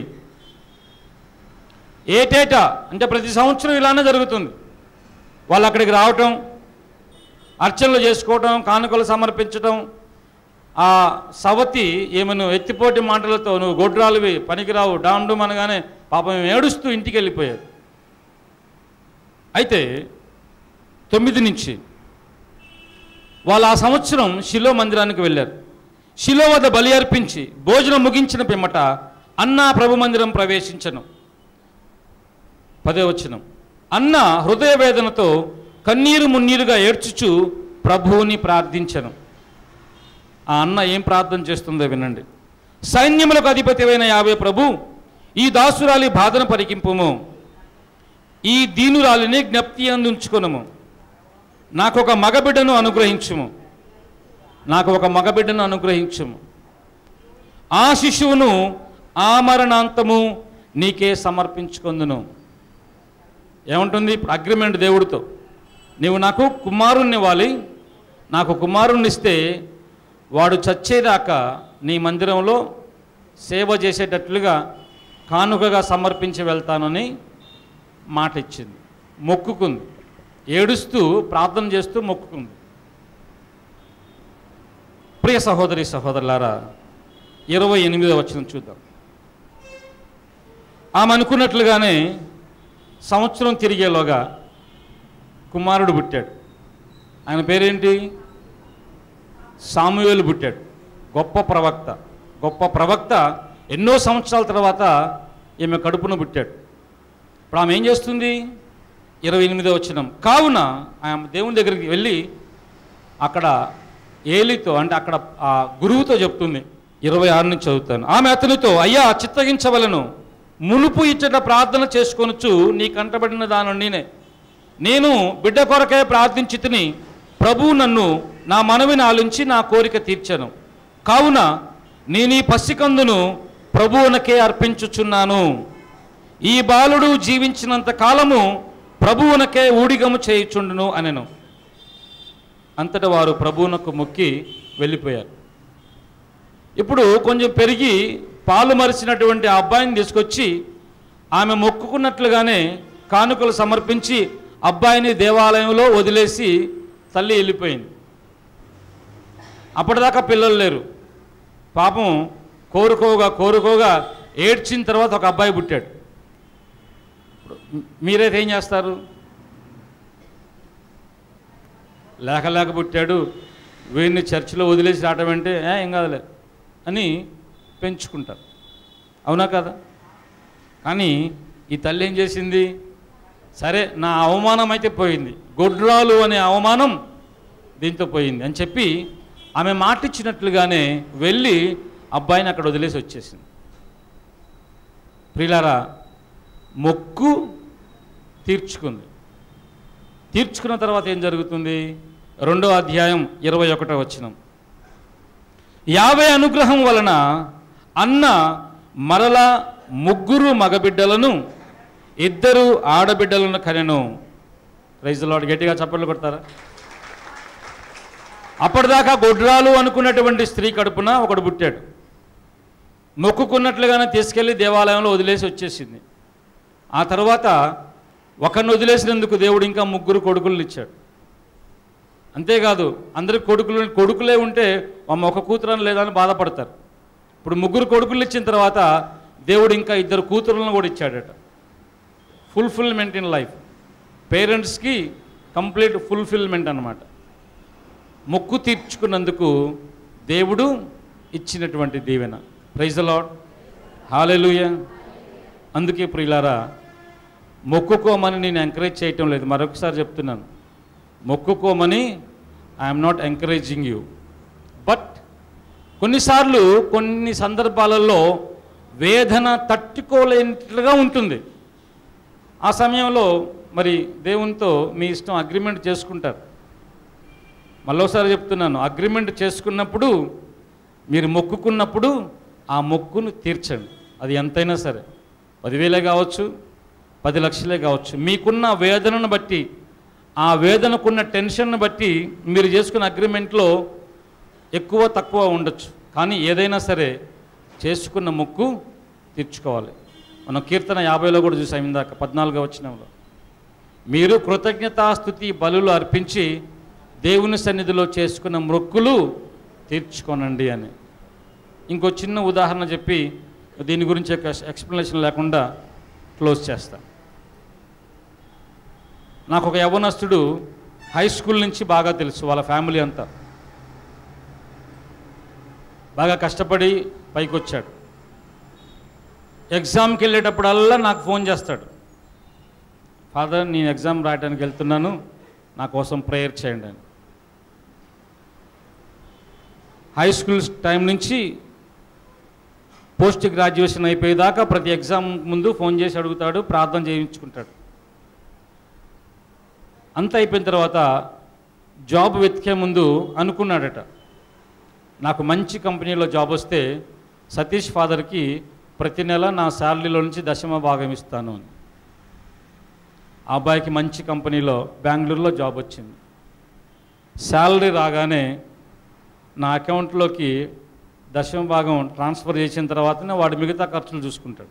S1: ఏటేటా అంటే ప్రతి సంవత్సరం ఇలానే జరుగుతుంది వాళ్ళు అక్కడికి రావటం అర్చనలు చేసుకోవటం కానుకలు సమర్పించటం ఆ సవతి ఏమను ఎత్తిపోటి మాటలతో నువ్వు గొడ్రాలువి పనికిరావు డాండు అనగానే పాపం ఏడుస్తూ ఇంటికి వెళ్ళిపోయారు అయితే తొమ్మిది నుంచి వాళ్ళు ఆ సంవత్సరం శిలో మందిరానికి వెళ్ళారు శిలో వద్ద బలి అర్పించి భోజనం ముగించిన పిమ్మట అన్నా ప్రభు మందిరం ప్రవేశించను పదే వచనం అన్న హృదయ వేదనతో కన్నీరు మున్నీరుగా ఏడ్చుచు ప్రభువుని ప్రార్థించను ఆ అన్న ఏం ప్రార్థన చేస్తుందో వినండి సైన్యములకు అధిపతివైన యావే ప్రభు ఈ దాసురాలి బాధను పరికింపుము ఈ దీనురాలిని జ్ఞప్తి అందించుకొనుము నాకు ఒక మగబిడ్డను అనుగ్రహించుము నాకు ఒక మగబిడ్డను అనుగ్రహించుము ఆ శిశువును ఆమరణాంతము నీకే సమర్పించుకొందును ఏముంటుంది ఇప్పుడు అగ్రిమెంట్ దేవుడితో నీవు నాకు కుమారుణ్ణి ఇవ్వాలి నాకు కుమారుణ్ణి ఇస్తే వాడు చచ్చేదాకా నీ మందిరంలో సేవ చేసేటట్లుగా కానుకగా సమర్పించి వెళ్తానని మాట ఇచ్చింది మొక్కుకుంది ఏడుస్తూ ప్రార్థన చేస్తూ మొక్కుకుంది ప్రియ సహోదరి సహోదరులారా ఇరవై ఎనిమిదో వచ్చిన చూద్దాం ఆమె అనుకున్నట్లుగానే సంవత్సరం తిరిగేలోగా కుమారుడు పుట్టాడు ఆయన పేరేంటి సామువేలు పుట్టాడు గొప్ప ప్రవక్త గొప్ప ప్రవక్త ఎన్నో సంవత్సరాల తర్వాత ఈమె కడుపున పుట్టాడు ఇప్పుడు ఆమె ఏం చేస్తుంది ఇరవై ఎనిమిదో వచ్చినం కావున ఆమె దేవుని దగ్గరికి వెళ్ళి అక్కడ ఏలితో అంటే అక్కడ ఆ గురువుతో చెప్తుంది ఇరవై ఆరు నుంచి చదువుతాను ఆమె అతనితో అయ్యా చిత్తగించవలను మునుపు ఇచ్చట ప్రార్థన చేసుకొనొచ్చు నీ కంటబడిన దాని నేనే నేను బిడ్డ కొరకే ప్రార్థించి తిని ప్రభువు నన్ను నా మనవిని ఆలించి నా కోరిక తీర్చాను కావున నేను ఈ పసికందును ప్రభువునకే అర్పించుచున్నాను ఈ బాలుడు జీవించినంత కాలము ప్రభువునకే ఊడిగము చేయుచుండును అనెను అంతటా వారు ప్రభువునకు మొక్కి వెళ్ళిపోయారు ఇప్పుడు కొంచెం పెరిగి పాలు మరిచినటువంటి ఆ అబ్బాయిని తీసుకొచ్చి ఆమె మొక్కుకున్నట్లుగానే కానుకలు సమర్పించి అబ్బాయిని దేవాలయంలో వదిలేసి తల్లి వెళ్ళిపోయింది అప్పటిదాకా పిల్లలు లేరు పాపం కోరుకోగా కోరుకోగా ఏడ్చిన తర్వాత ఒక అబ్బాయి పుట్టాడు ఇప్పుడు మీరైతే ఏం చేస్తారు లేక లేక పుట్టాడు వీడిని చర్చిలో వదిలేసి రావటం అంటే "ఏ, ఏం కాదులే అని పెంచుకుంటారు అవునా కదా కానీ ఈ తల్లి ఏం చేసింది సరే నా అవమానం అయితే పోయింది గొడ్రాలు అనే అవమానం దీంతో పోయింది అని చెప్పి ఆమె మాటిచ్చినట్లుగానే వెళ్ళి అబ్బాయిని అక్కడ వదిలేసి వచ్చేసింది ప్రిలారా మొక్కు తీర్చుకుంది తీర్చుకున్న తర్వాత ఏం జరుగుతుంది రెండో అధ్యాయం ఇరవై ఒకటో వచ్చినం యాభై అనుగ్రహం వలన అన్న మరల ముగ్గురు మగబిడ్డలను ఇద్దరు ఆడబిడ్డలను కనెను రైజులాడు గట్టిగా చప్పట్లు కొడతారా అప్పటిదాకా గొడ్రాలు అనుకున్నటువంటి స్త్రీ కడుపున ఒకడు పుట్టాడు మొక్కుకున్నట్లుగానే తీసుకెళ్ళి దేవాలయంలో వదిలేసి వచ్చేసింది ఆ తర్వాత ఒకరిని వదిలేసినందుకు దేవుడు ఇంకా ముగ్గురు కొడుకులను ఇచ్చాడు అంతేకాదు అందరి కొడుకులు కొడుకులే ఉంటే అమ్మ ఒక కూతురని లేదని బాధపడతారు ఇప్పుడు ముగ్గురు కొడుకులు ఇచ్చిన తర్వాత దేవుడు ఇంకా ఇద్దరు కూతురులను కూడా ఇచ్చాడట ఫుల్ఫిల్మెంట్ ఇన్ లైఫ్ పేరెంట్స్కి కంప్లీట్ ఫుల్ఫిల్మెంట్ అన్నమాట మొక్కు తీర్చుకున్నందుకు దేవుడు ఇచ్చినటువంటి దీవెన ప్రైజ్ లాడ్ హాలెలుయ అందుకే ప్రియులారా మొక్కుకోమని నేను ఎంకరేజ్ చేయటం లేదు మరొకసారి చెప్తున్నాను మొక్కుకోమని I'm not encouraging you but కొన్నిసార్లు కొన్ని సందర్భాలలో వేదన తట్టుకోలేనట్లుగా ఉంటుంది ఆ సమయంలో మరి దేవునితో మీ ఇష్టం అగ్రిమెంట్ చేసుకుంటారు మళ్ళోసారి చెప్తున్నాను అగ్రిమెంట్ చేసుకున్నప్పుడు మీరు మొక్కుకున్నప్పుడు ఆ మొక్కును తీర్చండి అది ఎంతైనా సరే పదివేలే కావచ్చు పది లక్షలే కావచ్చు మీకున్న వేదనను బట్టి ఆ వేదనకున్న టెన్షన్ను బట్టి మీరు చేసుకున్న అగ్రిమెంట్లో ఎక్కువ తక్కువ ఉండొచ్చు కానీ ఏదైనా సరే చేసుకున్న మొక్కు తీర్చుకోవాలి మనం కీర్తన యాభైలో కూడా చూసాం ఇందాక పద్నాలుగో వచ్చినంలో మీరు కృతజ్ఞతాస్థుతి బలులు అర్పించి దేవుని సన్నిధిలో చేసుకున్న మొక్కులు తీర్చుకోనండి అని ఇంకో చిన్న ఉదాహరణ చెప్పి దీని గురించి ఎక్స్ప్లెనేషన్ లేకుండా క్లోజ్ చేస్తా నాకు ఒక యవనస్తుడు హై స్కూల్ నుంచి బాగా తెలుసు వాళ్ళ ఫ్యామిలీ అంతా బాగా కష్టపడి పైకి వచ్చాడు ఎగ్జామ్కి వెళ్ళేటప్పుడల్లా నాకు ఫోన్ చేస్తాడు ఫాదర్ నేను ఎగ్జామ్ రాయడానికి వెళ్తున్నాను నా కోసం ప్రేయర్ చేయండి అని హై స్కూల్ టైం నుంచి పోస్ట్ గ్రాడ్యుయేషన్ అయిపోయేదాకా ప్రతి ఎగ్జామ్ ముందు ఫోన్ చేసి అడుగుతాడు ప్రార్థన చేయించుకుంటాడు అంత అయిపోయిన తర్వాత జాబ్ వెతికే ముందు అనుకున్నాడట నాకు మంచి కంపెనీలో జాబ్ వస్తే సతీష్ ఫాదర్కి ప్రతి నెల నా శాలరీలో నుంచి దశమ భాగం ఇస్తాను అని ఆ అబ్బాయికి మంచి కంపెనీలో బెంగళూరులో జాబ్ వచ్చింది శాలరీ రాగానే నా అకౌంట్లోకి దశమ భాగం ట్రాన్స్ఫర్ చేసిన తర్వాతనే వాడు మిగతా ఖర్చులు చూసుకుంటాడు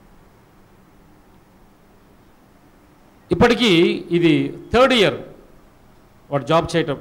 S1: ఇప్పటికీ ఇది థర్డ్ ఇయర్ వాడు జాబ్ చేయటం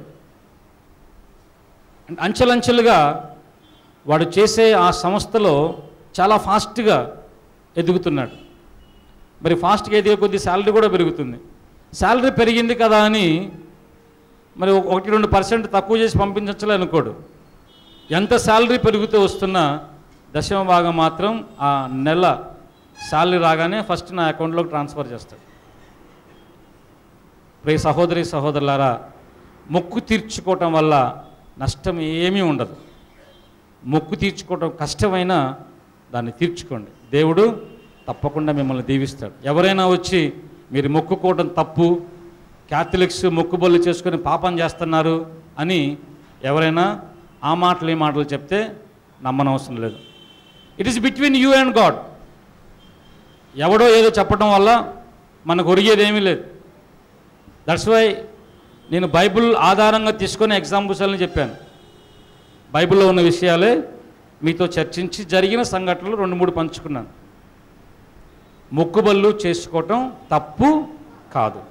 S1: అండ్ అంచెలంచెలుగా వాడు చేసే ఆ సంస్థలో చాలా ఫాస్ట్గా ఎదుగుతున్నాడు మరి ఫాస్ట్గా ఎదిగే కొద్ది శాలరీ కూడా పెరుగుతుంది శాలరీ పెరిగింది కదా అని మరి ఒక- ఒకటి రెండు పర్సెంట్ తక్కువ చేసి పంపించలే అనుకోడు ఎంత శాలరీ పెరుగుతూ వస్తున్నా దశమ భాగం మాత్రం ఆ నెల శాలరీ రాగానే ఫస్ట్ నా అకౌంట్లోకి ట్రాన్స్ఫర్ చేస్తాడు ప్రియ సహోదరి సహోదరులారా మొక్కు తీర్చుకోవటం వల్ల నష్టం ఏమీ ఉండదు మొక్కు తీర్చుకోవడం కష్టమైనా దాన్ని తీర్చుకోండి దేవుడు తప్పకుండా మిమ్మల్ని దీవిస్తాడు ఎవరైనా వచ్చి మీరు మొక్కుకోవడం తప్పు క్యాథలిక్స్ మొక్కుబొల్లు చేసుకొని పాపం చేస్తున్నారు అని ఎవరైనా ఆ మాటలు ఈ మాటలు చెప్తే నమ్మనవసరం లేదు it is between you and God ఎవడో ఏదో చెప్పడం వల్ల మనకు ఒరిగేది ఏమీ లేదు దట్స్ వై నేను బైబిల్ ఆధారంగా తీసుకొని ఎగ్జాంపుల్స్ అని చెప్పాను బైబిల్లో ఉన్న విషయాలే మీతో చర్చించి జరిగిన సంఘటనలు రెండు మూడు పంచుకున్నాను మొక్కుబళ్ళు చేసుకోవటం తప్పు కాదు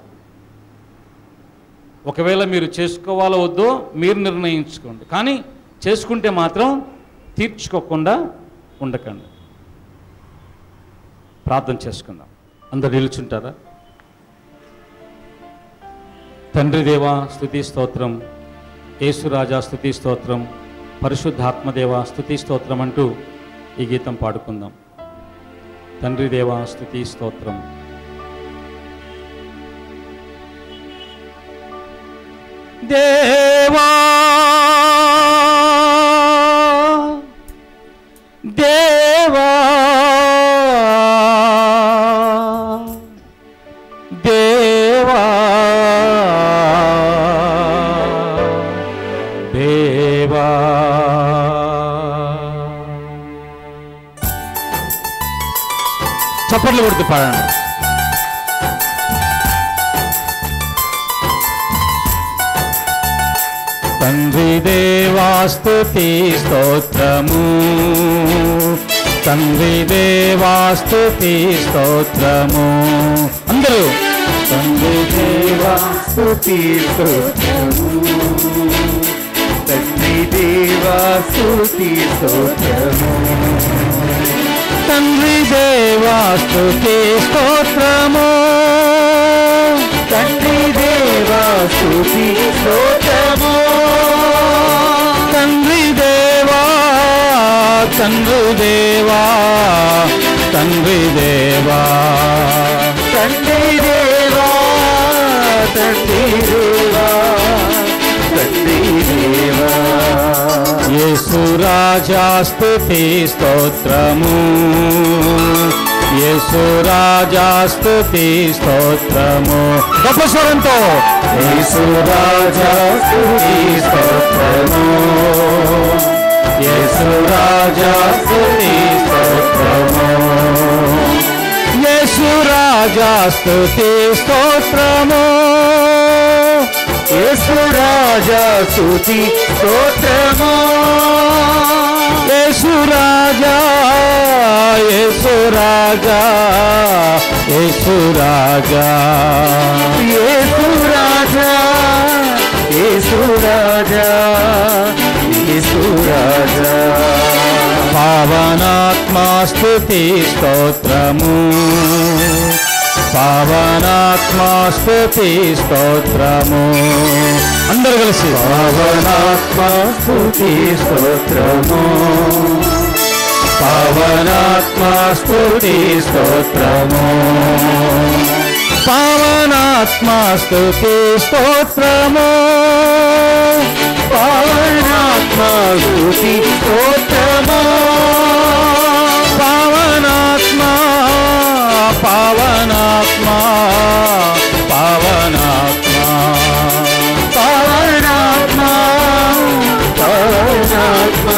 S1: ఒకవేళ మీరు చేసుకోవాలో వద్దో మీరు నిర్ణయించుకోండి కానీ చేసుకుంటే మాత్రం తీర్చుకోకుండా ఉండకండి ప్రార్థన చేసుకుందాం అందరు నిలుచుంటారా తండ్రి దేవా స్తుతి స్తోత్రం యేసురాజా స్తుతి స్తోత్రం పరిశుద్ధాత్మదేవ స్తుతి స్తోత్రం అంటూ ఈ గీతం పాడుకుందాం తండ్రి దేవా స్తుతి స్తోత్రం దేవా దేవా దేవా దేవా చప్పట్లు కొడుతూ పాడండి తండ్రి దేవాస్తుతి స్తోత్రము తండ్రి దేవాస్తుతి స్తోత్రము అందరూ తండ్రి
S5: స్తుతి స్తోత్రము తండ్రి దేవా స్తుతి స్తోత్రము
S1: తండ్రి దేవాస్తుతి స్తోత్రము
S5: తండ్రి దేవా స్తుతి స్తోత్రము
S1: తండ్రి దేవా తండ్రి దేవా తండ్రి దేవా
S5: తండ్రి దేవా తండ్రి దేవా తండ్రి దేవా
S1: యేసురాజాస్తుతి స్తోత్రము యేసురాజాస్తుతి స్తోత్రము గొప్ప స్వరంతో
S5: యేసురాజా స్తుతి స్తోత్రము యేసురాజా స్తుతి స్తోత్రము
S1: యేసురాజాస్తుతి స్తోత్రము
S5: యేసురాజా స్తుతి స్తోత్రము
S1: యేసురాజా యేసురాజా యేసురాజా
S5: యేసురాజా యేసురాజా యేసురాజా
S1: పావనాత్మాస్తుతి స్తోత్రము పావనాత్మాస్తుతి స్తోత్రము అందరు కలిసి
S5: పావనాత్మ స్తుతి స్తోత్రము పావనాత్మ స్తుతి స్తోత్రము
S1: పావనాత్మాస్తుతి స్తోత్రము
S5: పావనాత్మ స్తుతి స్తోత్రము
S1: పావనాత్మ పావనాత్మ పావనాత్మ
S5: పావనాత్మ పావనాత్మ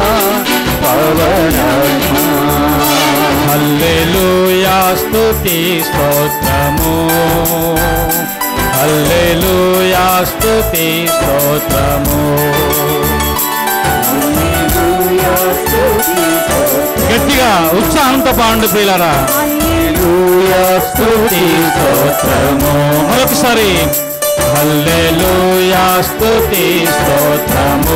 S5: పావనాత్మ
S1: హల్లెలూయా స్తుతి స్తోత్రము హల్లెలూయా స్తుతి స్తోత్రము గట్టిగా ఉత్సాహంతో పాండు ప్రియులారా
S5: హల్లెలూయా స్తుతి స్తోత్రము
S1: మరొకసారి హల్లెలూయా స్తుతి స్తోత్రము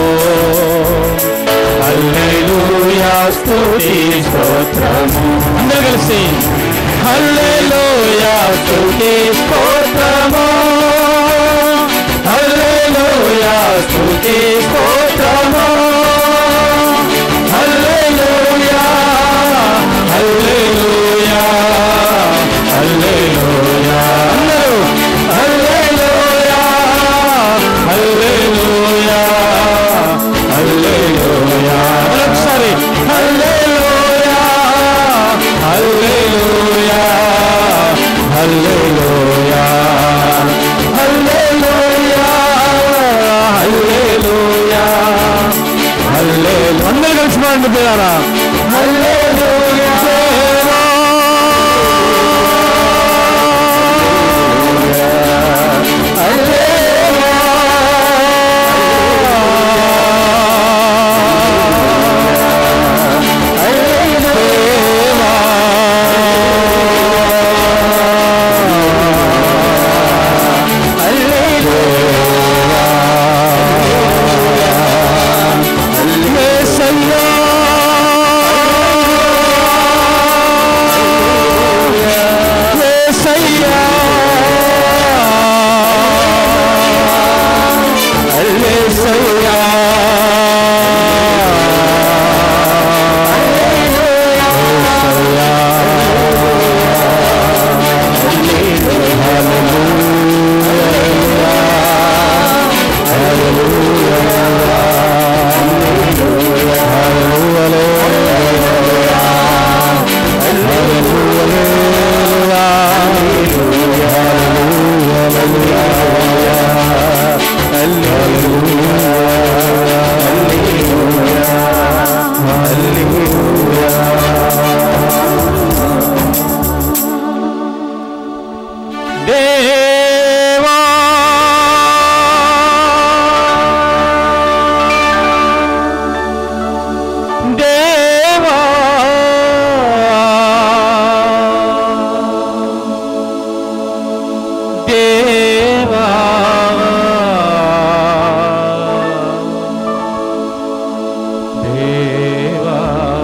S1: హల్లెలూయా స్తుతి స్తోత్రము అందరూ కలిసి హల్లెలూయా స్తుతి స్తోత్రము హల్లెలూయా స్తుతి స్తోత్రము హల్లెలూయా హల్లెలూయా హల్లెలూయా అందరూ హల్లెలూయా హల్లెలూయా దేవా దేవా దేవా దేవా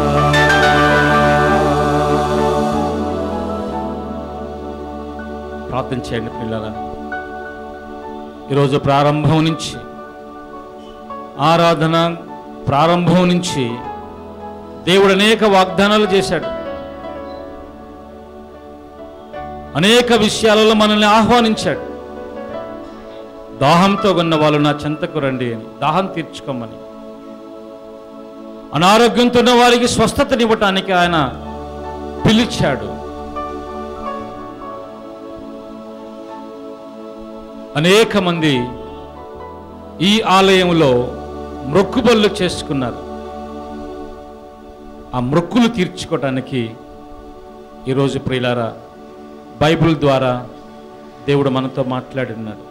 S1: ప్రార్థన చేయండి పిల్లల ఈరోజు ప్రారంభం నుంచి ఆరాధన ప్రారంభం నుంచి దేవుడు అనేక వాగ్దానాలు చేశాడు అనేక విషయాలలో మనల్ని ఆహ్వానించాడు దాహంతో ఉన్న వాళ్ళు నా చెంతకు రండి అని దాహం తీర్చుకోమని అనారోగ్యంతో ఉన్న వారికి స్వస్థతనివ్వటానికి ఆయన పిలిచాడు అనేక మంది ఈ ఆలయంలో మొక్కుబళ్ళు చేసుకున్నారు ఆ మొక్కులు తీర్చుకోవటానికి ఈరోజు ప్రియులారా బైబిల్ ద్వారా దేవుడు మనతో మాట్లాడినాడు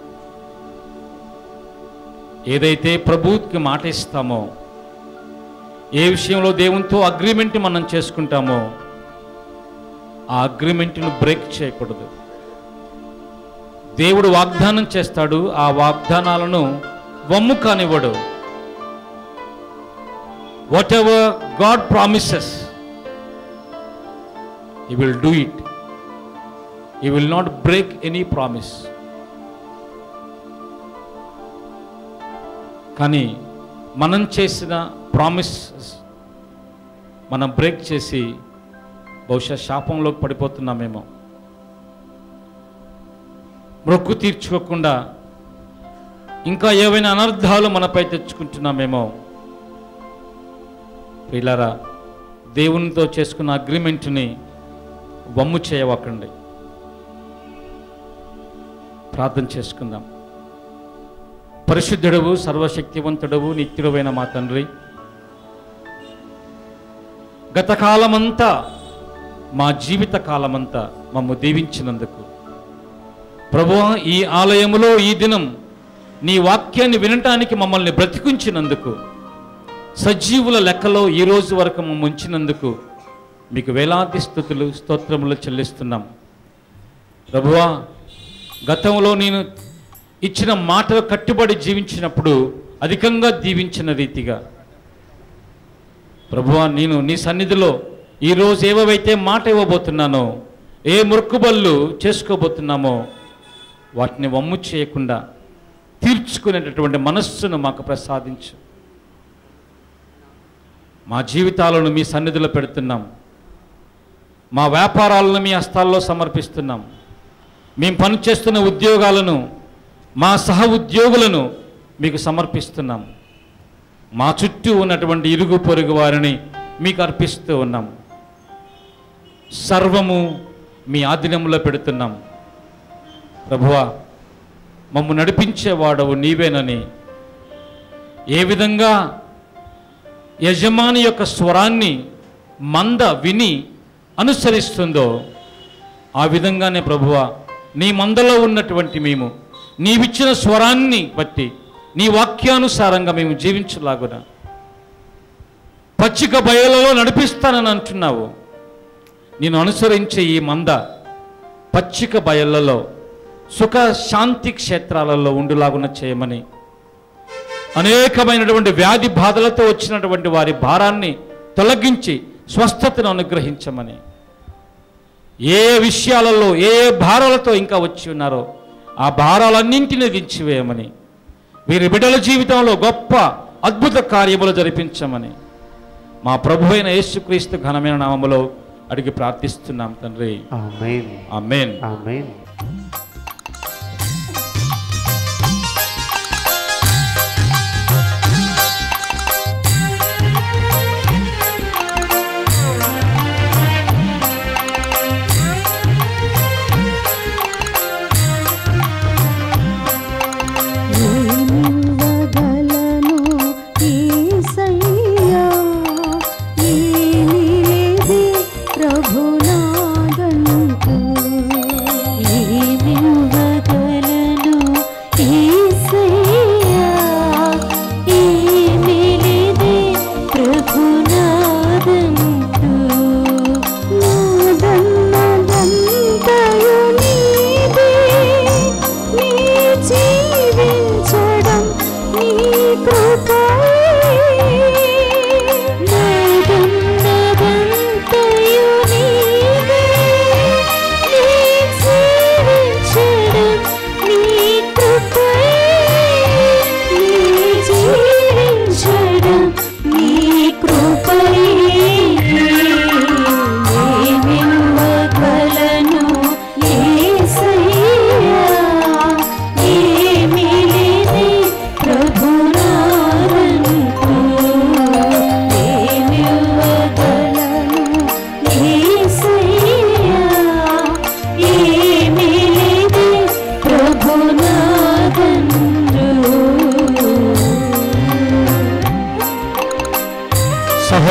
S1: ఏదైతే ప్రభువుకి మాట ఇస్తామో ఏ విషయంలో దేవునితో అగ్రిమెంట్ మనం చేసుకుంటామో ఆ అగ్రిమెంట్ను బ్రేక్ చేయకూడదు దేవుడు వాగ్దానం చేస్తాడు ఆ వాగ్దానాలను వమ్ము కానివ్వడు whatever God promises he will do it he will not break any promise కానీ మనం చేసిన ప్రామిస్ మనం బ్రేక్ చేసి బహుశా శాపంలోకి పడిపోతున్నామేమో మొక్కు తీర్చుకోకుండా ఇంకా ఏవైనా అనర్థాలు మనపై తెచ్చుకుంటున్నామేమో పిల్లరా దేవునితో చేసుకున్న అగ్రిమెంట్ని వమ్ము చేయవకండి ప్రార్థన చేసుకుందాం పరిశుద్ధుడవు సర్వశక్తివంతుడవు నిత్యుడవైన మా తండ్రి గత కాలమంతా మా జీవిత కాలమంతా మమ్ము దీవించినందుకు ప్రభు ఈ ఆలయములో ఈ దినం నీ వాక్యాన్ని వినటానికి మమ్మల్ని బ్రతికించినందుకు సజీవుల లెక్కలో ఈ రోజు వరకు మమ్మల్ని ఉంచినందుకు మీకు వేలాది స్థుతులు స్తోత్రములు చెల్లిస్తున్నాం ప్రభువా గతంలో నేను ఇచ్చిన మాటలు కట్టుబడి జీవించినప్పుడు అధికంగా దీవించిన రీతిగా ప్రభువా నేను నీ సన్నిధిలో ఈరోజు ఏవైతే మాట ఇవ్వబోతున్నానో ఏ మొక్కుబళ్ళు చేసుకోబోతున్నామో వాటిని వమ్ము చేయకుండా తీర్చుకునేటటువంటి మనస్సును మాకు ప్రసాదించు మా జీవితాలను మీ సన్నిధిలో పెడుతున్నాం మా వ్యాపారాలను మీ హస్తాల్లో సమర్పిస్తున్నాం మేము పనిచేస్తున్న ఉద్యోగాలను మా సహ ఉద్యోగులను మీకు సమర్పిస్తున్నాం మా చుట్టూ ఉన్నటువంటి ఇరుగు పొరుగు వారిని మీకు అర్పిస్తూ ఉన్నాం సర్వము మీ ఆధీనంలో పెడుతున్నాం ప్రభువా మమ్ము నడిపించేవాడవు నీవేనని ఏ విధంగా యజమాని యొక్క స్వరాన్ని మంద విని అనుసరిస్తుందో ఆ విధంగానే ప్రభువా నీ మందలో ఉన్నటువంటి మేము నీవిచ్చిన స్వరాన్ని బట్టి నీ వాక్యానుసారంగా మేము జీవించలాగున పచ్చిక బయలలో నడిపిస్తానని అంటున్నావు నేను అనుసరించే ఈ మంద పచ్చిక బయళ్ళలో సుఖ శాంతి క్షేత్రాలలో ఉండులాగున చేయమని అనేకమైనటువంటి వ్యాధి బాధలతో వచ్చినటువంటి వారి భారాన్ని తొలగించి స్వస్థతను అనుగ్రహించమని ఏ ఏ విషయాలలో ఏ ఏ భారాలతో ఇంకా వచ్చి ఉన్నారో ఆ భారాలన్నింటినీ దించివేయమని వీరి బిడ్డల జీవితంలో గొప్ప అద్భుత కార్యములు జరిపించమని మా ప్రభు అయిన యేసుక్రీస్తు ఘనమైన నామములో అడిగి ప్రార్థిస్తున్నాం తండ్రి
S2: ఆమేన్
S1: ఆమెన్
S2: ఆమేన్
S6: ఏమివ్వగలను యేసయ్యా ఏమిలేదే ప్రభునాదంటూ ఏమివ్వగలను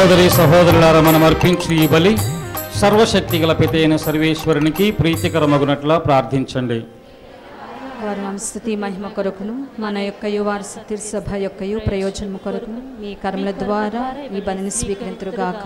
S1: సహోదరి సహోదరులారా మనం అర్పించు ఈ బలి సర్వశక్తి గల పితైన సర్వేశ్వరునికి ప్రీతికరమగునట్లా ప్రార్థించండి
S8: వారి స్థుతి మహిమ కొరకును మన యొక్కయు వారి సభ యొక్కయు ప్రయోజనము కొరకును మీ కర్మల ద్వారా ఈ బలిని స్వీకరింతురుగాక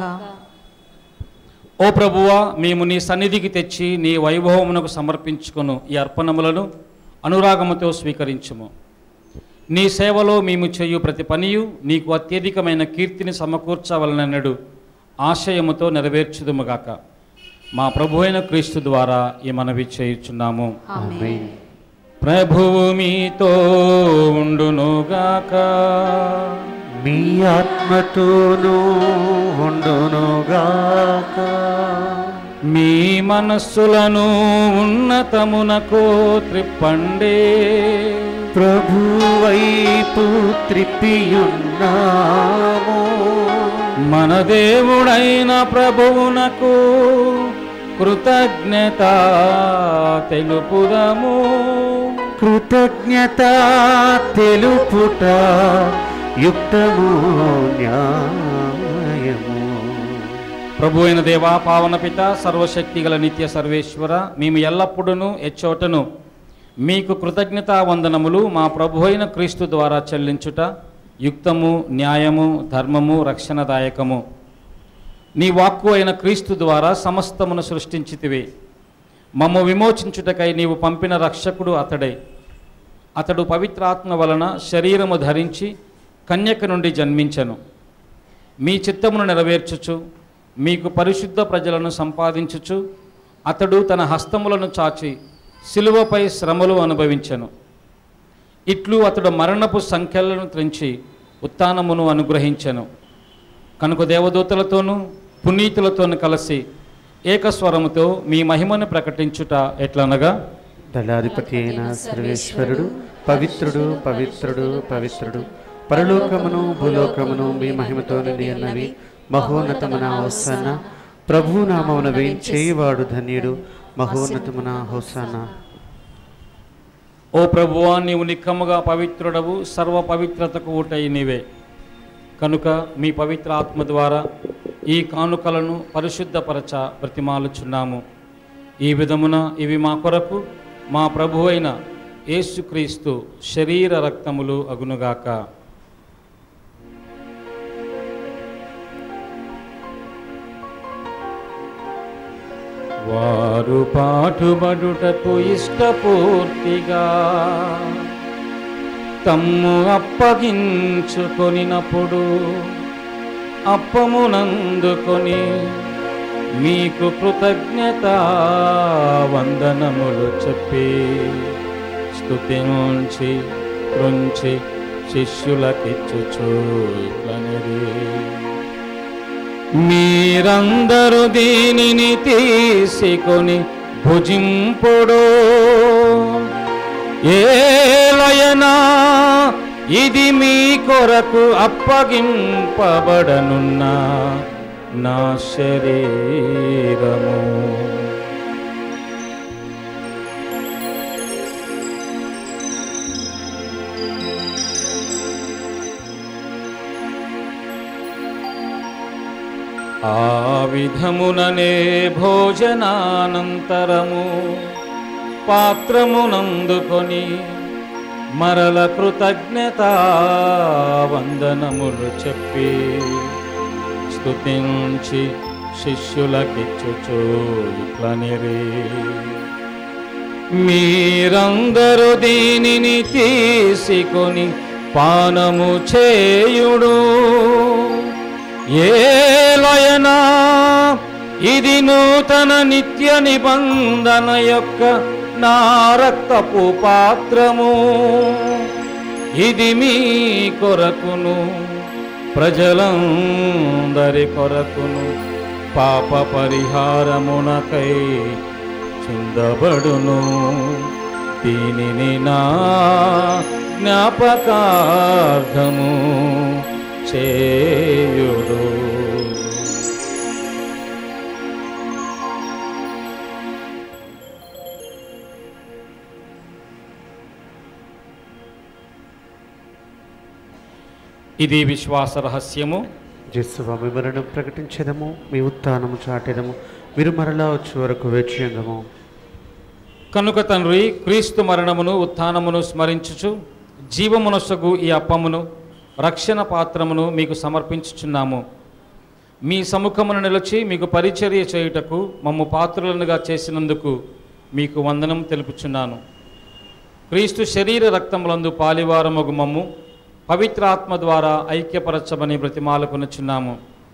S1: ఓ ప్రభువా మేము నీ సన్నిధికి తెచ్చి నీ వైభవమునకు సమర్పించుకొను ఈ అర్పణములను అనురాగముతో స్వీకరించుము నీ సేవలో మేము చేయు ప్రతి పనియు నీకు అత్యధికమైన కీర్తిని సమకూర్చవలనడు ఆశయముతో నెరవేర్చుదుముగాక మా ప్రభు అయిన క్రీస్తు ద్వారా ఈ మనవి చేయుచున్నాము
S2: ఆమేన్.
S1: ప్రభువు మీతో ఉండునుగాక
S2: మీ ఆత్మతోనూ ఉండునుగాక
S1: మీ మనస్సులను ఉన్నతమునకు త్రిప్పండే
S2: ప్రభు వైపు త్రిప్పియున్నాము
S1: మన దేవుడైన ప్రభువునకు కృతజ్ఞత తెలుపుదము
S2: కృతజ్ఞత తెలుపుట యుక్తము న్యాయము
S1: ప్రభు అయిన దేవా పావన పిత సర్వశక్తి గల నిత్య సర్వేశ్వర మేము ఎల్లప్పుడూ ఎచ్చోటను మీకు కృతజ్ఞతా వందనములు మా ప్రభు అయిన క్రీస్తు ద్వారా చెల్లించుట యుక్తము న్యాయము ధర్మము రక్షణదాయకము నీ వాక్కు అయిన క్రీస్తు ద్వారా సమస్తమును సృష్టించితివి మమ్ము విమోచించుటకై నీవు పంపిన రక్షకుడు అతడే అతడు పవిత్రాత్మ వలన శరీరము ధరించి కన్యక నుండి జన్మించెను మీ చిత్తమును నెరవేర్చుచు మీకు పరిశుద్ధ ప్రజలను సంపాదించుచు అతడు తన హస్తములను చాచి శిలువపై శ్రమలు అనుభవించెను ఇట్లు అతడు మరణపు సంఖ్యలను త్రెంచి ఉత్థానమును అనుగ్రహించెను కనుక దేవదూతలతోనూ పునీతులతోనూ కలిసి ఏకస్వరముతో మీ మహిమను ప్రకటించుట ఎట్లనగా
S2: దళాధిపతి అయిన సర్వేశ్వరుడు పవిత్రుడు పవిత్రుడు పవిత్రుడు పరలోకమును భూలోకమును మీ మహిమతో నిండి అన్నవి మహోన్నతమున హోసన్న ప్రభు నామమున వేయించేవాడు ధన్యుడు మహోన్నతమున హోసన్న
S1: ఓ ప్రభువా నీవు నిక్కముగా పవిత్రుడవు సర్వ పవిత్రతకు ఊటై నీవే కనుక మీ పవిత్ర ఆత్మ ద్వారా ఈ కానుకలను పరిశుద్ధపరచ ప్రతిమాలుచున్నాము ఈ విధమున ఇవి మా కొరకు మా ప్రభు అయిన యేసుక్రీస్తు శరీర రక్తములు అగునుగాక వారు పాటుబడుటకు ఇష్టపూర్తిగా తమ్ము అప్పగించుకొనినప్పుడు అప్పమునందుకొని మీకు కృతజ్ఞత వందనములు చెప్పి స్తుతించి కృంచి శిష్యులకిచ్చుచు ఇట్లనిరి మీరందరూ దీనిని తీసుకొని భుజింపుడు ఏలయనా ఇది మీ కొరకు అప్పగింపబడనున్న నా శరీరము ఆ విధముననే భోజనానంతరము పాత్రమునందుకొని మరల కృతజ్ఞత వందనములు చెప్పి స్తుతించి శిష్యులకిచ్చుచు ఇట్లనిరి మీరందరూ దీనిని తీసుకొని పానము చేయుడు ఏలయనా ఇది నూతన నిత్య నిబంధన యొక్క నా రక్తపు పాత్రము ఇది మీ కొరకును ప్రజలందరి కొరకును పాప పరిహారమునకై చిందబడును దీనిని నా జ్ఞాపకార్థము చేయుడు ఇది విశ్వాస రహస్యము
S2: జస్సువ మీ మరణం ప్రకటించదము మీ ఉత్థానము చాటెదము మీరు మరలా వచ్చే వరకు వేచియందము
S1: కనుక తండ్రి క్రీస్తు మరణమును ఉత్థానమును స్మరించుచు జీవమునొసగు ఈ అప్పమును రక్షణ పాత్రమును మీకు సమర్పించుచున్నాము మీ సముఖమును నిలిచి మీకు పరిచర్య చేయుటకు మమ్ము పాత్రులనుగా చేసినందుకు మీకు వందనం తెలుపుచున్నాను క్రీస్తు శరీర రక్తములందు పాలివారమగు మమ్ము పవిత్రాత్మ ద్వారా ఐక్యపరచమని బ్రతిమాలకొనుచున్నాము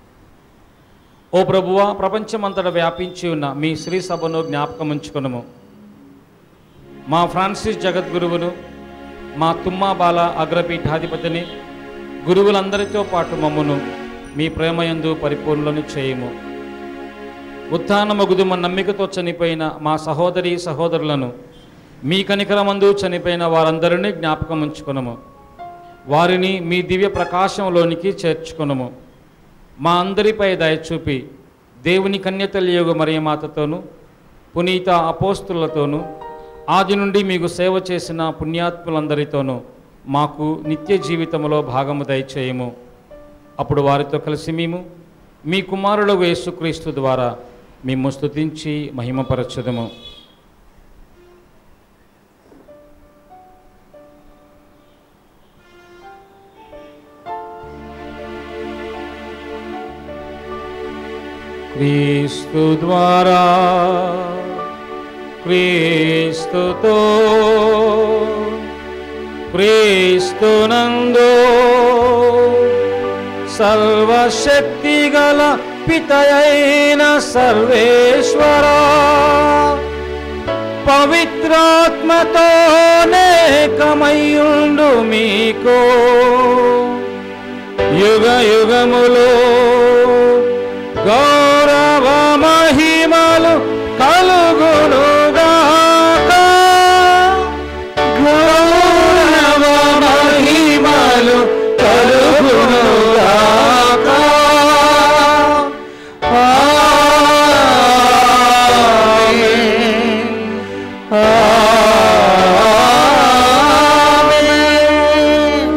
S1: ఓ ప్రభువా ప్రపంచమంతట వ్యాపించి ఉన్న మీ శ్రీ సభను జ్ఞాపకముంచుకొనుము మా ఫ్రాన్సిస్ జగద్గురువును మా తుమ్మాబాల అగ్రపీఠాధిపతిని గురువులందరితో పాటు మమ్మును మీ ప్రేమయందు పరిపూర్ణులను చేయము ఉత్థానమగుదు మా నమ్మికతో చనిపోయిన మా సహోదరి సహోదరులను మీ కనికరమందు చనిపోయిన వారందరినీ జ్ఞాపకం ఉంచుకొనము వారిని మీ దివ్య ప్రకాశంలోనికి చేర్చుకొనము మా అందరిపై దయచూపి దేవుని కన్యతల్యోగ మరియమాతతోనూ పునీత అపోస్తులతోనూ ఆది నుండి మీకు సేవ చేసిన పుణ్యాత్ములందరితోనూ మాకు నిత్య జీవితంలో భాగము దయచేయము అప్పుడు వారితో కలిసి మేము మీ కుమారుడు యేసుక్రీస్తు ద్వారా మేము స్తుతించి మహిమపరచదము క్రీస్తు ద్వారా క్రీస్తుతో క్రీస్తునందు సర్వశక్తిగల పితయైన సర్వేశ్వర పవిత్రాత్మతోనేకమయ్యుండు మీకు యుగ యుగములో గౌరవ మహిమలు కలుగునుగాక గౌరవ మహిమలు కలుగునుగాక ఆమేన్. ఆమేన్.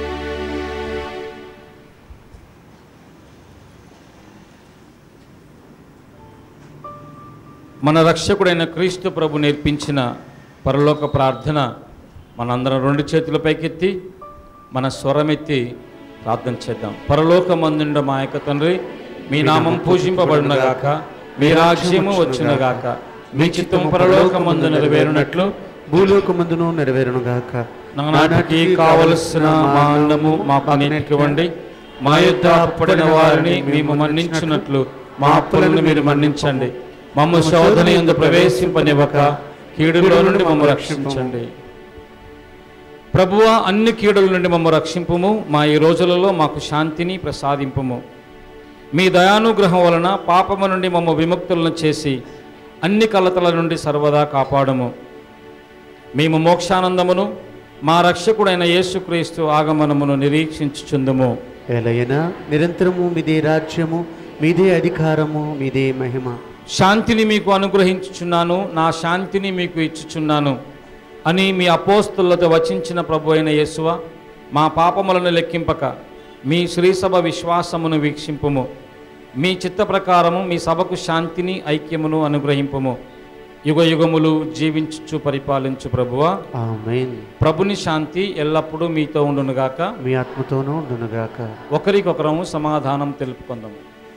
S1: మన రక్షకుడైన క్రీస్తు ప్రభు నేర్పించిన పరలోక ప్రార్థన మనందరం రెండు చేతుల పైకెత్తి మన స్వరమెత్తి ప్రార్థన చేద్దాం పరలోకమందుండ మా యొక్క తండ్రి మీ నామం పూజింపబడునగాక మీ రాజ్యము వచ్చునగాక మీ చిత్తము పరలోకమందు నెరవేరునట్లు
S2: భూలోకమందును నెరవేరునుగాక
S1: నానాటికి కావలసిన మా అన్నము మాకు నేర్చుకోండి మా యుద్ధ అప్పడిన వారిని మేము మన్నించినట్లు మా అప్పులను మీరు మన్నించండి మమ్మ శోధన ఎందు ప్రవేశింపనివ్వక కీడులో నుండి మమ్మ రక్షించండి ప్రభువ అన్ని కీడుల నుండి మమ్మ రక్షింపుము మా ఈ రోజులలో మాకు శాంతిని ప్రసాదింపుము మీ దయానుగ్రహం వలన పాపము నుండి మమ్మ విముక్తులను చేసి అన్ని కలతల నుండి సర్వదా కాపాడము మేము మోక్షానందమును మా రక్షకుడైన యేసుక్రీస్తు ఆగమనమును నిరీక్షించుచుందుము
S2: ఎలయనా నిరంతరము మీదే రాజ్యము మీదే అధికారము మీదే మహిమ
S1: శాంతిని మీకు అనుగ్రహించుచున్నాను నా శాంతిని మీకు ఇచ్చుచున్నాను అని మీ అపోస్తులతో వచించిన ప్రభు అయిన యేసువ మా పాపములను లెక్కింపక మీ శ్రీసభ విశ్వాసమును వీక్షింపుము మీ చిత్త ప్రకారము మీ సభకు శాంతిని ఐక్యమును అనుగ్రహింపుము యుగ యుగములు జీవించుచు పరిపాలించు ప్రభువా
S2: ఆమేన్
S1: ప్రభుని శాంతి ఎల్లప్పుడూ మీతో ఉండునుగాక
S2: మీ ఆత్మతోనూ ఉండునుగాక
S1: ఒకరికొకరము సమాధానం తెలుపుకుందాము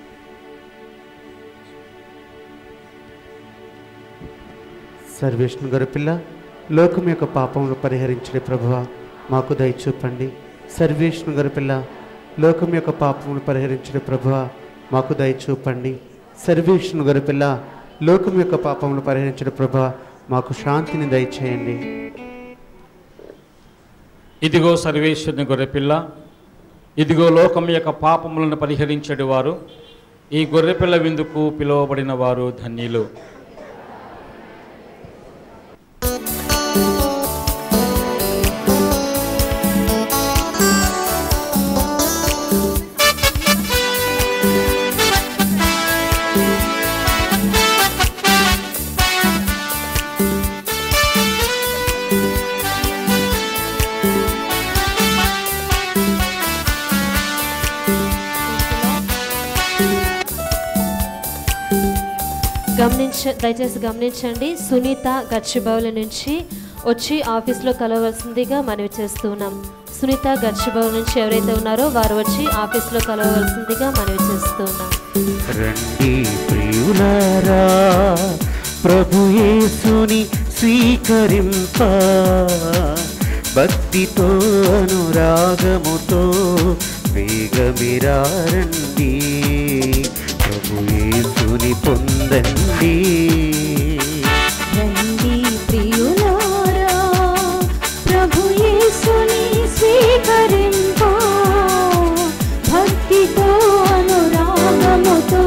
S2: సర్వేష్ణు గారి పిల్ల లోకం యొక్క పాపములు పరిహరించే ప్రభువ మాకు దయచూపండి సర్వేష్ణు గారి పిల్ల లోకం యొక్క పాపములు పరిహరించే ప్రభువ మాకు దయచూపండి సర్వేష్ణు గారి పిల్ల లోకం యొక్క పాపములు పరిహరించే ప్రభువ మాకు శాంతిని దయచేయండి
S1: ఇదిగో సర్వేశ్వరుని గొర్రెపిల్ల ఇదిగో లోకం యొక్క పాపములను పరిహరించడు వారు ఈ గొర్రెపిల్ల విందుకు పిలువబడిన వారు ధన్యులు
S9: దయచ దయచేసి గమనించండి సునీత గచ్చిబౌలి నుంచి వచ్చి ఆఫీస్లో కలవలసిందిగా మనవి చేస్తున్నాం సునీత గచ్చిబౌలి నుంచి ఎవరైతే ఉన్నారో వారు వచ్చి ఆఫీస్లో కలవలసిందిగా మనవి చేస్తున్నాం
S2: రండి ప్రియులారా ప్రభు యేసుని స్వీకరింప భక్తితో అనురాగముతో వేగమిరారండి ప్రభు యేసుని పొందండి
S6: రండి ప్రియులారా ప్రభు యేసుని స్వీకరింప భక్తితో అనురాగముతో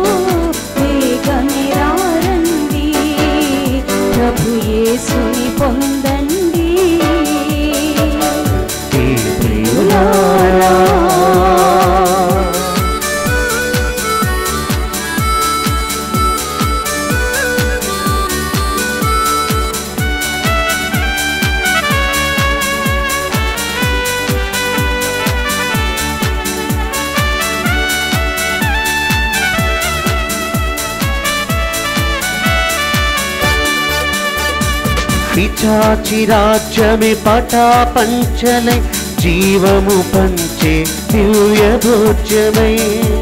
S6: వేగమిరారండి ప్రభు యేసుని పొందండి
S2: ఈ ప్రియులారా పిచాచి రాజ్యమే పటా పంచలై జీవము పంచే దివ్య భోజ్యమై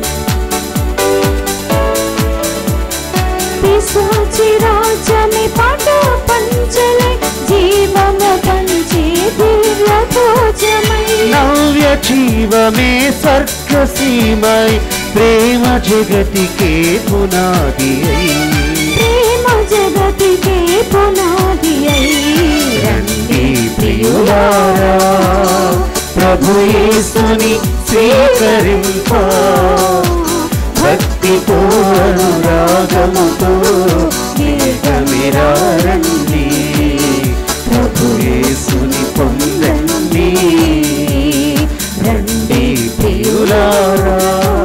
S6: పిశాచి రాజ్యమి పట పంచలై జీవము పంచే దివ్య భోజమై
S2: నవ్య జీవమే స్వర్గ సీమై ప్రేమ జగతికే పునాది అయి
S6: ప్రేమ జగతికే పునాది అయి
S2: రండి ప్రియులారా ప్రభు యేసుని స్వీకరింప భక్తితో అనురాగముతో వేగమిరారండి ప్రభు యేసుని పొందండి రండి ప్రియులారా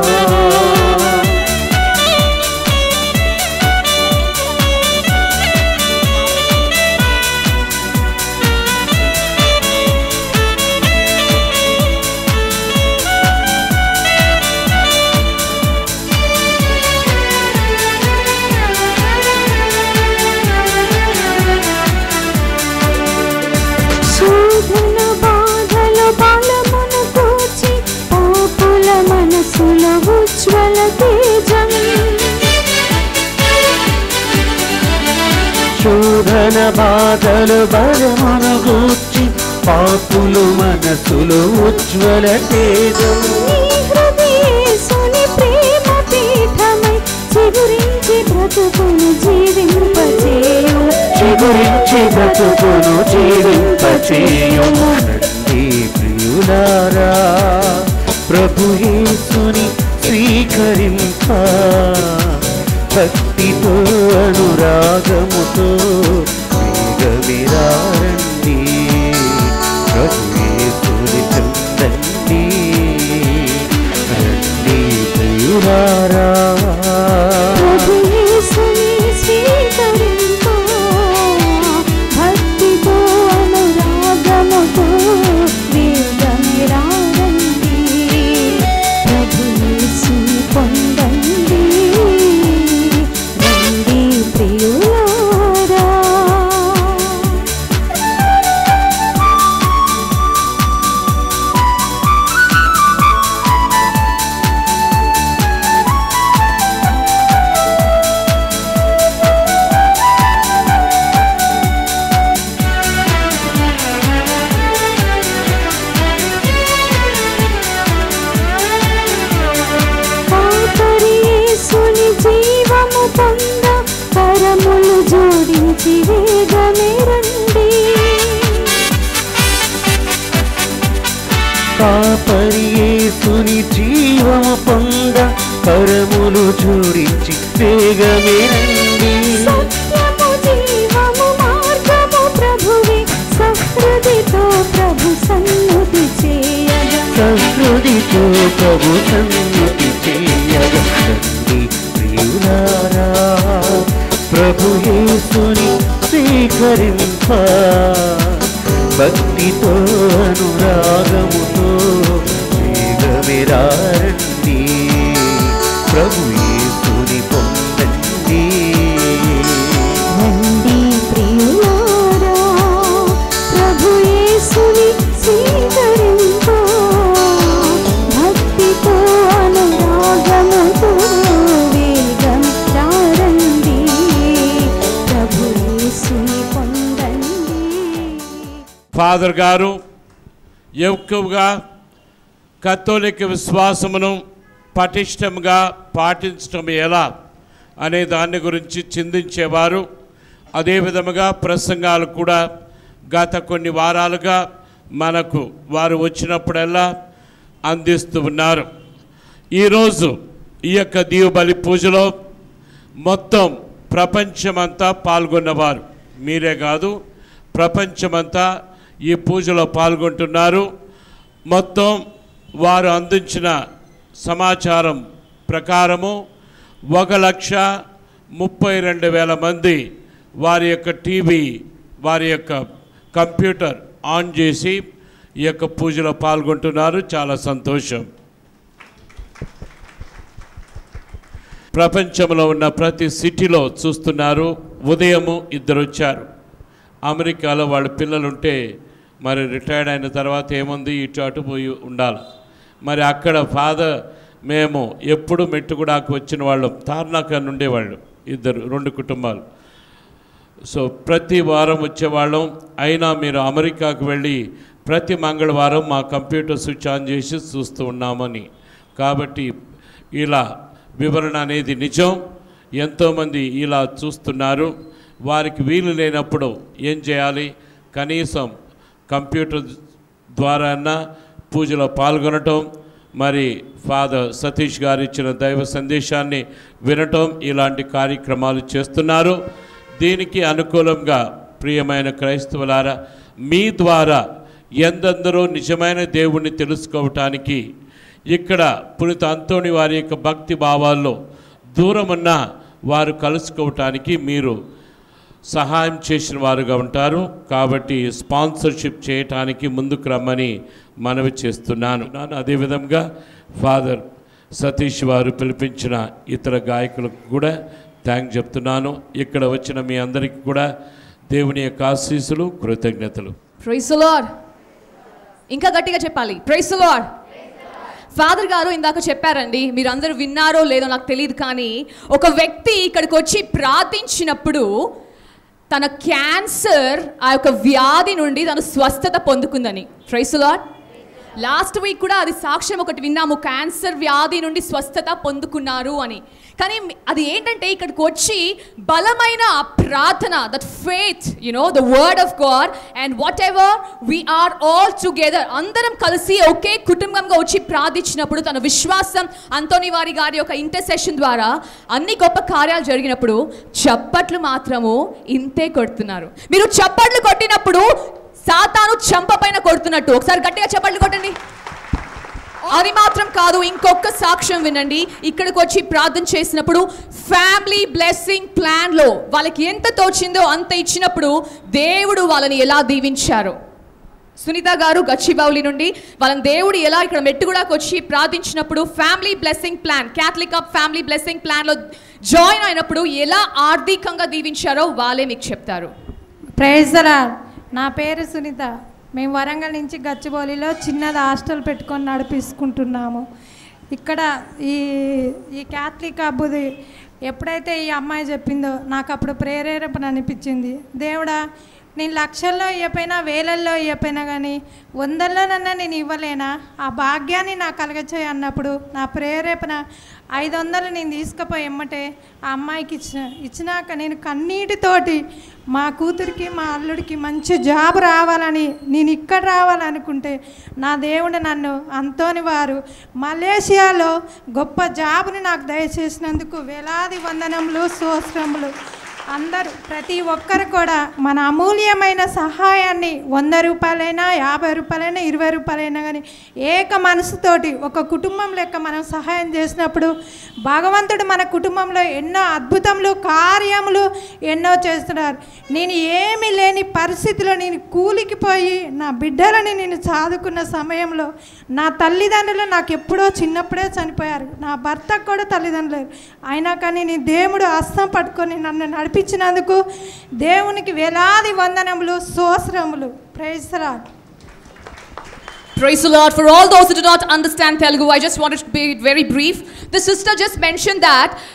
S6: శోధన బాధలు బలమును కూర్చి పాపుల మనసుల ఉజ్వల తేజం
S2: శోధన బాధలు బలమును గూర్చి పాపులు మనసులు ఉజ్వల తేజం
S6: నీ హృదయేసుని ప్రేమ పీఠమై చిగురించి బ్రతుకును జీవింపచేయు
S2: చిగురించి బ్రతుకును జీవింపచేయుము రండి ప్రియులారా ప్రభు యేసుని స్వీకరింప భక్తితో అనురాగముతో వేగమిరారండి ప్రభు యేసుని చెందండి రండి ప్రియులారా
S6: ప్రభు యేసుని స్వీకరింప భక్తితో అనురాగముతో వేగమిరారండి ప్రభు యేసుని పొందండి రండి ప్రియులారా ఆఖరి యేసుని జీవము పొంద కరములు జోడించి వేగమే రండి
S2: కాపరి యేసుని జీవము పొంద కరములు జోడించి వేగమే రండి
S6: సత్యము జీవము మార్గము ప్రభువే సహృదితో ప్రభు సన్నుతి చేయగా
S2: సహృదితో ప్రభు సన్నిధి చేయగండి ప్రియులారా ప్రభు యేసుని స్వీకరింప భక్తితో అనురాగముతో వేగమిరారండి ప్రభు యేసుని పొందండి
S6: యేసుని పొందండి
S10: ఫాదర్ గారు ఎక్కువగా కథోలిక విశ్వాసమును పటిష్టంగా పాటించటం ఎలా అనే దాని గురించి చిందించేవారు అదే విధముగా ప్రసంగాలు కూడా గత కొన్ని వారాలుగా మనకు వారు వచ్చినప్పుడల్లా అందిస్తూ ఉన్నారు ఈరోజు ఈ యొక్క దీవబలి పూజలో మొత్తం ప్రపంచమంతా పాల్గొన్నవారు మీరే కాదు ప్రపంచమంతా ఈ పూజలో పాల్గొంటున్నారు మొత్తం వారు అందించిన సమాచారం ప్రకారము ఒక లక్ష ముప్పై రెండు వేల మంది వారి యొక్క టీవీ వారి యొక్క కంప్యూటర్ ఆన్ చేసి ఈ యొక్క పూజలో పాల్గొంటున్నారు చాలా సంతోషం ప్రపంచంలో ఉన్న ప్రతి సిటీలో చూస్తున్నారు ఉదయము ఇద్దరు వచ్చారు అమెరికాలో వాళ్ళ పిల్లలుంటే మరి రిటైర్డ్ అయిన తర్వాత ఏముంది ఇటు అటు పోయి ఉండాలి మరి అక్కడ ఫాదర్ మేము ఎప్పుడు మెట్టుగుడాకు వచ్చిన వాళ్ళం తార్నాక ఉండేవాళ్ళు ఇద్దరు రెండు కుటుంబాలు సో ప్రతి వారం వచ్చేవాళ్ళం అయినా మీరు అమెరికాకు వెళ్ళి ప్రతి మంగళవారం మా కంప్యూటర్ స్విచ్ ఆన్ చేసి చూస్తూ ఉన్నామని కాబట్టి ఇలా వివరణ అనేది నిజం ఎంతోమంది ఇలా చూస్తున్నారు వారికి వీలు లేనప్పుడు ఏం చేయాలి కనీసం కంప్యూటర్ ద్వారా పూజలో పాల్గొనటం మరి ఫాదర్ సతీష్ గారు ఇచ్చిన దైవ సందేశాన్ని వినటం ఇలాంటి కార్యక్రమాలు చేస్తున్నారు దీనికి అనుకూలంగా ప్రియమైన క్రైస్తవులారా మీ ద్వారా ఎందెందరో నిజమైన దేవుణ్ణి తెలుసుకోవటానికి ఇక్కడ పునిత అంతోని వారి యొక్క భక్తి భావాల్లో దూరమున్న వారు కలుసుకోవటానికి మీరు సహాయం చేసిన వారుగా ఉంటారు కాబట్టి స్పాన్సర్షిప్ చేయటానికి ముందుకు రమ్మని మనవి చేస్తున్నాను నేను అదేవిధంగా ఫాదర్ సతీష్ వారు పిలిపించిన ఇతర గాయకులకు కూడా థ్యాంక్ చెప్తున్నాను ఇక్కడ వచ్చిన మీ అందరికీ కూడా దేవుని యొక్క ఆశీస్సులు కృతజ్ఞతలు
S11: ప్రైస్ లార్డ్ ఇంకా గట్టిగా చెప్పాలి ప్రైస్ లార్డ్ ఫాదర్ గారు ఇందాక చెప్పారండి మీరు అందరూ విన్నారో లేదో నాకు తెలియదు కానీ ఒక వ్యక్తి ఇక్కడికి వచ్చి ప్రార్థించినప్పుడు తన క్యాన్సర్ ఆ యొక్క వ్యాధి నుండి తను స్వస్థత పొందుకుందని ప్రైస్ లార్డ్ లాస్ట్ వీక్ కూడా అది సాక్ష్యం ఒకటి విన్నాము క్యాన్సర్ వ్యాధి నుండి స్వస్థత పొందుకున్నారు అని కానీ అది ఏంటంటే ఇక్కడికి వచ్చి బలమైన ఆ ప్రార్థన that faith you know the word of God and whatever we are all together అందరం కలిసి ఒకే కుటుంబంగా వచ్చి ప్రార్థించినప్పుడు తన విశ్వాసం అంతోని వారి గారి యొక్క ఇంటర్సెషన్ ద్వారా అన్ని గొప్ప కార్యాలు జరిగినప్పుడు చప్పట్లు మాత్రము ఇంతే కొడుతున్నారు మీరు చప్పట్లు కొట్టినప్పుడు సాతాను చంప పైన కొడుతున్నట్టు ఒకసారి గట్టిగా చప్పట్లు కొట్టండి అది మాత్రం కాదు ఇంకొక సాక్ష్యం వినండి ఇక్కడికి వచ్చి ప్రార్థన చేసినప్పుడు ఫ్యామిలీ బ్లెస్సింగ్ ప్లాన్లో వాళ్ళకి ఎంత తోచిందో అంత ఇచ్చినప్పుడు దేవుడు వాళ్ళని ఎలా దీవించారు సునీత గారు గచ్చిబౌలి నుండి వాళ్ళని దేవుడు ఎలా ఇక్కడ మెట్టుగుడాకు వచ్చి ప్రార్థించినప్పుడు family blessing plan Catholic up family blessing ప్లాన్లో జాయిన్ అయినప్పుడు ఎలా ఆర్థికంగా దీవించారో వాళ్ళే మీకు చెప్తారు
S12: ప్రైజరా నా పేరు సునీత మేము వరంగల్ నుంచి గచ్చిబౌలిలో చిన్నది హాస్టల్ పెట్టుకొని నడిపించుకుంటున్నాము ఇక్కడ ఈ ఈ క్యాథలిక్ అబ్బుది ఎప్పుడైతే ఈ అమ్మాయి చెప్పిందో నాకు అప్పుడు ప్రేరేపణ అనిపించింది దేవుడా నేను లక్షల్లో ఇవ్వపోయినా వేలల్లో ఇవ్వపోయినా కానీ వందల్లోనన్నా నేను ఇవ్వలేనా ఆ భాగ్యాన్ని నాకు కలగచ్చాయి అన్నప్పుడు నా ప్రేరేపణ ఐదు వందలు నేను తీసుకుపోయి ఎమ్మటే ఆ అమ్మాయికి ఇచ్చిన ఇచ్చినాక నేను కన్నీటితోటి మా కూతురికి మా అల్లుడికి మంచి జాబ్ రావాలని నేను ఇక్కడ రావాలనుకుంటే నా దేవుడు నన్ను అంతోని వారు మలేషియాలో గొప్ప జాబ్ని నాకు దయచేసినందుకు వేలాది వందనములు సోస్రములు అందరూ ప్రతి ఒక్కరు కూడా మన అమూల్యమైన సహాయాన్ని వంద రూపాయలైనా యాభై రూపాయలైనా ఇరవై రూపాయలైనా కానీ ఏక మనసుతోటి ఒక కుటుంబం లెక్క మనం సహాయం చేసినప్పుడు భగవంతుడు మన కుటుంబంలో ఎన్నో అద్భుతములు కార్యములు ఎన్నో చేస్తున్నారు నేను ఏమీ లేని పరిస్థితిలో నేను కూలికిపోయి నా బిడ్డలని నేను చదువుకున్న సమయంలో నా తల్లిదండ్రులు నాకు ఎప్పుడో చిన్నప్పుడే చనిపోయారు నా భర్తకు కూడా తల్లిదండ్రులు లేరు అయినా కానీ నీ దేవుడు హస్తం పట్టుకొని నన్ను నడిపించినందుకు దేవునికి వేలాది వందనములు సోసరములు ప్రైసరా
S11: Praise the Lord. For all those who do not understand Telugu, I just wanted to be very brief. The sister just mentioned that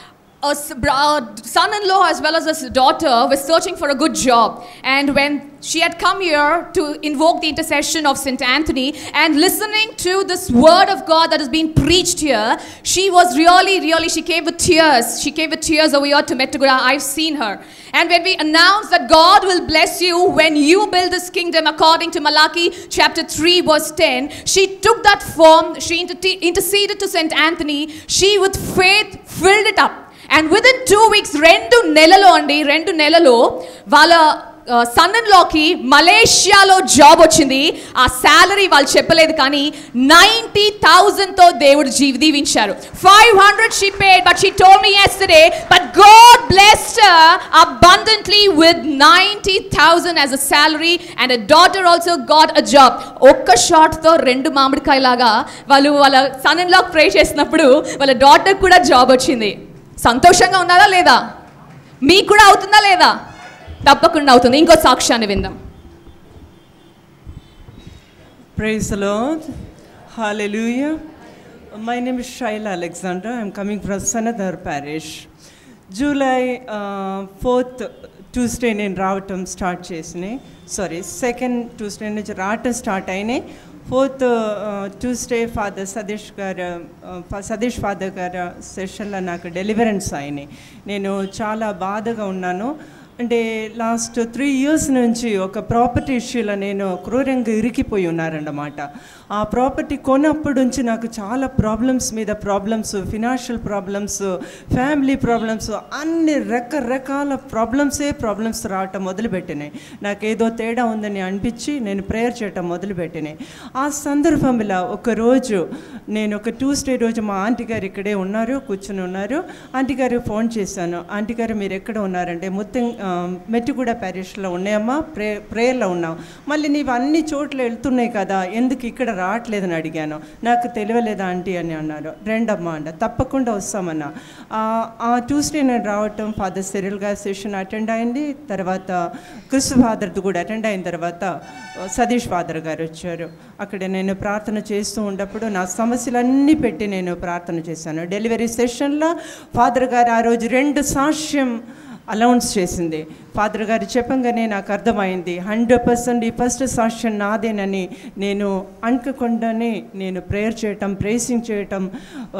S11: a s- br- a son-in-law as well as his daughter were searching for a good job. And when she had come here to invoke the intercession of St. Anthony and listening to this word of God that is being preached here, she was really, really, she came with tears. She came with tears over here to Metagura. I've seen her. And when we announced that God will bless you when you build this kingdom according to Malachi chapter 3, verse 10, she took that form, she inter- interceded to St. Anthony. She, with faith, filled it up. And within two weeks రెండు నెలలో అండి రెండు నెలలో వాళ్ళ sun and లాకి మలేషియాలో job వచ్చింది ఆ salary వాళ్ళు చెప్పలేదు కానీ నైంటీ థౌజండ్తో దేవుడు జీవి దీవించారు five hundred she paid but she told me yesterday but God blessed abundantly with 90,000 as a salary and a daughter also got a job. ఒక్క షాట్తో రెండు మామిడికాయ లాగా వాళ్ళు వాళ్ళ సన్ అండ్ లాక్ ప్రే చేసినప్పుడు వాళ్ళ డాటర్ కూడా జాబ్ వచ్చింది సంతోషంగా ఉన్నారా లేదా మీకు కూడా అవుతుందా లేదా తప్పకుండా అవుతుంది ఇంకో సాక్ష్యాన్ని విందాం
S13: Praise the Lord. Hallelujah. My name is Shaila Alexander. I'm coming from Sanadar Parish. July fourth Tuesday నేను రావటం స్టార్ట్ చేసినాయి సారీ సెకండ్ ట్యూస్డే నుంచి రావటం స్టార్ట్ అయినాయి ఫోర్త్ ట్యూస్డే ఫాదర్ సతీష్ గారు ఆ, సతీష్ ఫాదర్ గారు సెషన్లో నాకు డెలివరెన్స్ అయినాయి నేను చాలా బాధగా ఉన్నాను అంటే లాస్ట్ త్రీ ఇయర్స్ నుంచి ఒక ప్రాపర్టీ ఇష్యూలో నేను క్రూరంగా ఇరికిపోయి ఉన్నారన్నమాట ఆ ప్రాపర్టీ కొన్నప్పటి నుంచి నాకు చాలా ప్రాబ్లమ్స్ మీద problems financial problems family problems అన్ని రకరకాల ప్రాబ్లమ్సే ప్రాబ్లమ్స్ రావటం మొదలుపెట్టినాయి నాకు ఏదో తేడా ఉందని అనిపించి నేను ప్రేయర్ చేయటం మొదలుపెట్టినాయి ఆ సందర్భంలో ఒకరోజు నేను ఒక ట్యూస్డే రోజు మా ఆంటీ గారు ఇక్కడే ఉన్నారు కూర్చుని ఉన్నారు ఆంటీ గారికి ఫోన్ చేశాను ఆంటీ గారు మీరు ఎక్కడ ఉన్నారంటే మొత్తం ఆ, మెట్టిగూడ ప్యారిష్లో ఉన్నాయమ్మా ప్రే ప్రేయర్లో ఉన్నాం మళ్ళీ నీవు అన్ని చోట్ల వెళ్తున్నాయి కదా ఎందుకు ఇక్కడ రావట్లేదని అడిగాను నాకు తెలియలేదా ఆంటీ అని అన్నారు రెండమ్మా అంట తప్పకుండా వస్తామన్నా ఆ, ఆ ట్యూస్డే నేను రావటం ఫాదర్ సెరిల్ గారి సెషన్ అటెండ్ అయింది తర్వాత క్రిస్తు ఫాదర్ది కూడా అటెండ్ అయిన తర్వాత ఆ, సతీష్ ఫాదర్ గారు వచ్చారు అక్కడ నేను ప్రార్థన చేస్తూ ఉన్నప్పుడు నా సమస్యలన్నీ పెట్టి నేను ప్రార్థన చేశాను డెలివరీ సెషన్లో ఫాదర్ గారు ఆ రోజు రెండు సాక్ష్యం అలౌన్స్ చేసింది ఫాదర్ గారు చెప్పంగానే నాకు అర్థమైంది హండ్రెడ్ పర్సెంట్ ఈ ఫస్ట్ సాక్ష్యం నాదేనని నేను అనుకోకుండానే నేను ప్రేయర్ చేయటం ప్రేసింగ్ చేయటం ఆ,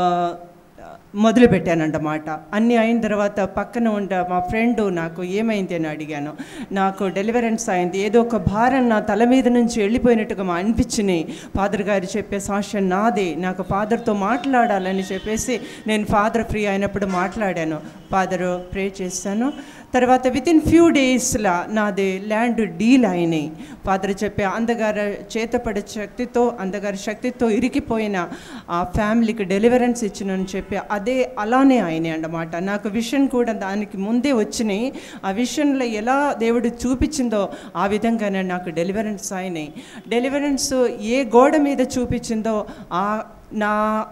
S13: మొదలుపెట్టానన్నమాట అన్నీ అయిన తర్వాత పక్కన ఉండ మా ఫ్రెండ్ నాకు ఏమైంది అని అడిగాను నాకు డెలివరెన్స్ అయింది ఏదో ఒక భారం నా తల మీద నుంచి వెళ్ళిపోయినట్టుగా మా అనిపించినాయి ఫాదర్ గారు చెప్పే సాక్ష్యం నాదే నాకు ఫాదర్తో మాట్లాడాలని చెప్పేసి నేను ఫాదర్ ఫ్రీ అయినప్పుడు మాట్లాడాను ఫాదర్ ప్రే చేశాను తర్వాత విత్ ఇన్ ఫ్యూ డేస్లో నాది ల్యాండ్ డీల్ అయినాయి ఫాదర్ చెప్పే అందగారి చేతపడే శక్తితో అందగారి శక్తితో ఇరికిపోయిన ఆ ఫ్యామిలీకి డెలివరెన్స్ ఇచ్చినని చెప్పి అదే అలానే అయినాయి అన్నమాట నాకు విషన్ కూడా దానికి ముందే వచ్చినాయి ఆ విషన్లో ఎలా దేవుడు చూపించిందో ఆ విధంగానే నాకు డెలివరెన్స్ అయినాయి డెలివరెన్స్ ఏ గోడ మీద చూపించిందో ఆ నా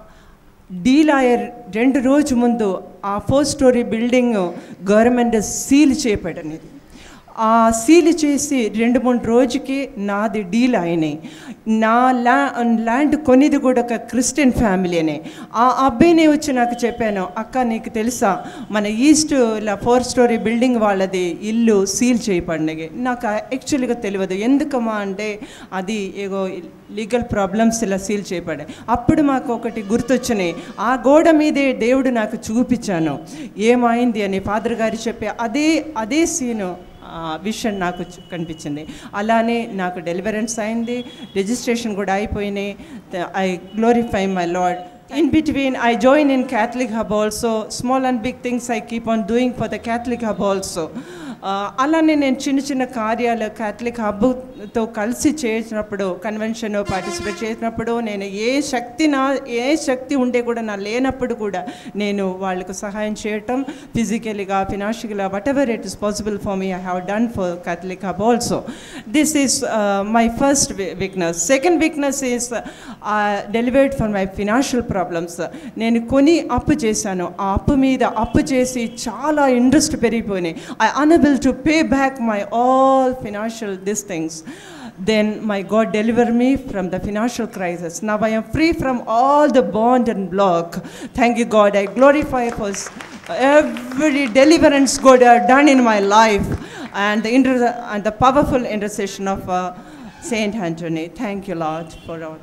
S13: డీలాయర్ రెండు రోజు ముందు ఆ four storey building government seal చేపట్టనిది ఆ సీల్ చేసి రెండు మూడు రోజుకి నాది డీల్ అయినాయి నా ల్యా ల్యాండ్ కొనిది కూడా ఒక క్రిస్టియన్ ఫ్యామిలీనే ఆ అబ్బాయిని వచ్చి నాకు చెప్పాను అక్క నీకు తెలుసా మన ఈస్ట్ ఇలా ఫోర్ స్టోరీ బిల్డింగ్ వాళ్ళది ఇల్లు సీల్ చేయబడినవి నాకు యాక్చువల్గా తెలియదు ఎందుకమ్మా అంటే అది ఏగో లీగల్ ప్రాబ్లమ్స్ ఇలా సీల్ చేయబడాయి అప్పుడు మాకు ఒకటి గుర్తొచ్చినాయి ఆ గోడ మీదే దేవుడు నాకు చూపించాను ఏమైంది అని ఫాదర్ గారు చెప్పే అదే అదే సీను విషన్ నాకు చు- కనిపించింది అలానే నాకు డెలివరెన్స్ అయింది రిజిస్ట్రేషన్ కూడా అయిపోయినాయి I glorify my Lord in between I join in Catholic Hub also small and big things I keep on doing for the Catholic Hub also అలానే నేను చిన్న చిన్న కార్యాలు క్యాథలిక్ హబ్తో కలిసి చేసినప్పుడు కన్వెన్షన్ పార్టిసిపేట్ చేసినప్పుడు నేను ఏ శక్తి నా ఏ శక్తి ఉండే కూడా నా లేనప్పుడు కూడా నేను వాళ్ళకు సహాయం చేయటం ఫిజికల్గా ఫినాన్షియల్గా whatever it is possible for me I have done for Catholic Hub also this is my first weakness second weakness is delivered for my financial problems నేను కొని అప్పు చేశాను ఆ అప్పు మీద అప్పు చేసి చాలా ఇంట్రెస్ట్ పెరిగిపోయినాయి I unable to pay back my all financial this things then my God deliver me from the financial crisis. Now I am free from all the bond and block. Thank you, God. I glorify for every deliverance God uh, done in my life and the, inter- and the powerful intercession of uh, Saint Anthony. Thank you, Lord, for all.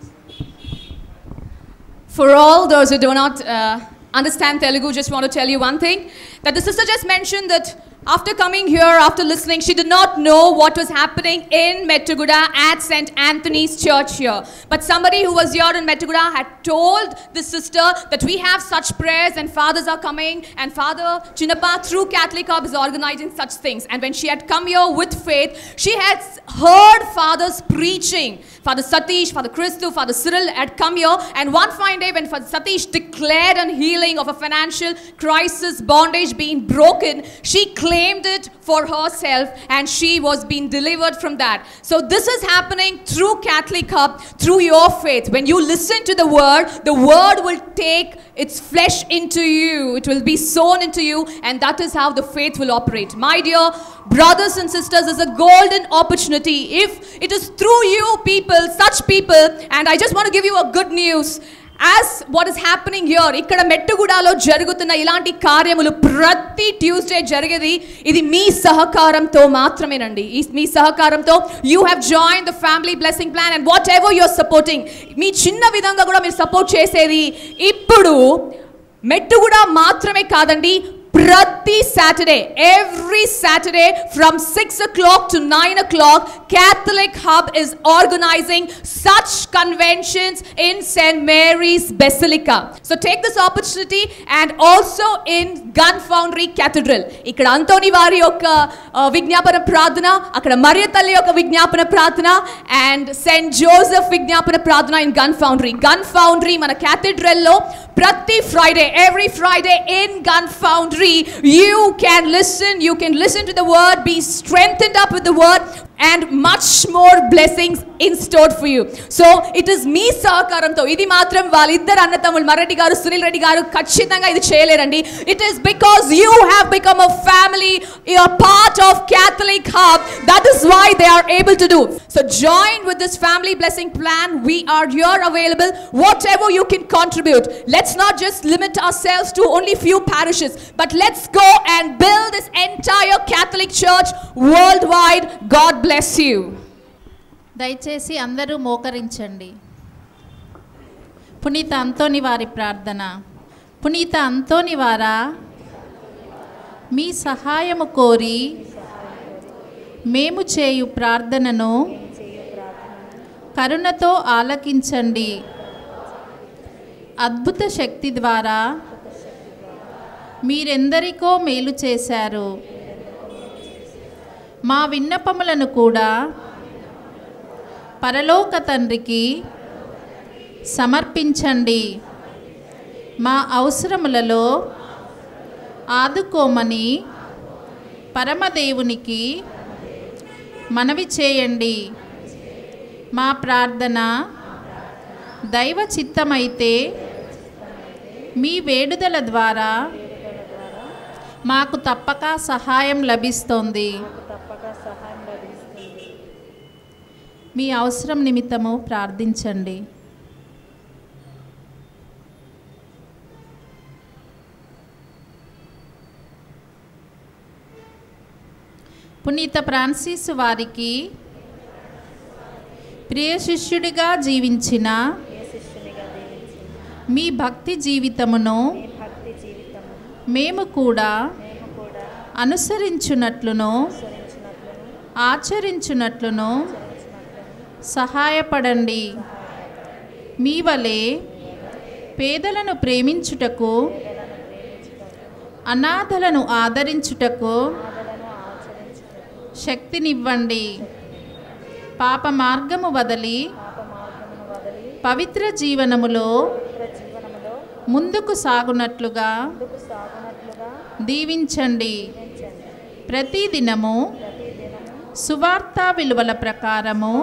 S11: For all those who do not uh, understand Telugu, just want to tell you one thing that the sister just mentioned that after coming here, after listening, she did not know what was happening in Metuguda at St. Anthony's Church here. But somebody who was here in Metuguda had told the sister that we have such prayers and fathers are coming, and Father Chinappa through Catholic Hub is organizing such things. And when she had come here with faith, she had heard fathers preaching. Father Satish, Father Christu, Father Cyril had come here, and one fine day when Father Satish declared an healing of a financial crisis, bondage being broken, she claimed it for herself and she was being delivered from that. So, this is happening through Catholic Hub, through your faith. When you listen to the word, the word will take its flesh into you, it will be sown into you, and that is how the faith will operate. My dear brothers and sisters, is a golden opportunity. If it is through you people, such people, and I just want to give you a good news. As what is happening here ఇక్కడ మెట్టుగూడలో జరుగుతున్న ఇలాంటి కార్యములు ప్రతి Tuesday జరిగేది ఇది మీ సహకారంతో మాత్రమేనండి ఈ మీ సహకారంతో you have join the family blessing plan and whatever your supporting మీ చిన్న విధంగా కూడా మీరు సపోర్ట్ చేసేది ఇప్పుడు మెట్టుగూడ మాత్రమే కాదండి ప్రతి Saturday every Saturday from six o'clock to nine o'clock Catholic Hub is organizing such conventions in St. Mary's Basilica. So take this opportunity and also in Gun Foundry Cathedral. ఇక్కడ అంతోని వారి యొక్క ఆ, విజ్ఞాపన ప్రార్థన అక్కడ మరియ తల్లి యొక్క విజ్ఞాపన ప్రార్థన అండ్ సెయింట్ జోసెఫ్ విజ్ఞాపన ప్రార్థన in Gun Foundry Gun Foundry మన క్యాథెడ్రల్లో ప్రతి Friday every Friday in Gun Foundry you can listen you can listen to the word be strengthened up with the word and much more blessings in store for you so it is మీ సహకారంతో ఇది మాత్రం వాళ్ళిద్దరు అన్నతమ్ములు మరెడ్డి గారు సునీల్ రెడ్డి గారు ఖచ్చితంగా ఇది చేయలేరండి it is because you have become a family you're part of Catholic Hub that is why they are able to do so join with this family blessing plan we are your available whatever you can contribute let's not just limit ourselves to only few parishes but let's go and build this entire Catholic Church worldwide. God bless you.
S14: దయచేసి అందరూ మోకరించండి పునీత అంతోని వారి ప్రార్థన పునీత అంతోని వారా మీ సహాయము కోరి మేము చేయు ప్రార్థనను కరుణతో ఆలకించండి అద్భుత శక్తి ద్వారా మీరెందరికో మేలు చేశారు మా విన్నపములను కూడా పరలోక తండ్రికి సమర్పించండి మా అవసరములలో ఆదుకోమని పరమదేవునికి మనవి చేయండి మా ప్రార్థన దైవ చిత్తమైతే మీ వేడుదల ద్వారా మాకు తప్పక సహాయం లభిస్తోంది మీ అవసరం నిమిత్తము ప్రార్థించండి పునీత ఫ్రాన్సిస్ వారికి ప్రియ శిష్యుడిగా జీవించిన మీ భక్తి జీవితమును మేము కూడా అనుసరించున్నట్లును ఆచరించున్నట్లును సహాయపడండి మీ వలె పేదలను ప్రేమించుటకు అనాథలను ఆదరించుటకు శక్తినివ్వండి పాప మార్గము వదలి పవిత్ర జీవనములో ముందుకు సాగునట్లుగా దీవించండి ప్రతిదినము సువార్త విలువల ప్రకారము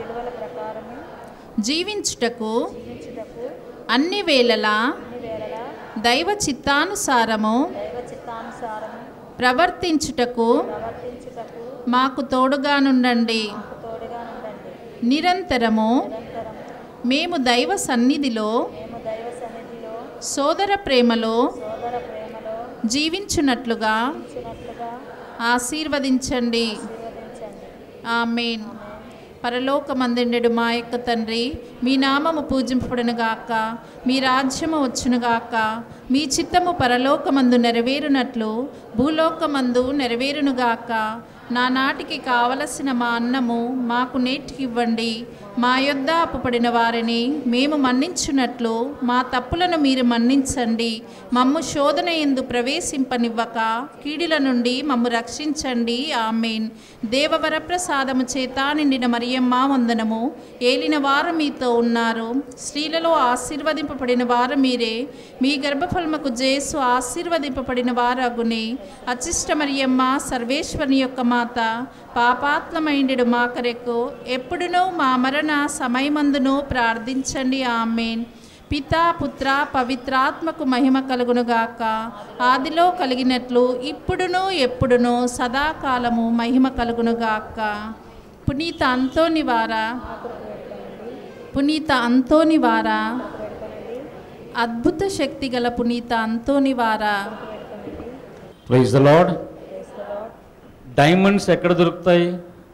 S14: జీవించుటకు అన్ని వేళలా దైవ చిత్తానుసారము ప్రవర్తించుటకు మాకు తోడుగానుండండి నిరంతరము మేము దైవ సన్నిధిలో సోదర ప్రేమలో జీవించున్నట్లుగా ఆశీర్వదించండి ఆమెన్ పరలోకమందుండెడు మా యొక్క తండ్రి మీ నామము పూజింపబడునుగాక మీ రాజ్యము వచ్చునుగాక మీ చిత్తము పరలోకమందు నెరవేరునట్లు భూలోకమందు నెరవేరునుగాక నా నాటికి కావలసిన మా అన్నము మాకు నేటికి ఇవ్వండి మా యొద్ద అప్పుపడిన వారిని మేము మన్నించున్నట్లు మా తప్పులను మీరు మన్నించండి మమ్ము శోధన ఎందు ప్రవేశింపనివ్వక కీడిల నుండి మమ్ము రక్షించండి ఆమెన్ దేవవర ప్రసాదము చేత నిండిన మరియమ్మ వందనము ఏలిన వారు మీతో ఉన్నారు స్త్రీలలో ఆశీర్వదింపబడిన వారు మీరే మీ గర్భఫలముకు జేసు ఆశీర్వదింపబడిన వారు అగునే అచిష్ట మరియమ్మ సర్వేశ్వరుని యొక్క మాత పాపాత్మమైండెడు మా కొరకు ఎప్పుడునూ మా మరణ సమయమందును ప్రార్థించండి ఆమెన్ పితా పుత్ర పవిత్రాత్మకు మహిమ కలుగునుగాక ఆదిలో కలిగినట్లు ఇప్పుడును ఎప్పుడును సదాకాలము మహిమ కలుగునుగాక పునీత అంతోని వారా పునీత అంతోని వారా అద్భుత శక్తి గల పునీత అంతోని వారా
S1: ప్రైజ్ ద లాడ్ డైమండ్స్ ఎక్కడ దొరుకుతాయి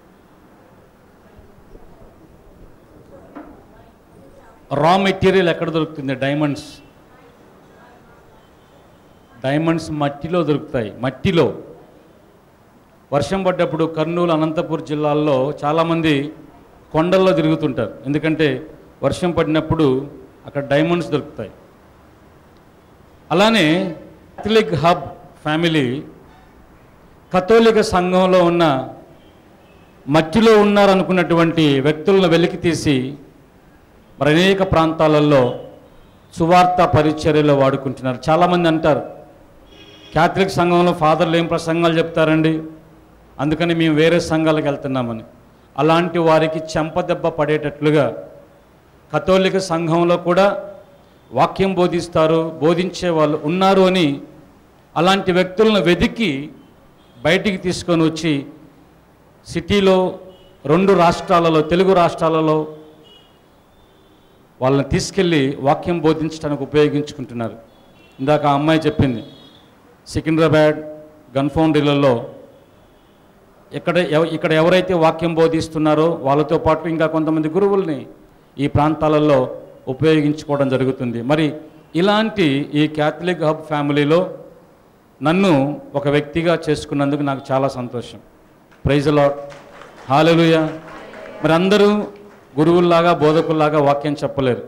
S1: రా మెటీరియల్ ఎక్కడ దొరుకుతుంది డైమండ్స్ డైమండ్స్ మట్టిలో దొరుకుతాయి మట్టిలో వర్షం పడ్డప్పుడు కర్నూలు అనంతపూర్ జిల్లాల్లో చాలామంది కొండల్లో తిరుగుతుంటారు ఎందుకంటే వర్షం పడినప్పుడు అక్కడ డైమండ్స్ దొరుకుతాయి అలానే క్యాథలిక్ హబ్ ఫ్యామిలీ కథోలిక సంఘంలో ఉన్న మట్టిలో ఉన్నారనుకున్నటువంటి వ్యక్తులను వెలికి తీసి మరి అనేక ప్రాంతాలలో సువార్త పరిచర్యలో వాడుకుంటున్నారు చాలామంది అంటారు క్యాథలిక్ సంఘంలో ఫాదర్లు ఏం ప్రసంగాలు చెప్తారండి అందుకని మేము వేరే సంఘాలకు వెళ్తున్నామని అలాంటి వారికి చెంపదెబ్బ పడేటట్లుగా కథోలిక సంఘంలో కూడా వాక్యం బోధిస్తారు బోధించే వాళ్ళు ఉన్నారు అని అలాంటి వ్యక్తులను వెతికి బయటికి తీసుకొని వచ్చి సిటీలో రెండు రాష్ట్రాలలో తెలుగు రాష్ట్రాలలో వాళ్ళని తీసుకెళ్ళి వాక్యం బోధించడానికి ఉపయోగించుకుంటున్నారు ఇందాక ఆ అమ్మాయి చెప్పింది సికింద్రాబాద్ గన్ ఫౌండరీలలో ఇక్కడ ఎవ- ఇక్కడ ఎవరైతే వాక్యం బోధిస్తున్నారో వాళ్ళతో పాటు ఇంకా కొంతమంది గురువుల్ని ఈ ప్రాంతాలలో ఉపయోగించుకోవడం జరుగుతుంది మరి ఇలాంటి ఈ క్యాథలిక్ హబ్ ఫ్యామిలీలో నన్ను ఒక వ్యక్తిగా చేసుకున్నందుకు నాకు చాలా సంతోషం ప్రైజ్ లాట్ హాలెలుయ మరి అందరూ గురువుల్లాగా బోధకుల్లాగా వాక్యం చెప్పలేరు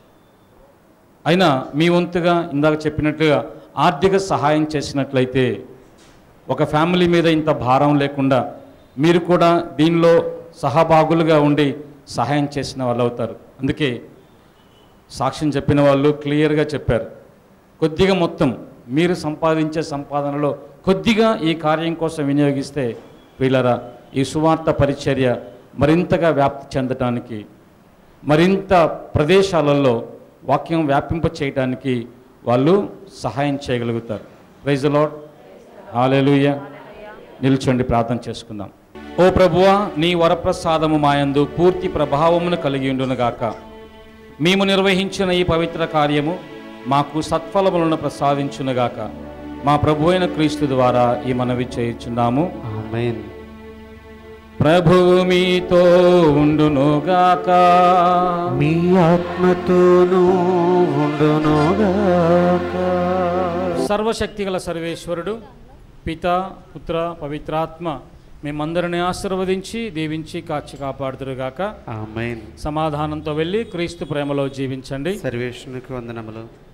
S1: అయినా మీ వంతుగా ఇందాక చెప్పినట్లుగా ఆర్థిక సహాయం చేసినట్లయితే ఒక ఫ్యామిలీ మీద ఇంత భారం లేకుండా మీరు కూడా దీనిలో సహభాగులుగా ఉండి సహాయం చేసిన వాళ్ళు అవుతారు అందుకే సాక్ష్యం చెప్పిన వాళ్ళు క్లియర్గా చెప్పారు కొద్దిగా మొత్తం మీరు సంపాదించే సంపాదనలో కొద్దిగా ఈ కార్యం కోసం వినియోగిస్తే వీళ్ళరా ఈ సువార్త పరిచర్య మరింతగా వ్యాప్తి చెందటానికి మరింత ప్రదేశాలలో వాక్యం వ్యాపింప చేయడానికి వాళ్ళు సహాయం చేయగలుగుతారు ప్రైజ్ లాడ్ హాలెలూయ నిల్చోండి ప్రార్థన చేసుకుందాం ఓ ప్రభువా నీ వరప్రసాదము మాయందు పూర్తి ప్రభావమును కలిగి ఉండునుగాక మేము నిర్వహించిన ఈ పవిత్ర కార్యము మాకు సత్ఫలములను ప్రసాదించునుగాక మా ప్రభు అయిన క్రీస్తు ద్వారా ఈ మనవి చేయుచున్నాము
S2: ఆమేన్
S1: ప్రభువు మీతో ఉండునుగాక
S2: మీ ఆత్మతోనూ ఉండునుగాక
S1: సర్వశక్తిగల సర్వేశ్వరుడు పిత పుత్ర పవిత్రాత్మ మేమందరిని ఆశీర్వదించి దీవించి కాచి కాపాడుదురుగాక
S2: ఆమేన్
S1: సమాధానంతో వెళ్ళి క్రీస్తు ప్రేమలో జీవించండి
S2: సర్వేశ్వరునికి వందనములు